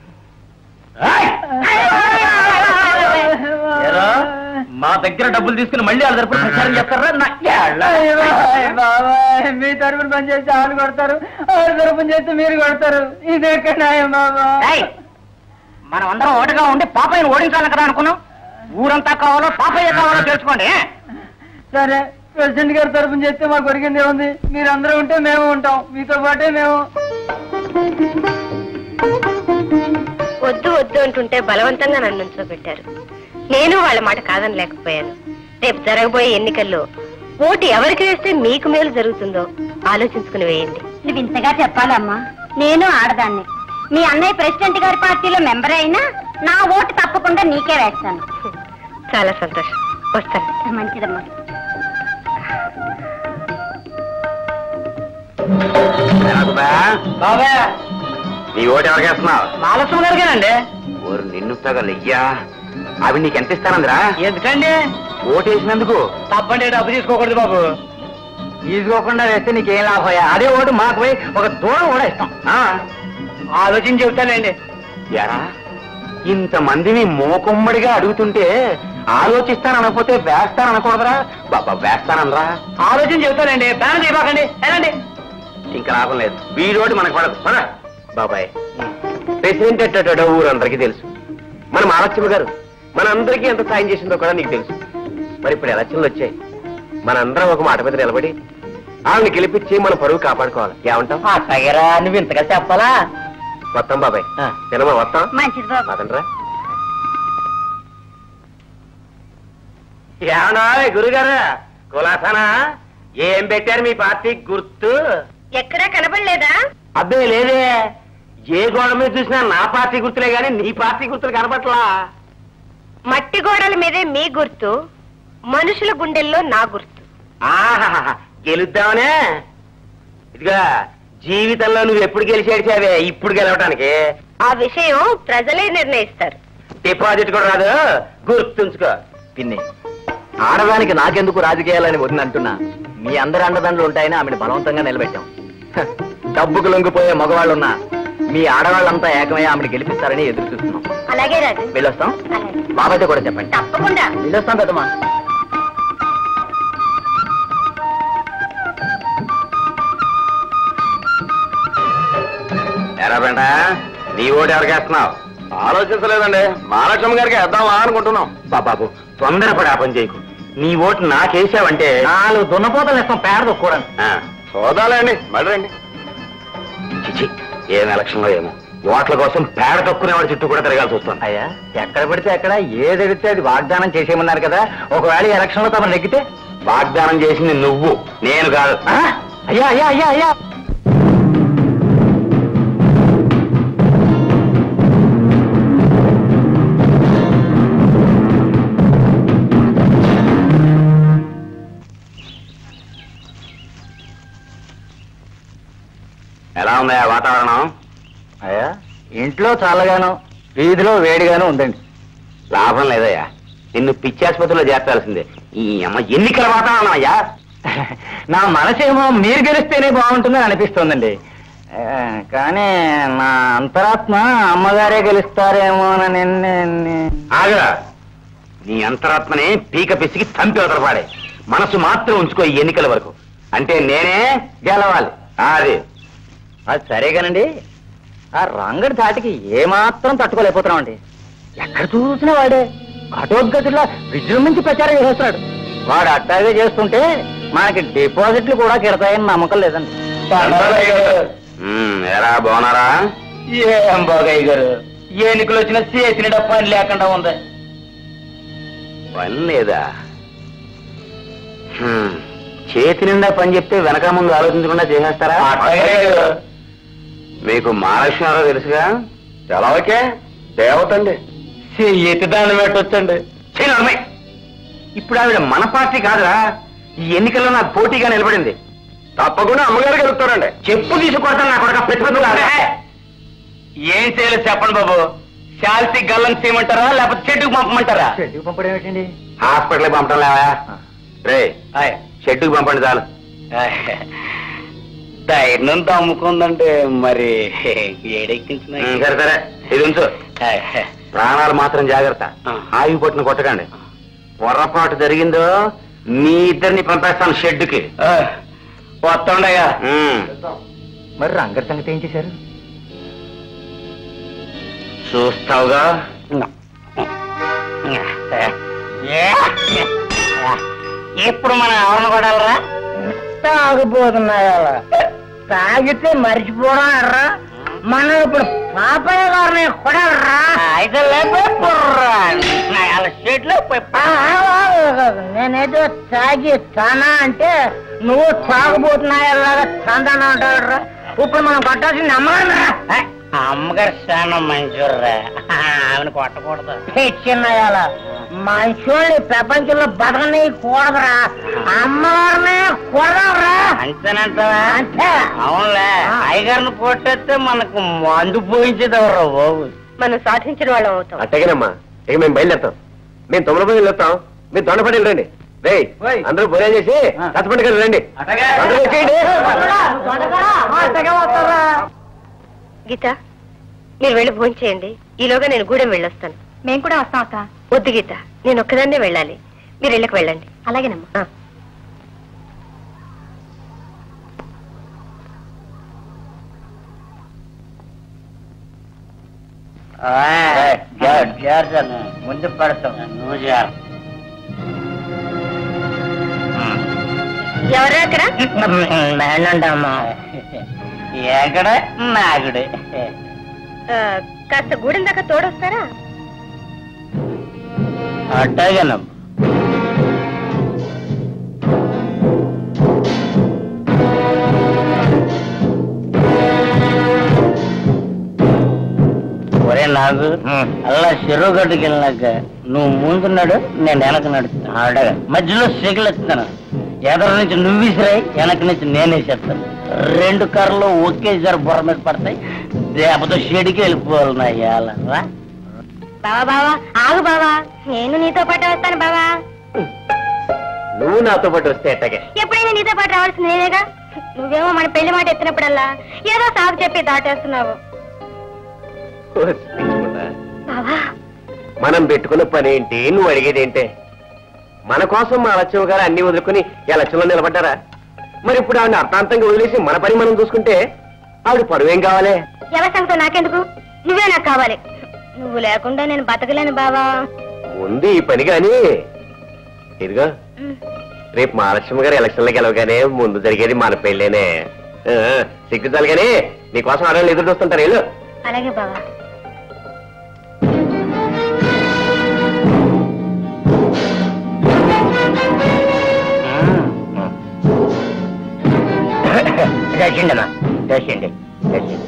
ఏరా, మా దగ్గర డబ్బులు తీసుకుని మళ్ళీ వాళ్ళ తరపున ప్రచారం చేస్తారా నా బాబాయ్ మీ తరపున పని చేస్తే వాళ్ళు కొడతారు వాళ్ళ తరపున చేస్తే మీరు కొడతారు ఇది ఎక్కడ న్యాయం బాబా ఏయ్, మనం అందరం ఓటుగా ఉండి పాపయ్యను ఓడించాలి కదా అనుకున్నాం ఊరంతా కావాలో పాపయ్య కావాలో తెలుసుకోండి ఏ? సరే ప్రెసిడెంట్ గారి తరపున చేస్తే మాకు కొరిగింది ఏముంది మీరందరూ ఉంటే మేము ఉంటాం మీతో పాటే మేము వద్దు వద్దు అంటుంటే బలవంతంగా నన్ను ఉంచోబెట్టారు నేను వాళ్ళ మాట కాదని లేకపోయాను రేపు జరగబోయే ఎన్నికల్లో ఓటు ఎవరికి వేస్తే మీకు మేలు జరుగుతుందో ఆలోచించుకుని వేయండి నువ్వు ఇంతగా చెప్పాలమ్మా నేను ఆడదాన్ని మీ అన్నయ్య ప్రెసిడెంట్ గారి పార్టీలో మెంబర్ అయినా నా ఓటు తప్పకుండా నీకే వేస్తాను చాలా సంతోషం వస్తాను మంచిదమ్మా బాబాయ్ నీ ఓటు ఎవరికి వేస్తున్నావు మాలస్వామి గారికేనండి ఓరు నిన్ను తగలయ్యా అవి నీకు ఎంత ఇస్తానందిరా ఎందుకండి ఓటు వేసినందుకు తప్పండి డబ్బు తీసుకోకూడదు బాబు తీసుకోకుండా వేస్తే నీకేం లాభయ్యా అదే ఓటు మాకు పోయి ఒక దూరం కూడా ఇస్తాం ఆ, ఆలోచించి చెబుతానండి ఎరా ఇంతమందిని మోకుమ్మడిగా అడుగుతుంటే ఆలోచిస్తాననకపోతే వేస్తాననకూడదురా బాబా వేస్తాననరా ఆలోచించి చెబుతానండి ప్లాన్ చేయబాకండి ఎలాండి ఇంకా లాభం లేదు వీడోటి మనకు పడదు పద బాబాయ్ ప్రెసిడెంట్ ఎట్టడో ఊరందరికీ తెలుసు మన మహాలక్ష్మి గారు మనందరికీ ఎంత సాయం చేసిందో కూడా నీకు తెలుసు మరి ఇప్పుడు ఎలక్షన్లు వచ్చాయి మనందరం ఒక మాట మీద నిలబడి ఆవిడని గెలిపించి మన పరువు కాపాడుకోవాలి ఏమంటావు అట్టగరా నువ్వు ఇంతగా చెప్పాలా వస్తాం బాబాయ్ ఆ. సినిమా వస్తాం మంచిది బాబు అదండ్రా ఏమన్నా గురుగారు కులాసనా ఏం పెట్టారు మీ పార్టీ గుర్తు ఎక్కడా కనబడలేదా అబ్బే లేదే ఏ గోడ మీద చూసినా నా పార్టీ గుర్తులే గాని నీ పార్టీ గుర్తులు కనబట్లా మట్టి గోడల మీదే మీ గుర్తు మనుషుల గుండెల్లో నా గుర్తు ఆహా గెలుద్దామనే ఇదిగా జీవితంలో నువ్వు ఎప్పుడు గెలిచేసావే ఇప్పుడు గెలవటానికి ఆ విషయం ప్రజలే నిర్ణయిస్తారు డిపాజిట్ కూడా రాదు గుర్తుంచుకో పిన్ని ఆడదానికి నాకెందుకు రాజకీయాలని వదినంటున్నా మీ అందరి అండదండలు ఉంటాయని ఆమెను బలవంతంగా నిలబెట్టాం హ, డబ్బుకు లొంగిపోయే మగవాళ్ళున్నా మీ ఆడవాళ్ళంతా ఏకమై ఆమెను గెలిపిస్తారని ఎదురు చూస్తున్నాం అలాగే రాజు వెళ్ళొస్తాం అలాగే బాబాయ్తో కూడా చెప్పండి తప్పకుండా వెళ్ళొస్తాం పెద్దమ్మా ఎరా బెంట నీ ఓటు ఎవరికి వేస్తున్నావు ఆలోచించలేదండి మహాలక్ష్మి గారికి వేద్దామా అనుకుంటున్నాం బాబాబు తొందరపడి ఆ పని చేయకు నీ ఓటు నాకేసావంటే నాలుగు దున్నపోతలు ఇస్తాం పేడ తొక్కూడని ఆ, చూడాలండి మళ్ళీ రండి చిచి ఏం ఎలక్షన్ లో ఏమో ఓట్ల కోసం పేడ తొక్కునేవాడి చుట్టూ కూడా తిరగాల్సి వస్తుంది అయ్యా ఎక్కడ పడితే అక్కడ ఏది అడిగితే అది వాగ్దానం చేసేయమన్నారు కదా ఒకవేళ ఈ ఎలక్షన్ లో తమను నెగ్గితే వాగ్దానం చేసింది నువ్వు నేను కాదు ఆ? అయ్యా అయ్యా అయ్యా అయ్యా ఎలా ఉందా వాతావరణం అయ్యా ఇంట్లో చల్లగాను వీధిలో వేడిగాను ఉందండి లాభం లేదయ్యా నిన్ను పిచ్చాసుపత్రిలో చేర్చాల్సిందే ఈ అమ్మ ఎన్నికల వాతావరణం అయ్యా నా మనసేమో మీరు గెలిస్తేనే బాగుంటుందని అనిపిస్తోందండి ఆ, కానీ నా అంతరాత్మ అమ్మగారే గెలుస్తారేమోనని నే- ఆగా నీ అంతరాత్మని పీక పిసికి చంపి వదలపాడే మనసు మాత్రం ఉంచుకో ఈ ఎన్నికల వరకు అంటే నేనే గెలవాలి అది అది సరేగానండి ఆ రంగడి ధాటికి ఏమాత్రం తట్టుకోలేకపోతున్నామండి ఎక్కడ చూసినా వాడే ఘటోద్గతిలో విజృంభించి ప్రచారం చేస్తున్నాడు వాడు అట్టాగే చేస్తుంటే మనకి డిపాజిట్లు కూడా కిడతాయని నమ్మకం లేదండి ఉమ్, ఎలా బాగున్నారా ఏం బాగయ్య గారు ఎన్నికలు వచ్చినా చేసిన పని లేకుండా ఉంది పని లేదా హ్మ్, చేతి నిండా పని చెప్తే వెనక ముందు ఆలోచించకుండా చేసేస్తారా మీకు మహాలక్ష్మి తెలుసుగా ఎలాగే దేవతండి ఎత్తిదాన్ని పెట్టొచ్చండి ఇప్పుడు ఆవిడ మన పార్టీ కాదురా ఈ ఎన్నికల్లో నాకు పోటీగా నిలబడింది తప్పకుండా అమ్మగారు గెలుస్తారండి చెప్పు తీసుకొడతాను నా కొడక పెట్టుకుంటున్నా ఏం చేయలేదు చెప్పండి బాబు శాల్తీ గల్లం చేయమంటారా లేకపోతే చెట్టుకు పంపమంటారా చెట్టుకు పంపడం ఏమిటండి హాస్పిటల్కి పంపడం లేవా రే షెడ్డుకు పంపండి చాలు ధైర్యం అమ్ముకుందంటే మరి ఏడెక్కించిన ఉమ్, సరే సరే ఇది ఉంచు ప్రాణాలు మాత్రం జాగ్రత్త ఆయువు పట్టును కొట్టకండి పొరపాటు జరిగిందో మీ ఇద్దరిని పంపేస్తాను షెడ్డుకి వస్తుండగా ఉమ్. మరి రంగర్ సంగతి ఏం చేశారు చూస్తావుగా ఇప్పుడు మనం ఎవరిని కొడాలరా తాగిపోతున్నాయా తాగితే మర్చిపోవడం ఎర్రా మనం ఇప్పుడు పాపయ్య గారిని కొడరా అయితే స్టేట్లో నేనేదో తాగి తానా అంటే నువ్వు తాగబోతున్నాయలాగా తందాన అంటాడురా ఇప్పుడు మనం కొట్టాల్సింది అమ్మగారా అమ్మగారు చాలా మంచోర్రా ఆమెను కొట్టకూడదు చిన్నయాల మనుషుల్ని ప్రపంచంలో బతకని కూడదురా అమ్మగారిని కొడదరా అంతేనంటావా అంతే అవునులే అయ్యగారిని కొట్టేస్తే మనకు మందు పోయించేదెవరా బాబు మనం సాధించిన వాళ్ళం అవుతాం అట్టగేనమ్మా ఇక మేము బయలుదేరుతాం మేము తొమ్మిది మంది వెళ్తాం మీరు దొండపడి రండి రే అందరూ భోజనం చేసి కథపండి రండి అందరూ వచ్చేయండి గీత మీరు వెళ్ళి భోజనం చేయండి ఈలోగా నేను గూడెం వెళ్ళొస్తాను మేము కూడా వస్తాం అక్క వద్దు గీత నేను ఒక్కదాన్నే వెళ్ళాలి మీరు ఇళ్ళకి వెళ్ళండి అలాగేనమ్మా ఆ. ముందు పడతాం నువ్వు చేయాలి ఎవరా అక్కడ నేనంటమ్మా ఎక్కడ నాగుడే ఆ, కాస్త గూడెం దాకా తోడొస్తారా అట్టగనం ఒరే నాకు అలా చెరువు గడ్డకి వెళ్ళినాక నువ్వు ముందున్నాడు నేను వెనక నడుస్తాను ఆడగా మధ్యలో సిగలు ఎత్తాను ఎదర నుంచి నువ్వు విసిరాయి వెనక నుంచి నేనే చెప్తాను రెండు కర్రలు ఒకేసారి బుర్ర మీద పడతాయి దేపతో షెడికి వెళ్ళిపోవాలి నా ఇవాళ రా బావా బావా ఆగు బావా నేను నీతో పాటు వస్తాను బావా నువ్వు నాతో పాటు వస్తే ఎట్టగే ఎప్పుడైనా నీతో పాటు రావాల్సింది నేనేగా నువ్వేమో మన పెళ్లి మాట ఎత్తినప్పుడల్లా ఏదో సాగు చెప్పి దాటేస్తున్నావు బావా మనం పెట్టుకున్న పని ఏంటి నువ్వు అడిగేది ఏంటే మన కోసం మా లక్ష్యం గారు అన్ని వదులుకుని ఈ లక్ష్యంలో నిలబడ్డారా మరి ఇప్పుడు ఆవిడ అర్థాంతంగా వదిలేసి మన పని మనం చూసుకుంటే ఆవిడ పరువేం కావాలి ఎవరి సంగతో నాకెందుకు నువ్వే నాకు కావాలి నువ్వు లేకుండా నేను బతకలేను బావా ఉంది ఈ పని కానీ ఇదిగో రేపు మహాలక్ష్మి గారు ఎలక్షన్లకు గెలవగానే ముందు జరిగేది మన పెళ్ళేనే ఆ, సిగ్గుతాలు కానీ నీకోసం ఆడవాళ్ళు ఎదురు చూస్తుంటారు వెళ్ళు అలాగే బావా చేసిండమ్మా చేసిండి చేసిండి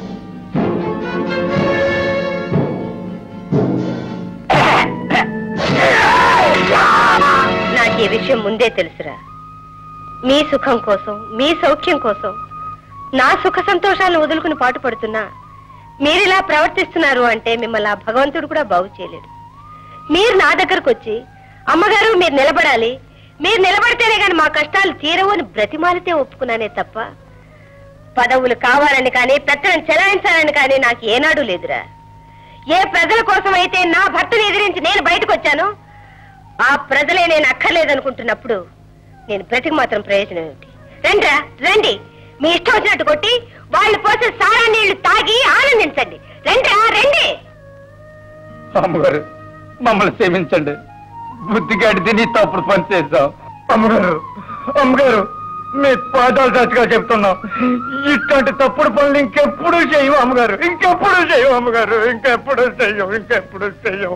నాకు ఈ విషయం ముందే తెలుసురా మీ సుఖం కోసం మీ సౌఖ్యం కోసం నా సుఖ సంతోషాలను వదులుకుని పాటు పడుతున్నా మీరిలా ప్రవర్తిస్తున్నారు అంటే మిమ్మల్ని ఆ భగవంతుడు కూడా బాగు చేయలేడు మీరు నా దగ్గరకు వచ్చి అమ్మగారు మీరు నిలబడాలి మీరు నిలబడితేనే గాని మా కష్టాలు తీరవు అని బ్రతిమాలితే ఒప్పుకున్నానే తప్ప పదవులు కావాలని కానీ పెత్తనం చెలాయించాలని కానీ నాకు ఏనాడు లేదురా ఏ ప్రజల కోసం అయితే నా భర్తను ఎదిరించి నేను బయటకు వచ్చానో ఆ ప్రజలే నేను అక్కర్లేదనుకుంటున్నప్పుడు నేను బ్రతికి మాత్రం ప్రయోజనం ఏమిటి రండిరా రండి మీ ఇష్టం వచ్చినట్టు కొట్టి వాళ్ళు పోసే సారా నీళ్లు తాగి ఆనందించండి రండిరా రండి అమ్మగారు మమ్మల్ని క్షమించండి బుద్ధిగాడి తిని తప్పుడు పని చేద్దాం అమ్మగారు అమ్మగారు మీ పాదాలు చచ్చిగా చెప్తున్నాం ఇట్లాంటి తప్పుడు పనులు ఇంకెప్పుడు చేయవు అమ్మగారు ఇంకెప్పుడు చేయవు అమ్మగారు ఇంకెప్పుడు చెయ్యం ఇంకెప్పుడు చెయ్యం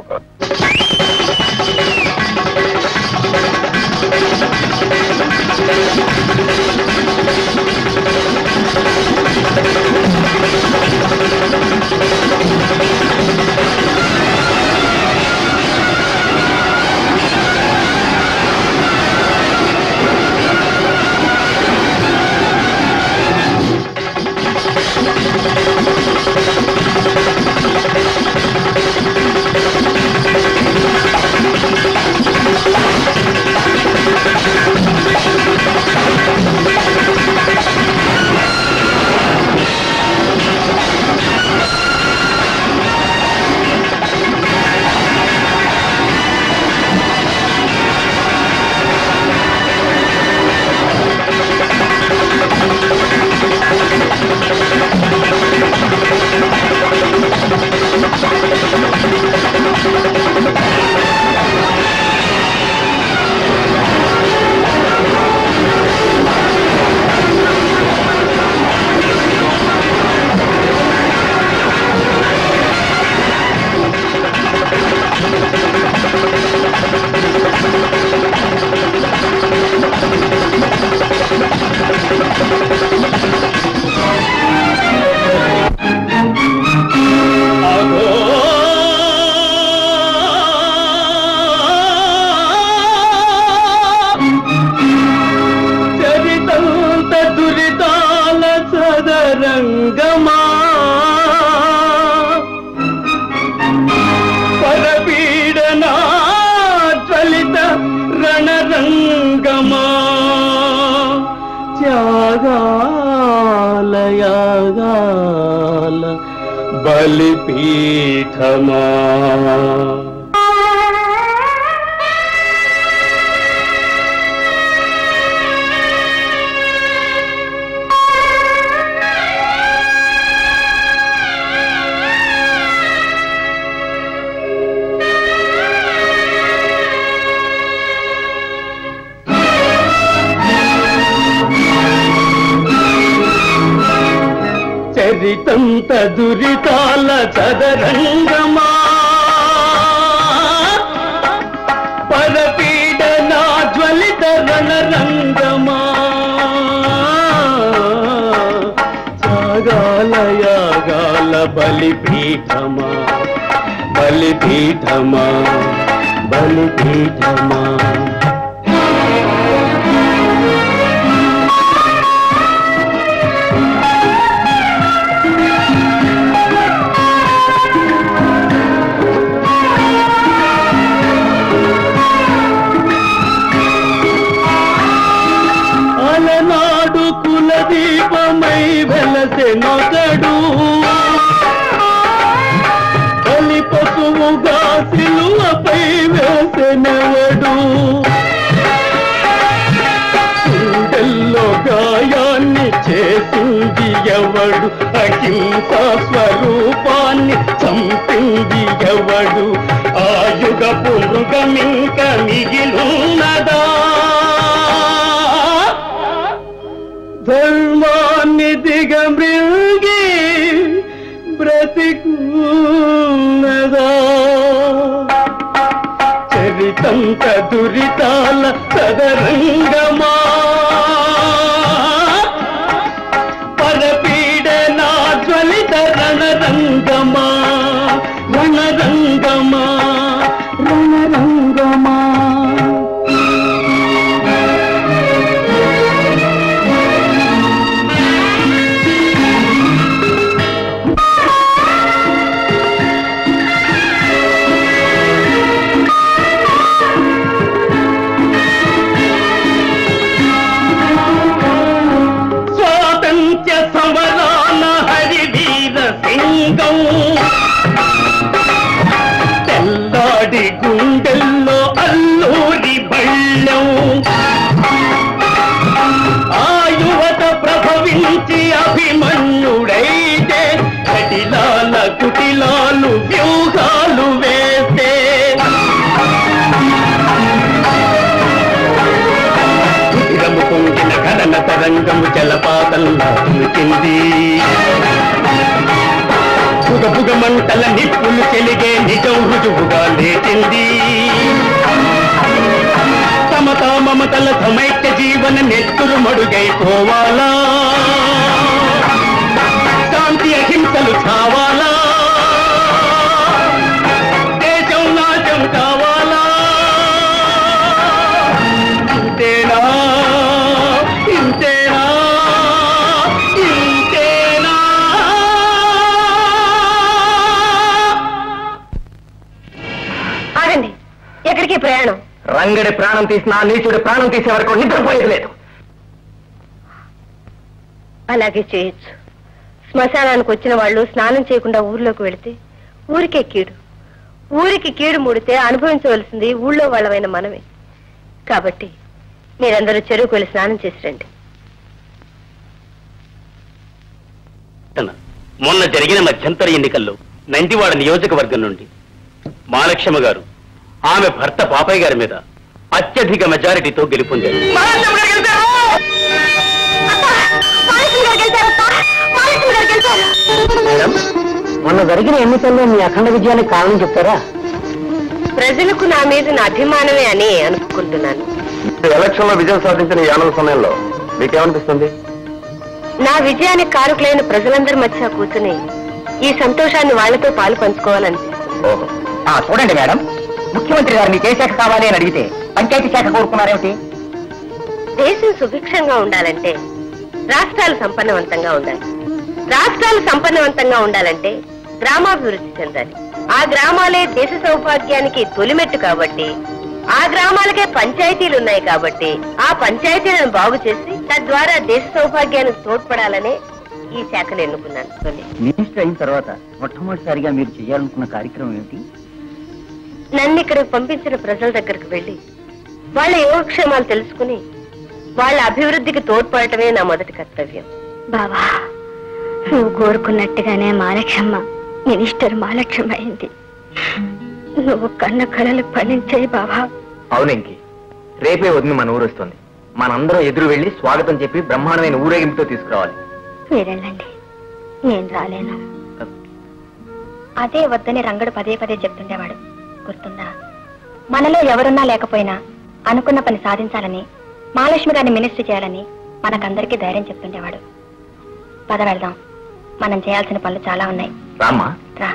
ఆ రణరంగమా పరపీడనా జ్వలిత రణరంగమా త్యాగాలయాగాల బలిపీఠమా చరితంత దురితాల చదరంగమా పరపీడనా జ్వలిత రణరంగమా త్యాగాలయాగాల బలిపీఠమా బలిపీఠమా బలిపీఠమా అలనాడు కులదీపమై వెలసెనొకడు బలి పశువుగా సిలువపై వేసెనెవడు గుండెల్లో గాయాన్ని చేసింది ఎవడు అహింసా స్వరూపాన్ని చంపింది ఎవడు ఆయుగ పురుగమింక మిగిలున్నదా ధర్మాన్ని దిగమృంగి బ్రతికున్నదా చరితంత దురితాల సదరంగమా పరపీడనా జ్వలిత రణరంగమా రణరంగమా రణరంగమా స్వాతంత్ర్య సమరాన హరివీర సింగం తెల్లాడి గుండెల్లో అల్లూరి బళ్ళం ఆ యువత ప్రభవించి అభిమన్యుడైతే కటిలాల కుటిలాలు వ్యూహాలు వేస్తే ఉదిరము పొంగిన కరణ తరంగము జలపాతంలా ఉనికింది పుగ పుగ మంటల నిప్పులు చెలిగే నిజం రుజువుగా లేచింది సమత మమతల సమైక్య జీవన నెత్తురు మడుగైపోవాలా శాంతి అహింసలు చావాలా దేశం నాశం కావాలా ఇంతేనా ఇంతేనా ఇంతేనా ఆగండి ఎక్కడికి ప్రయాణం రంగడి ప్రాణం తీసినా నీచుడి ప్రాణం తీసే వరకు నిద్రపోయేది లేదు అలాగే చేయొచ్చు శ్మశానానికి వచ్చిన వాళ్ళు స్నానం చేయకుండా ఊర్లోకి వెళితే ఊరికే కీడు ఊరికి కీడు ముడితే అనుభవించవలసింది ఊళ్ళో వాళ్ళమైన మనమే కాబట్టి మీరందరూ చెరువుకు వెళ్ళి స్నానం చేసి రండి మొన్న జరిగిన మధ్యంతర ఎన్నికల్లో నందివాడ నియోజకవర్గం నుండి మాలక్ష్మ గారు ఆమె భర్త పాపయ్య గారి మీద అత్యధిక మెజారిటీతో గెలుపొందారు మేడం మొన్న జరిగిన ఎన్నికల్లో మీ అఖండ విజయానికి కారణం చెప్తారా ప్రజలకు నా మీద నా అభిమానమే అని అనుకుంటున్నాను ఎలక్షన్ లో విజయం సాధించిన ఈ ఆనంద సమయంలో మీకేమనిపిస్తుంది నా విజయానికి కారుకులైన ప్రజలందరి మధ్య కూర్చుని ఈ సంతోషాన్ని వాళ్ళతో పాలు పంచుకోవాలనిపిస్తుంది ఓహో ఆ, చూడండి మేడం ముఖ్యమంత్రి గారు మీకు ఏ శాఖ కావాలి అని అడిగితే పంచాయతీ శాఖ కోరుకున్నారేమిటి దేశం సుభిక్షంగా ఉండాలంటే రాష్ట్రాలు సంపన్నవంతంగా ఉండాలి రాష్ట్రాలు సంపన్నవంతంగా ఉండాలంటే గ్రామాభివృద్ధి చెందాలి ఆ గ్రామాలే దేశ సౌభాగ్యానికి తొలిమెట్టు కాబట్టి ఆ గ్రామాలకే పంచాయతీలు ఉన్నాయి కాబట్టి ఆ పంచాయతీలను బాగు చేసి తద్వారా దేశ సౌభాగ్యానికి తోడ్పడాలనే ఈ శాఖను ఎన్నుకున్నాను మినిస్టర్ అయిన తర్వాత మొట్టమొదటిసారిగా మీరు చేయాలనుకున్న కార్యక్రమం ఏమిటి నన్ను ఇక్కడికి పంపించిన ప్రజల దగ్గరికి వెళ్ళి వాళ్ళ యోగక్షేమాలు తెలుసుకుని వాళ్ళ అభివృద్ధికి తోడ్పడటమే నా మొదటి కర్తవ్యం బావా నువ్వు కోరుకున్నట్టుగానే మాలక్షమ్మ మినిస్టర్ మాలక్షమ్మ అయింది నువ్వు కన్న కళలు ఫలించాయి బావా అవునంకి రేపే వదిన మన ఊరు వస్తుంది మనందరం ఎదురు వెళ్ళి స్వాగతం చెప్పి బ్రహ్మాండమైన ఊరేగింపుతో తీసుకురావాలి మీరెళ్ళండి నేను రాలేను అదే వద్దని రంగడు పదే పదే చెప్తుండేవాడు గుర్తుందా మనలో ఎవరున్నా లేకపోయినా అనుకున్న పని సాధించాలని మహాలక్ష్మి గారిని మినిస్టర్ చేయాలని మనకందరికీ ధైర్యం చెప్తుండేవాడు పద వెళ్దాం మనం చేయాల్సిన పనులు చాలా ఉన్నాయి రామ్మా రా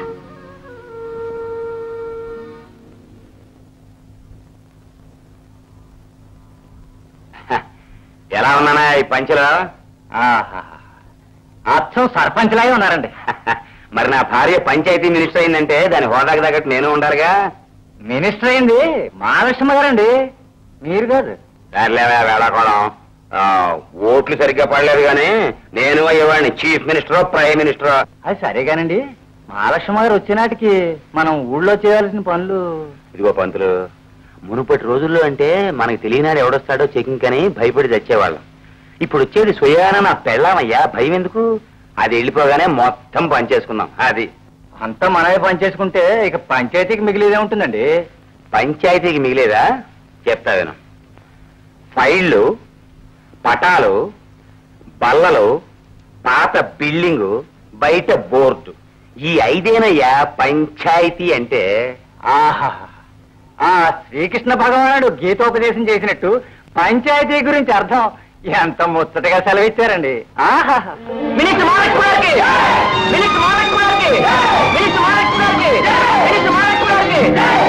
ఎలా ఉన్నానా ఈ పంచలో ఆహా అచ్చం సర్పంచ్ లాగే ఉన్నారండి మరి నా భార్య పంచాయతీ మినిస్టర్ అయిందంటే దాని హోదాకి తగ్గట్టు నేను ఉండాలిగా మినిస్టర్ అయింది మహాలక్ష్మి గారండి మీరు కాదు సర్లేవా వేళాకోళం ఆ, ఓట్లు సరిగ్గా పడలేదు కానీ నేను అయ్యేవాడిని చీఫ్ మినిస్టర్ ప్రైమ్ మినిస్టర్ అది సరే కానండి మహాలక్ష్మి గారు వచ్చినాటికి మనం ఊళ్ళో చేయాల్సిన పనులు ఇదిగో పంతులు మునుపటి రోజుల్లో అంటే మనకి తెలియనాడు ఎవడొస్తాడో చెకింగ్ అని భయపడి చచ్చేవాళ్ళం ఇప్పుడు వచ్చేది స్వయాన నా పెళ్ళామయ్యా భయం ఎందుకు అది వెళ్ళిపోగానే మొత్తం పనిచేసుకుందాం అది అంతా మనమే పనిచేసుకుంటే ఇక పంచాయతీకి మిగిలిదే ఉంటుందండి పంచాయతీకి మిగిలేదా చెప్తా విను ఫైళ్ళు పటాలు బల్లలు పాత బిల్డింగు బయట బోర్డు ఈ ఐదేనయ్యా పంచాయతీ అంటే ఆహా ఆ శ్రీకృష్ణ భగవానుడు గీతోపదేశం చేసినట్టు పంచాయతీ గురించి అర్థం ఎంత ముచ్చటగా సెలవిచ్చారండి ఆహా మినిస్టర్ మహాలక్ష్మి గారికి! మినిస్టర్ మహాలక్ష్మి గారికి! మినిస్టర్ మహాలక్ష్మి గారికి! మినిస్టర్ మహాలక్ష్మి గారికి!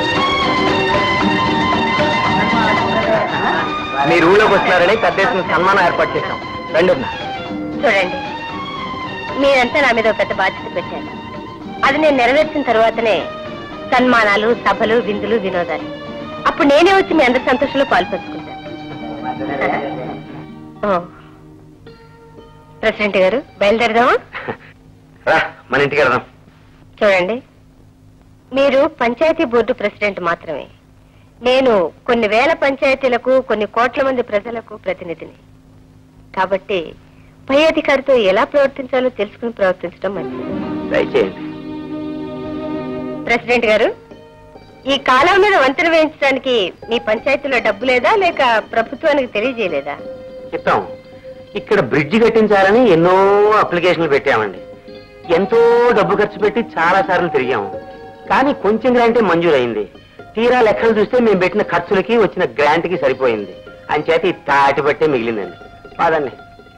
మీరు ఊళ్ళోకి వస్తున్నారని పెద్ద సన్మానం ఏర్పాటు చేశాం రండి అమ్మా. చూడండి మీరంతా నా మీద ఒక పెద్ద బాధ్యత పెట్టారు అది నేను నెరవేర్చిన తర్వాతనే సన్మానాలు సభలు విందులు వినోదాలు అప్పుడు నేనే వచ్చి మీ అందరి సంతోషంలో పాల్పంచుకుంటాను ఓ. ప్రెసిడెంట్ గారు బయలుదేరదామా రా మన ఇంటికి వెళ్దాం చూడండి మీరు పంచాయతీ బోర్డు ప్రెసిడెంట్ మాత్రమే నేను కొన్ని వేల పంచాయతీలకు కొన్ని కోట్ల మంది ప్రజలకు ప్రతినిధిని కాబట్టి పై అధికారితో ఎలా ప్రవర్తించాలో తెలుసుకుని ప్రవర్తించడం మంచిది దయచేయండి ప్రెసిడెంట్ గారు ఈ కాలం మీద వంతెన వేయించడానికి మీ పంచాయతీలో డబ్బు లేదా లేక ప్రభుత్వానికి తెలియజేయలేదా చెప్తాం ఇక్కడ బ్రిడ్జి కట్టించాలని ఎన్నో అప్లికేషన్లు పెట్టామండి ఎంతో డబ్బు ఖర్చు పెట్టి చాలా సార్లు తిరిగాము కానీ కొంచెం గ్రాంటే మంజూరైంది తీరా లెక్కలు చూస్తే మేము పెట్టిన ఖర్చులకి వచ్చిన గ్రాంట్ కి సరిపోయింది అంచేత ఈ తాటి బట్టే మిగిలిందండి కాదండి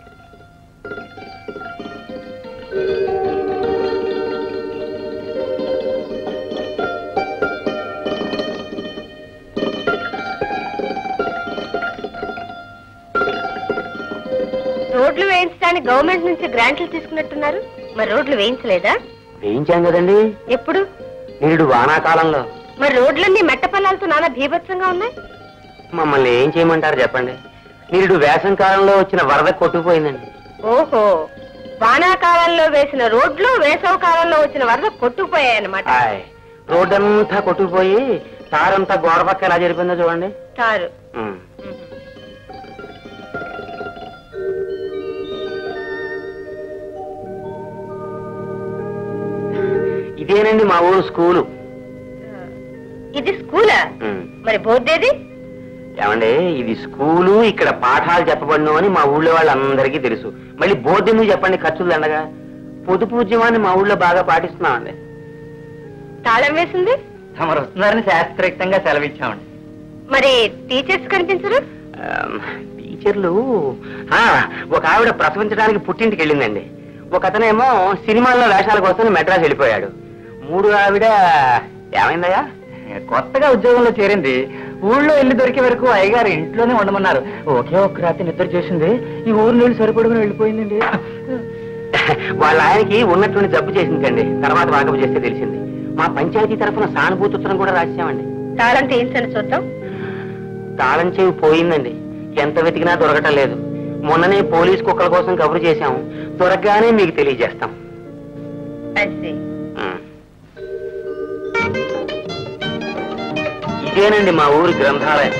రోడ్లు వేయించడానికి గవర్నమెంట్ నుంచి గ్రాంట్లు తీసుకున్నట్టున్నారు మరి రోడ్లు వేయించలేదా వేయించాం కదండి ఎప్పుడు నిరుడు వానాకాలంలో మరి రోడ్లన్నీ మెట్ట పల్లాలతో నానా భీభత్సంగా ఉన్నాయి మమ్మల్ని ఏం చేయమంటారు చెప్పండి నిరుడు వేసం కాలంలో వచ్చిన వరద కొట్టుకుపోయిందండి ఓహో వానాకాలంలో వేసిన రోడ్లు వేసవ కాలంలో వచ్చిన వరద కొట్టుకుపోయాయన్నమాట ఆయ్ రోడ్డంతా కొట్టుకుపోయి తారంతా గోడ పక్క ఎలా జరిపిందో చూడండి చారు ఉమ్. ఇదేనండి మా ఊరు స్కూలు ఇది స్కూలా ఉమ్. మరి బోర్డు ఏది ఏమండి ఇది స్కూలు ఇక్కడ పాఠాలు చెప్పబడిన అని మా ఊళ్ళో వాళ్ళందరికీ తెలుసు మళ్ళీ బోర్డు ఎందుకు చెప్పండి ఖర్చులు దండగా పొదుపు ఉద్యమాన్ని మా ఊళ్ళో బాగా పాటిస్తున్నామండి తాళం వేసింది తమరు వస్తున్నారని శాస్త్రయుక్తంగా సెలవిచ్చామండి మరి టీచర్స్ కనిపించరు ఆమ్, టీచర్లు ఆ, ఒక ఆవిడ ప్రసవించడానికి పుట్టింటికి వెళ్ళిందండి ఒక అతనేమో సినిమాల్లో వేషాల కోసం మెడ్రాస్ వెళ్ళిపోయాడు మూడు ఆవిడ ఏమైందయ్యా కొత్తగా ఉద్యోగంలో చేరింది ఊళ్ళో ఇల్లు దొరికే వరకు అయ్యగారు ఇంట్లోనే ఉండమన్నారు ఒకే ఒక్క రాత్రి నిద్ర చేసింది ఈ ఊరు నీళ్ళు సరిపడుకుని వెళ్ళిపోయిందండి వాళ్ళ ఆయనకి ఉన్నటువంటి జబ్బు చేసిందండి తర్వాత వాకపు చేస్తే తెలిసింది మా పంచాయతీ తరఫున సానుభూతి ఉత్తరం కూడా రాశామండి తాళం తీయించండి చూద్దాం తాళం చెవి పోయిందండి ఎంత వెతికినా దొరకటం లేదు మొన్ననే పోలీస్ కుక్కల కోసం కబురు చేశాము దొరకగానే మీకు తెలియజేస్తాం అది ఉమ్. ఇదేనండి మా ఊరి గ్రంథాలయం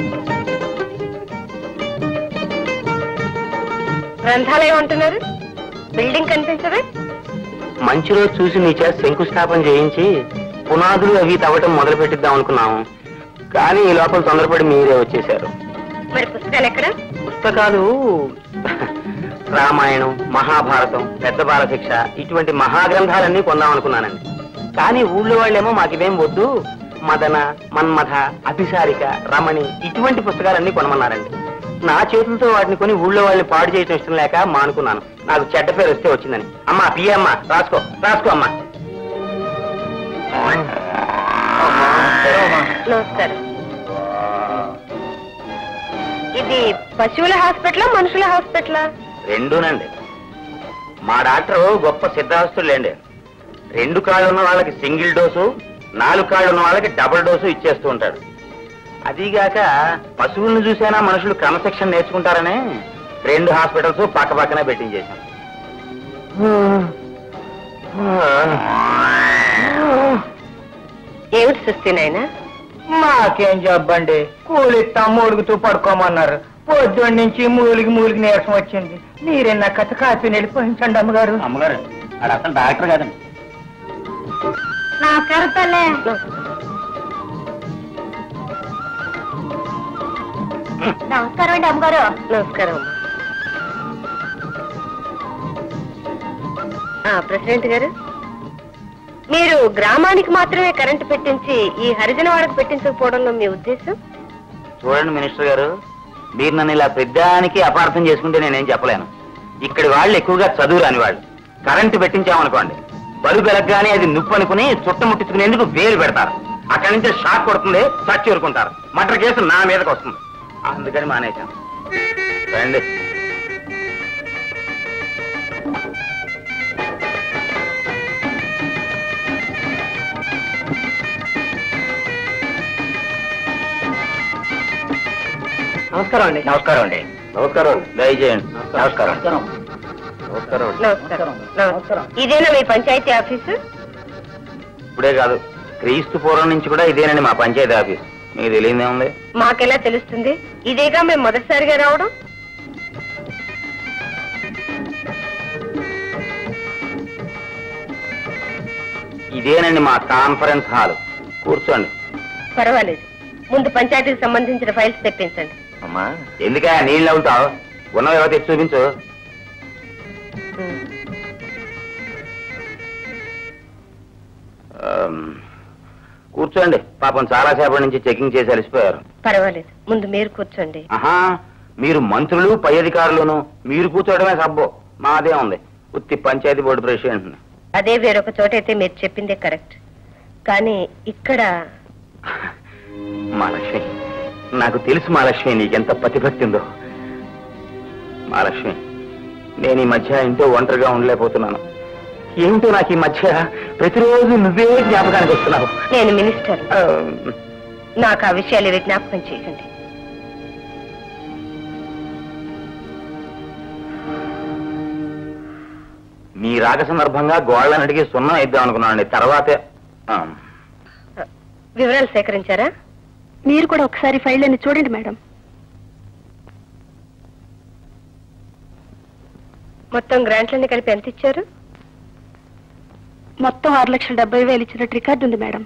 గ్రంథాలయం అంటున్నారు బిల్డింగ్ కనిపించదే మంచి రోజు చూసి మీ చేత శంకుస్థాపన చేయించి పునాదులు అవి తవ్వటం మొదలు పెట్టిద్దాం అనుకున్నాము కానీ ఈ లోపల తొందరపడి మీరే వచ్చేశారు మరి పుస్తకాలు ఎక్కడ పుస్తకాలు రామాయణం మహాభారతం పెద్ద బాల శిక్ష ఇటువంటి మహాగ్రంథాలన్నీ కొందాం అనుకున్నానండి కానీ ఊళ్ళో వాళ్ళేమో మాకివేం వద్దు మదన మన్మథ అభిసారిక రమణి ఇటువంటి పుస్తకాలన్నీ కొనమన్నారండి నా చేతులతో వాటిని కొని ఊళ్ళో వాళ్ళని పాడు చేయడం ఇష్టం లేక మానుకున్నాను నాకు చెడ్డ పేరు వస్తే వచ్చిందని అమ్మా పియ అమ్మా రాసుకో రాసుకో అమ్మా నమస్కారం ఇది పశువుల హాస్పిటలా మనుషుల హాస్పిటలా రెండూనండి మా డాక్టర్ గొప్ప సిద్ధాస్తులేండి రెండు కాళ్ళు ఉన్న వాళ్ళకి సింగిల్ డోసు నాలుగు కాళ్ళు ఉన్న వాళ్ళకి డబుల్ డోసు ఇచ్చేస్తూ ఉంటాడు అదీగాక పశువులను చూసైనా మనుషులు క్రమశిక్షణ నేర్చుకుంటారని రెండు హాస్పిటల్స్ పక్క పక్కనే పెట్టించేశాం ఏమిటి సుస్థి నాయనా మాకేం జబ్బండి కూలిస్తా మూలుగుతూ పడుకోమన్నారు పొద్దున్న నుంచి మూలిగి మూలిగి నీరసం వచ్చింది మీరేనా కథ కాపీ వెళ్ళిపోయించండి అమ్మగారు అమ్మగారు అది అసలు డాక్టర్ కాదండి నా కరతలే నమస్కారం అండి అమ్మగారు నమస్కారం అమ్మా. ఆ, ప్రెసిడెంట్ గారు మీరు గ్రామానికి మాత్రమే కరెంటు పెట్టించి ఈ హరిజన వాడకు పెట్టించకపోవడంలో మీ ఉద్దేశం చూడండి మినిస్టర్ గారు మీరు నన్ను ఇలా పెద్దానికి అపార్థం చేసుకుంటే నేనేం చెప్పలేను ఇక్కడి వాళ్ళు ఎక్కువగా చదువు రాని వాళ్ళు కరెంటు పెట్టించామనుకోండి బలు వెలగ్గానే అది నుప్పు అనుకుని చుట్టముట్టించుకునేందుకు వేలు పెడతారు అక్కడి నుంచి షాక్ కొడుతుంది చచ్చి ఊరుకుంటారు మటర్ కేసు నా మీదకి వస్తుంది అందుకని మానేశాను రండి నమస్కారం అండి నమస్కారం అండి నమస్కారం దయచేయండి నమస్కారం నమస్కారం నమస్కారం నమస్కారం ఇదేనా మీ పంచాయతీ ఆఫీసు ఇప్పుడే కాదు క్రీస్తు పూర్వం నుంచి కూడా ఇదేనండి మా పంచాయతీ ఆఫీస్ మీకు తెలియదే ఉంది మాకెలా తెలుస్తుంది ఇదేగా మేము మొదటిసారిగా రావడం ఇదేనండి మా కాన్ఫరెన్స్ హాల్ కూర్చోండి పర్వాలేదు ముందు పంచాయతీకి సంబంధించిన ఫైల్స్ తెప్పించండి అమ్మా ఎందుకా నీళ్ళు అవుతావు ఉన్నవేవో తెచ్చి చూపించు ఆమ్, కూర్చోండి పాపం చాలా సేపటి నుంచి చెకింగ్ చేసి అలసిపోయారు పర్వాలేదు ముందు మీరు కూర్చోండి ఆహా మీరు మంత్రులు పై అధికారులను మీరు కూర్చోవడమే సబ్బో మాదే ఉంది ఉత్తి పంచాయతీ బోర్డు ప్రెసిడెంట్ అదే వేరొక చోటైతే మీరు చెప్పిందే కరెక్ట్ కానీ ఇక్కడ మహాలక్ష్మి నాకు తెలుసు మహాలక్ష్మి నీకెంత ప్రతిభక్తి ఉందో మహాలక్ష్మి నేను ఈ మధ్య ఇంట్లో ఒంటరిగా ఉండలేకపోతున్నాను ఏమిటో నాకు ఈ మధ్య ప్రతిరోజు నువ్వే జ్ఞాపకానికి వస్తున్నావు నేను మినిస్టర్ ఆ, నాకు ఆ విషయాలు ఏవి జ్ఞాపకం చేయకండి మీ రాక సందర్భంగా గోళ్ళని అడిగి సున్నం ఇద్దాం అనుకున్నానండి తర్వాతే ఆ, వివరాలు సేకరించారా మీరు కూడా ఒకసారి ఫైల్ అని చూడండి మేడం మొత్తం గ్రాంట్లన్నీ కలిపి ఎంత ఇచ్చారు మొత్తం ఆరు లక్షల డెబ్బై వేలు ఇచ్చినట్టు రికార్డు ఉంది మేడం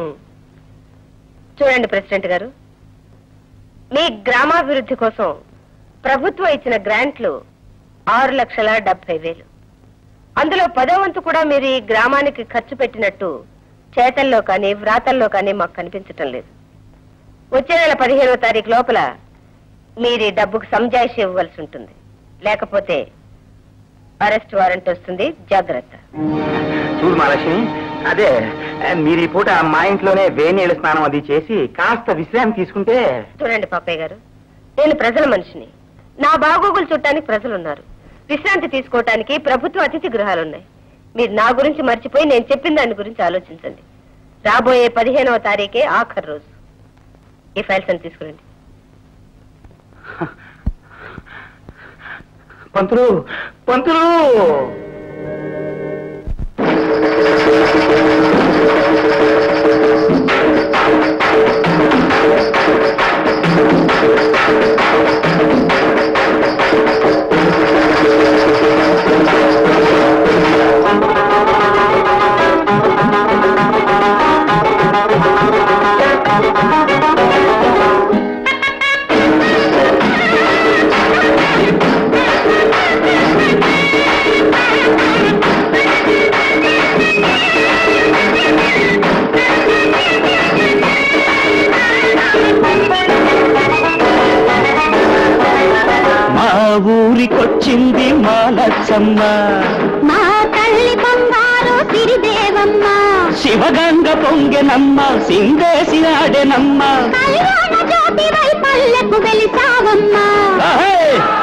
చూడండి ప్రెసిడెంట్ గారు మీ గ్రామాభివృద్ధి కోసం ప్రభుత్వం ఇచ్చిన గ్రాంట్లు ఆరు లక్షల డెబ్బై వేలు అందులో పదో వంతు కూడా మీరు ఈ గ్రామానికి ఖర్చు పెట్టినట్టు చేతల్లో కానీ వ్రాతల్లో కానీ మాకు కనిపించటం లేదు వచ్చే నెల పదిహేనో తారీఖు లోపల మీరు ఈ డబ్బుకు సంజాయిషి ఇవ్వవలసి ఉంటుంది లేకపోతే అరెస్ట్ వారెంట్ వస్తుంది జాగ్రత్త చూడు మహాలక్ష్మి అదే ఆ, మీరు ఈ పూట మా ఇంట్లోనే వేణీళ్ళ స్నానం అది చేసి కాస్త విశ్రాంతి తీసుకుంటే చూడండి పాపయ్య గారు నేను ప్రజల మనిషిని నా బాగోగులు చుట్టానికి ప్రజలు ఉన్నారు విశ్రాంతి తీసుకోవటానికి ప్రభుత్వ అతిథి గృహాలున్నాయి మీరు నా గురించి మర్చిపోయి నేను చెప్పిన దాని గురించి ఆలోచించండి రాబోయే పదిహేనవ తారీఖే ఆఖరి రోజు ఈ ఫైల్స్ అని తీసుకురండి పంతులు పంతులు మా ఊరికొచ్చింది మా లచ్చమ్మ మా తల్లి బంగారు సిరిదేవమ్మ శివగంగ పొంగెనమ్మ సింగేసి ఆడెనమ్మ కళ్యాణ జ్యోతి వై పల్లెకు వెలిసావమ్మ ఆహే!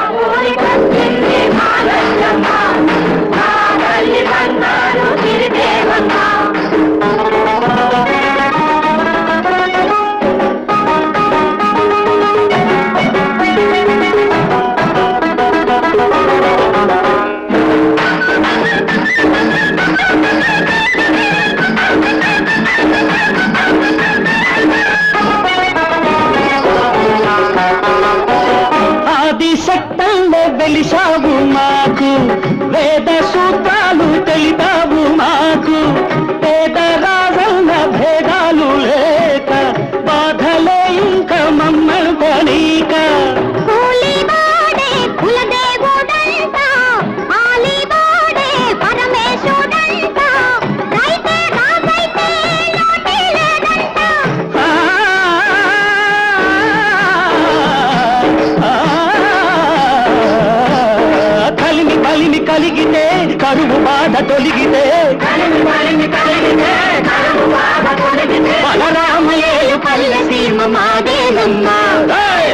ఆది శక్తంలో వెలిసావు మాకు వేద సూత్రాలు తెలిపావు మాకు పేద రాజన్న భేదాలు లేక బాధలే ఇంకా మమ్మల్ని పనీక కూలివాడే కులదేవుడంట ఆలివాడే పరమేశుడంట రైతే రాజైతే లోటే లేదంట ఆ, ఆ, కలిమి కలిమి కలిగితే కరువు బాధ తొలిగితే బలరామయ్యే పల్లె సీమ మాదేనమ్మా ఏయ్!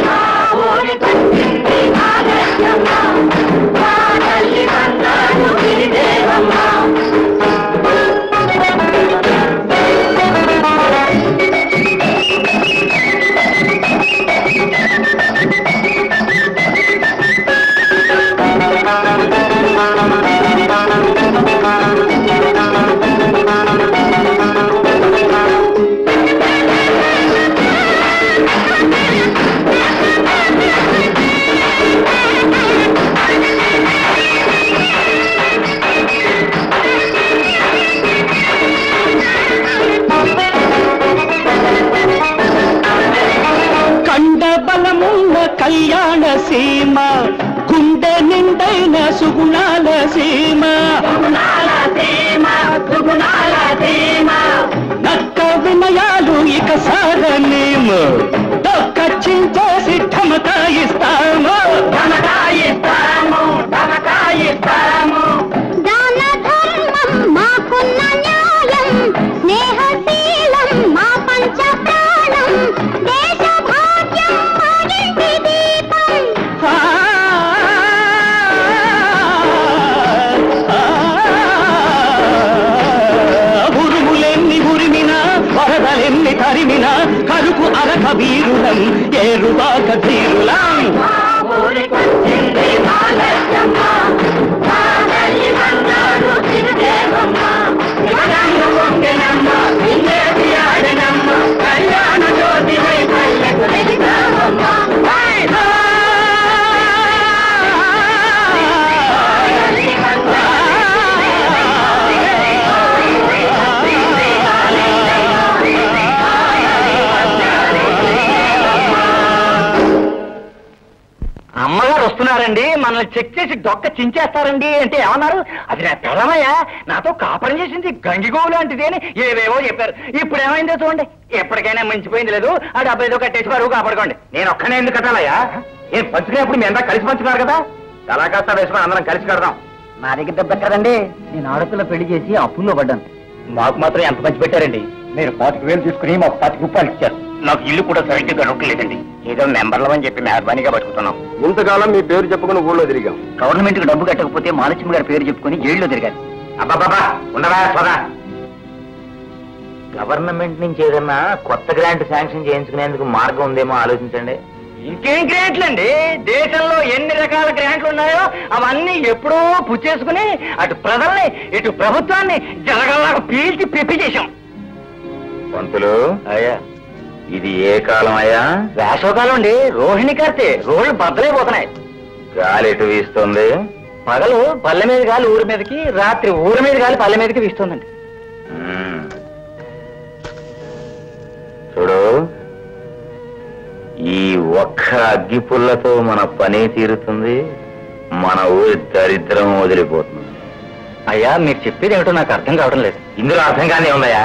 కండ బలమున్న కళ్యాణ సీమ గుండె నిండైన సుగుణాల సీమ నక్క వినయాలు ఇక సాగనేము దొక్క చించేసి ఢమకాయిస్తాము ఢమకాయిస్తాము ఢమకాయిస్తాము దాన ధర్మం మాకున్న న్యాయం స్నేహశీలం మా పంచ ప్రాణం దేశ భాగ్యం మా ఇంటి దీపం ఉరుములెన్ని ఉరిమినా వరదలెన్ని తరిమినా కరుకు అరక వీరులం ఏరువాక ధీరులం అమ్మగారు వస్తున్నారండి మనల్ని చెక్ చేసి డొక్క చించేస్తారండి అంటే ఏమన్నారు అది నా పెడమయ్యా నాతో కాపురం చేసింది గంగిగోవు లాంటిది అని ఏవేవో చెప్పారు ఇప్పుడు ఏమైందో చూడండి ఎప్పటికైనా మించిపోయింది లేదు ఆ డబ్బు ఏదో కట్టేసి వారు కాపాడుకోండి నేను ఒక్కనే ఎందుకు కట్టాలయ్యా నేను పంచుకునేప్పుడు మీ అందరూ కలిసి పంచుకున్నారు కదా తలా కాస్త వేసుకొని అందరం కలిసి కడదాం నా దగ్గర దెబ్బ కదండి నేను ఆడపిల్ల పెళ్లి చేసి అప్పుల్లో పడ్డాను మాకు మాత్రం ఎంత పంచి పెట్టారండి మీరు పాతిక వేలు తీసుకుని మాకు పాతిక రూపాయలు ఇచ్చారు నాకు ఇల్లు కూడా సరిగ్గా గడవట్లేదండి ఏదో మెంబర్లం అని చెప్పి మెహర్బానీగా బతుకుతున్నాం ఇంతకాలం మీ పేరు చెప్పుకుని ఊళ్ళో తిరిగాం గవర్నమెంట్ కి డబ్బు కట్టకపోతే మహాలక్ష్మి గారి పేరు చెప్పుకొని జైల్లో తిరగాలి అబ్బాబాబా ఉండవా సోదా గవర్నమెంట్ నుంచి ఏదన్నా కొత్త గ్రాంట్ శాంక్షన్ చేయించుకునేందుకు మార్గం ఉందేమో ఆలోచించండి ఇంకేం గ్రాంట్లు అండి దేశంలో ఎన్ని రకాల గ్రాంట్లు ఉన్నాయో అవన్నీ ఎప్పుడో పుచ్చేసుకుని అటు ప్రజల్ని ఇటు ప్రభుత్వాన్ని జలగల్లాగా పీల్చి పిప్పి చేశాం పంతులు అయ్యా ఇది ఏ కాలం అయ్యా వేసవకాలం అండి రోహిణి కార్తె రోడ్లు బద్దలైపోతున్నాయి గాలి ఎటు వీస్తుంది పగలు పల్లె మీద గాలి ఊరి మీదకి రాత్రి ఊరి మీద గాలి పల్లె మీదకి వీస్తుందండి మ్మ్. చూడు ఈ ఒక్క అగ్గిపుల్లతో మన పని తీరుతుంది మన ఊరి దరిద్రం వదిలిపోతుంది అయ్యా మీరు చెప్పేది ఏమిటో నాకు అర్థం కావడం లేదు ఇందులో అర్థం కానీ ఉందయ్యా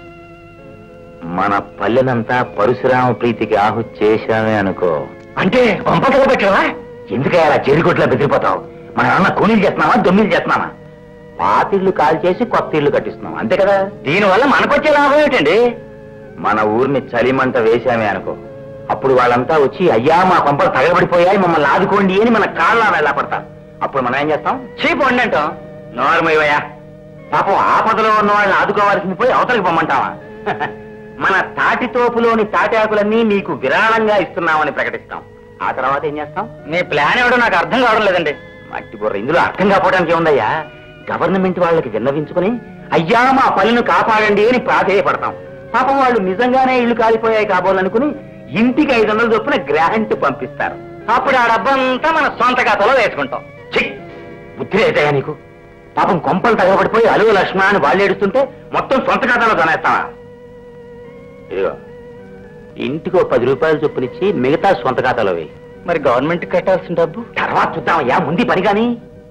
మన పల్లెనంతా పరశురామ ప్రీతికి ఆహు చేశామే అనుకో అంటే పంపకలు పెట్టావా ఎందుకయ్యా అలా చెరికొట్లా బెదిరిపోతావు మన అన్న కూలీలు చేస్తున్నావా దొమ్మిలు చేస్తున్నావా పాతిళ్ళు కాల్ చేసి కొత్త ఇల్లు కట్టిస్తున్నాం అంతే కదా దీనివల్ల మనకొచ్చే లాభం ఏమిటండి మన ఊరిని చలిమంట వేశామే అనుకో అప్పుడు వాళ్ళంతా వచ్చి అయ్యా మా పంపలు తగలబడిపోయాయి మమ్మల్ని ఆదుకోండి అని మన కాళ్ళ వెళ్ళపడతారు అప్పుడు మనం ఏం చేస్తాం చీప్ అంటాం నోరమయ్యా పాపం ఆపదలో ఉన్న వాళ్ళని ఆదుకోవాల్సింది పోయి అవతలికి పొమ్మంటావా మన తాటి తోపులోని తాటాకులన్నీ మీకు విరాళంగా ఇస్తున్నామని ప్రకటిస్తాం ఆ తర్వాత ఏం చేస్తాం మీ ప్లాన్ ఏమిటో నాకు అర్థం కావడం లేదండి మట్టి బుర్ర ఇందులో అర్థం కాకపోవడానికి ఏముందయ్యా గవర్నమెంట్ వాళ్ళకి విన్నవించుకుని అయ్యా మా పల్లెను కాపాడండి అని ప్రాధేయపడతాం పాపం వాళ్ళు నిజంగానే ఇల్లు కాలిపోయాయి కాబోలనుకుని ఇంటికి ఐదు వందల చొప్పున గ్రాంట్ పంపిస్తారు అప్పుడు ఆ డబ్బంతా మన సొంత ఖాతాలో వేసుకుంటాం ఛీ! బుద్ధి లేదయ్యా నీకు పాపం కొంపలు తగబడిపోయి అలువ లక్ష్మణ అని వాళ్ళు ఏడుస్తుంటే మొత్తం సొంత ఖాతాలో తనేస్తావా ఇదిగో ఇంటికి ఓ పది రూపాయలు చొప్పునిచ్చి మిగతా సొంత ఖాతాలో వేయి మరి గవర్నమెంట్ కట్టాల్సిన డబ్బు తర్వాత చూద్దామయ్యా ముందు పని కానీ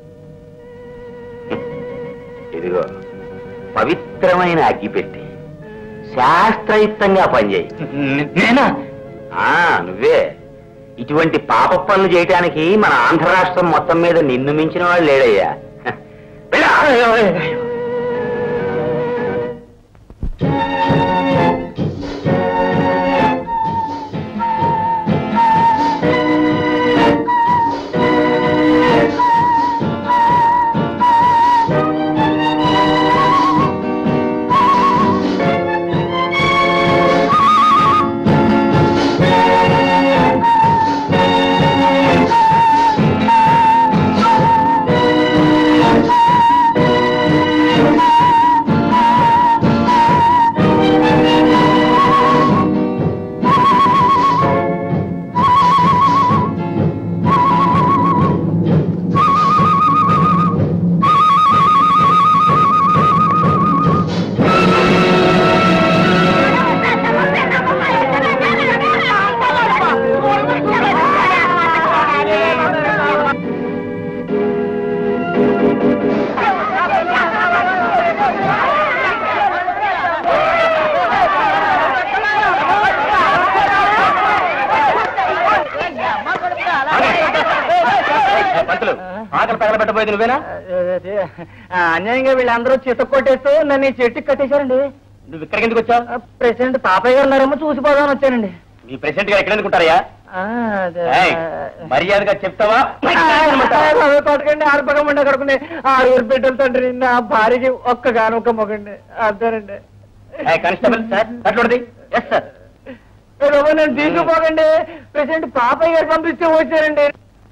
ఇదిగో పవిత్రమైన అగ్గి పెట్టి శాస్త్రయుక్తంగా పనిచేయి నేనా ఆ నువ్వే ఇటువంటి పాప పనులు చేయటానికి మన ఆంధ్ర రాష్ట్రం మొత్తం మీద నిన్ను మించిన వాడు లేడయ్యా వెళ్ళా. పంతులు ఆకలి పగలబెట్టబోయేది నువ్వేనా అన్యాయంగా వీళ్ళందరూ చిత్త కొట్టేస్తూ నన్ను ఈ చెట్టుకి కట్టేశారండి నువ్వు ఇక్కడికి ఎందుకు వచ్చావు ప్రెసిడెంట్ పాపయ్య గారు ఉన్నారేమో చూసిపోదామని వచ్చానండి మీ ప్రెసిడెంట్ గారు ఎక్కడ ఎందుకుంటారయ్యా ఏయ్, మర్యాదగా చెప్తావా కొట్టకండి ఆరుపగమండి కడుకునే ఆరుగురు బిడ్డల తండ్రి నా భార్యకి ఒక్కగాను ఒక్క మొగండి అంతేనండి ఏయ్, కానిస్టేబుల్ సార్ అట్లుంటది ఎస్ సార్ ఏ బాబు, నన్ను తీసుకుపోకండి ప్రెసిడెంట్ పాపయ్య గారు పంపిస్తే వచ్చారండి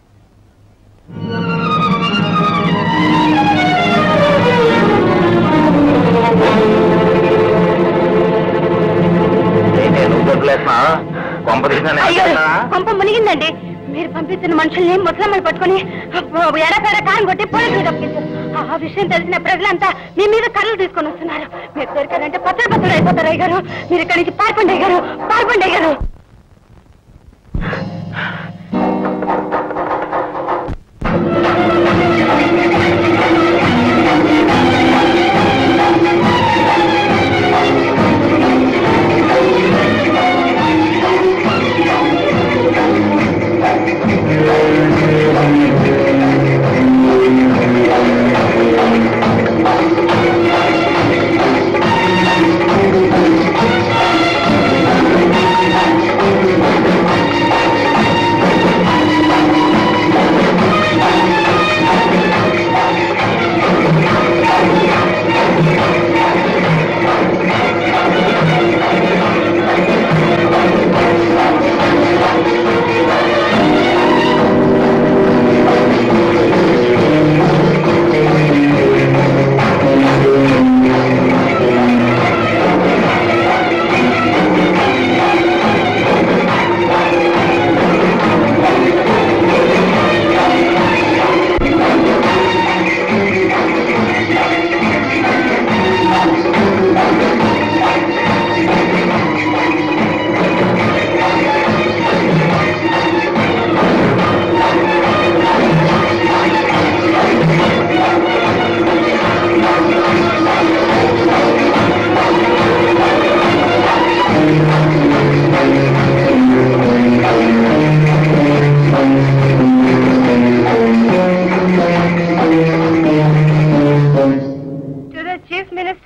నేను దొరకలేస్తున్నా కొంప తీసినా అయ్యో పంప మునిగిందండి మీరు పంపిస్తున్న మనుషుల్ని ముసలమ్మలు పట్టుకుని ఎడపేడ కారం కొట్టి పోలీసులు తప్పించారు ఆ విషయం తెలిసిన ప్రజలంతా మీ మీద కర్రలు తీసుకొని వస్తున్నారు మీరు దొరికారంటే పత్ర పత్రులు అయిపోతారు అయ్యారు మీరు ఇక్కడి నుంచి పారిపోండి అయ్యారు పారిపోండి అయ్యారు ఆ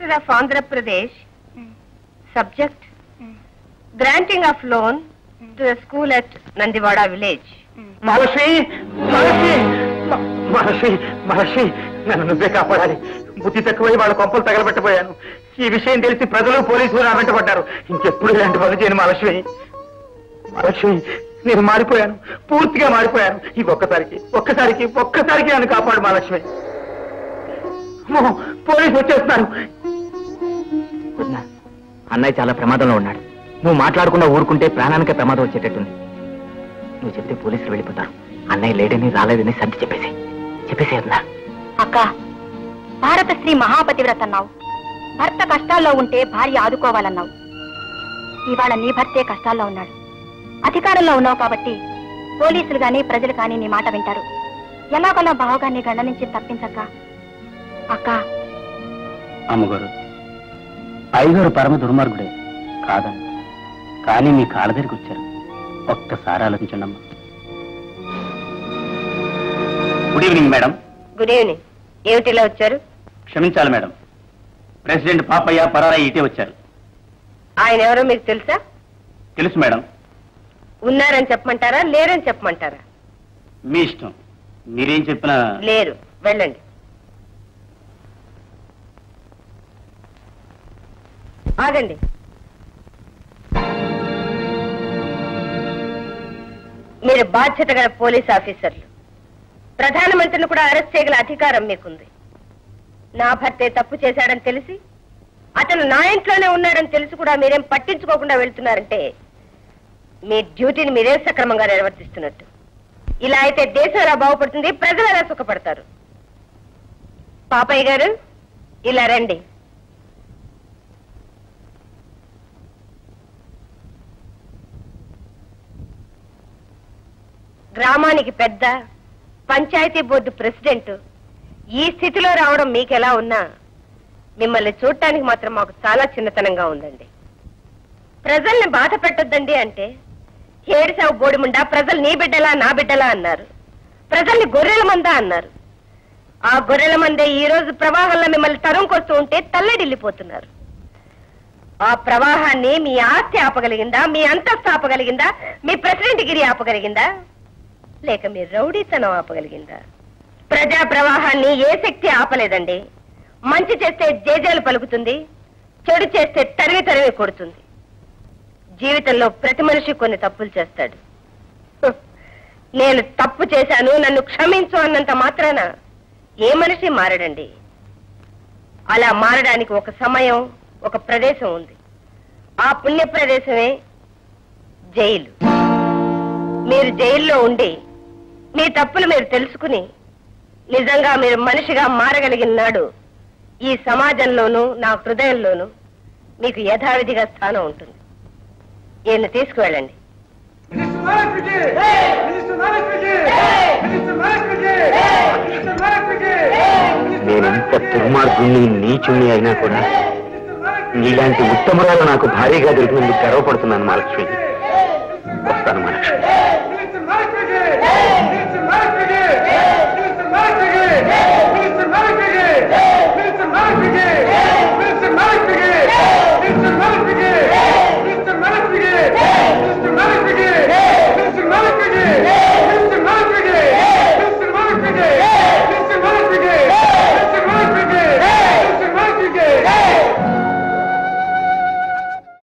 minister of Andhra Pradesh subject granting of loan to the school at Nandivada village Maharshi Maharshi మ- మహర్షి మహర్షి నన్ను నువ్వే కాపాడాలి బుద్ధి తక్కువై వాళ్ళ కొంపలు తగలబెట్టబోయాను ఈ విషయం తెలిసి ప్రజలు పోలీసులు నా వెంట పడ్డారు ఇంకెప్పుడు ఇలాంటి పనులు చేయను మహాలక్ష్మి మహాలక్ష్మి నేను మారిపోయాను పూర్తిగా మారిపోయాను ఈ ఒక్కసారికి ఒక్కసారికి ఒక్కసారికి నన్ను కాపాడు మహాలక్ష్మి అమ్మో, పోలీసు వచ్చేస్తున్నారు వదినా, అన్నయ్య చాలా ప్రమాదంలో ఉన్నాడు నువ్వు మాట్లాడకుండా ఊరుకుంటే ప్రాణానికే ప్రమాదం వచ్చేటట్టుంది నువ్వు చెప్తే పోలీసులు వెళ్ళిపోతారు అన్నయ్య లేడని రాలేదని సర్ది చెప్పేసి చెప్పేసి వదినా అక్క భారత శ్రీ మహాపతివ్రత అన్నావు భర్త కష్టాల్లో ఉంటే భార్య ఆదుకోవాలన్నావు ఇవాళ నీ భర్తే కష్టాల్లో ఉన్నాడు అధికారంలో ఉన్నావు కాబట్టి పోలీసులు గాని ప్రజలు కానీ నీ మాట వింటారు ఎలాగోలా బావగాన్ని గండ నుంచి తప్పించక్క అక్క అమ్మగారు ఐగారు పరమ దుర్మార్గుడే కాదని కానీ మీ కాళ్ళ దగ్గరికి వచ్చారు ఒక్కసారి ఆలోచించండి అమ్మా good evening madam good evening ఏమిటి ఇలా వచ్చారు క్షమించాలి మేడం ప్రెసిడెంట్ పాపయ్య పరారయ్య ఇటే వచ్చారు ఆయన ఎవరో మీకు తెలుసా తెలుసు మేడం ఉన్నారని చెప్పమంటారా లేరని చెప్పమంటారా మీ ఇష్టం మీరేం చెప్పినా లేరు వెళ్ళండి ఆగండి మీరు బాధ్యత గల పోలీస్ ఆఫీసర్లు ప్రధానమంత్రిని కూడా అరెస్ట్ చేయగల అధికారం మీకుంది నా భర్తే తప్పు చేశాడని తెలిసి అతను నా ఇంట్లోనే ఉన్నాడని తెలిసి కూడా మీరేం పట్టించుకోకుండా వెళ్తున్నారంటే మీ డ్యూటీని మీరే సక్రమంగా నిర్వర్తిస్తున్నట్టు ఇలా అయితే దేశం ఎలా బాగుపడుతుంది ప్రజలు ఎలా సుఖపడతారు పాపయ్య గారు ఇలా రండి గ్రామానికి పెద్ద పంచాయతీ బోర్డు ప్రెసిడెంట్ ఈ స్థితిలో రావడం మీకెలా ఉన్నా మిమ్మల్ని చూడటానికి మాత్రం మాకు చాలా చిన్నతనంగా ఉందండి ప్రజల్ని బాధ పెట్టొద్దండి అంటే ఏడిసావు బోడిముండా ప్రజలు నీ బిడ్డలా నా బిడ్డలా అన్నారు ప్రజల్ని గొర్రెల మందా అన్నారు ఆ గొర్రెల మందే ఈ రోజు ప్రవాహంలో మిమ్మల్ని తరుముకొస్తూ ఉంటే తల్లడిల్లిపోతున్నారు ఆ ప్రవాహాన్ని మీ ఆస్తి ఆపగలిగిందా మీ అంతస్తు ఆపగలిగిందా మీ ప్రెసిడెంట్ గిరి ఆపగలిగిందా లేక మీ రౌడీతనం ఆపగలిగిందా ప్రజా ప్రవాహాన్ని ఏ శక్తి ఆపలేదండి మంచి చేస్తే జేజేలు పలుకుతుంది చెడు చేస్తే తరివి తరివి కొడుతుంది జీవితంలో ప్రతి మనిషి కొన్ని తప్పులు చేస్తాడు హ్, నేను తప్పు చేశాను నన్ను క్షమించు అన్నంత మాత్రాన ఏ మనిషి మారడండి అలా మారడానికి ఒక సమయం ఒక ప్రదేశం ఉంది ఆ పుణ్య ప్రదేశమే జైలు మీరు జైల్లో ఉండి మీ తప్పులు మీరు తెలుసుకుని నిజంగా మీరు మనిషిగా మారగలిగిన నాడు ఈ సమాజంలోనూ నా హృదయంలోనూ మీకు యథావిధిగా స్థానం ఉంటుంది ఈయన్ని తీసుకువెళ్ళండి నేనెంత దుర్మార్గుణ్ణి నీచుణ్ణి అయినా కూడా నీలాంటి ఉత్తమరాలు నాకు భారీగా దొరికినందుకు గర్వపడుతున్నాను మహాలక్ష్మి వస్తాను మహాలక్ష్మి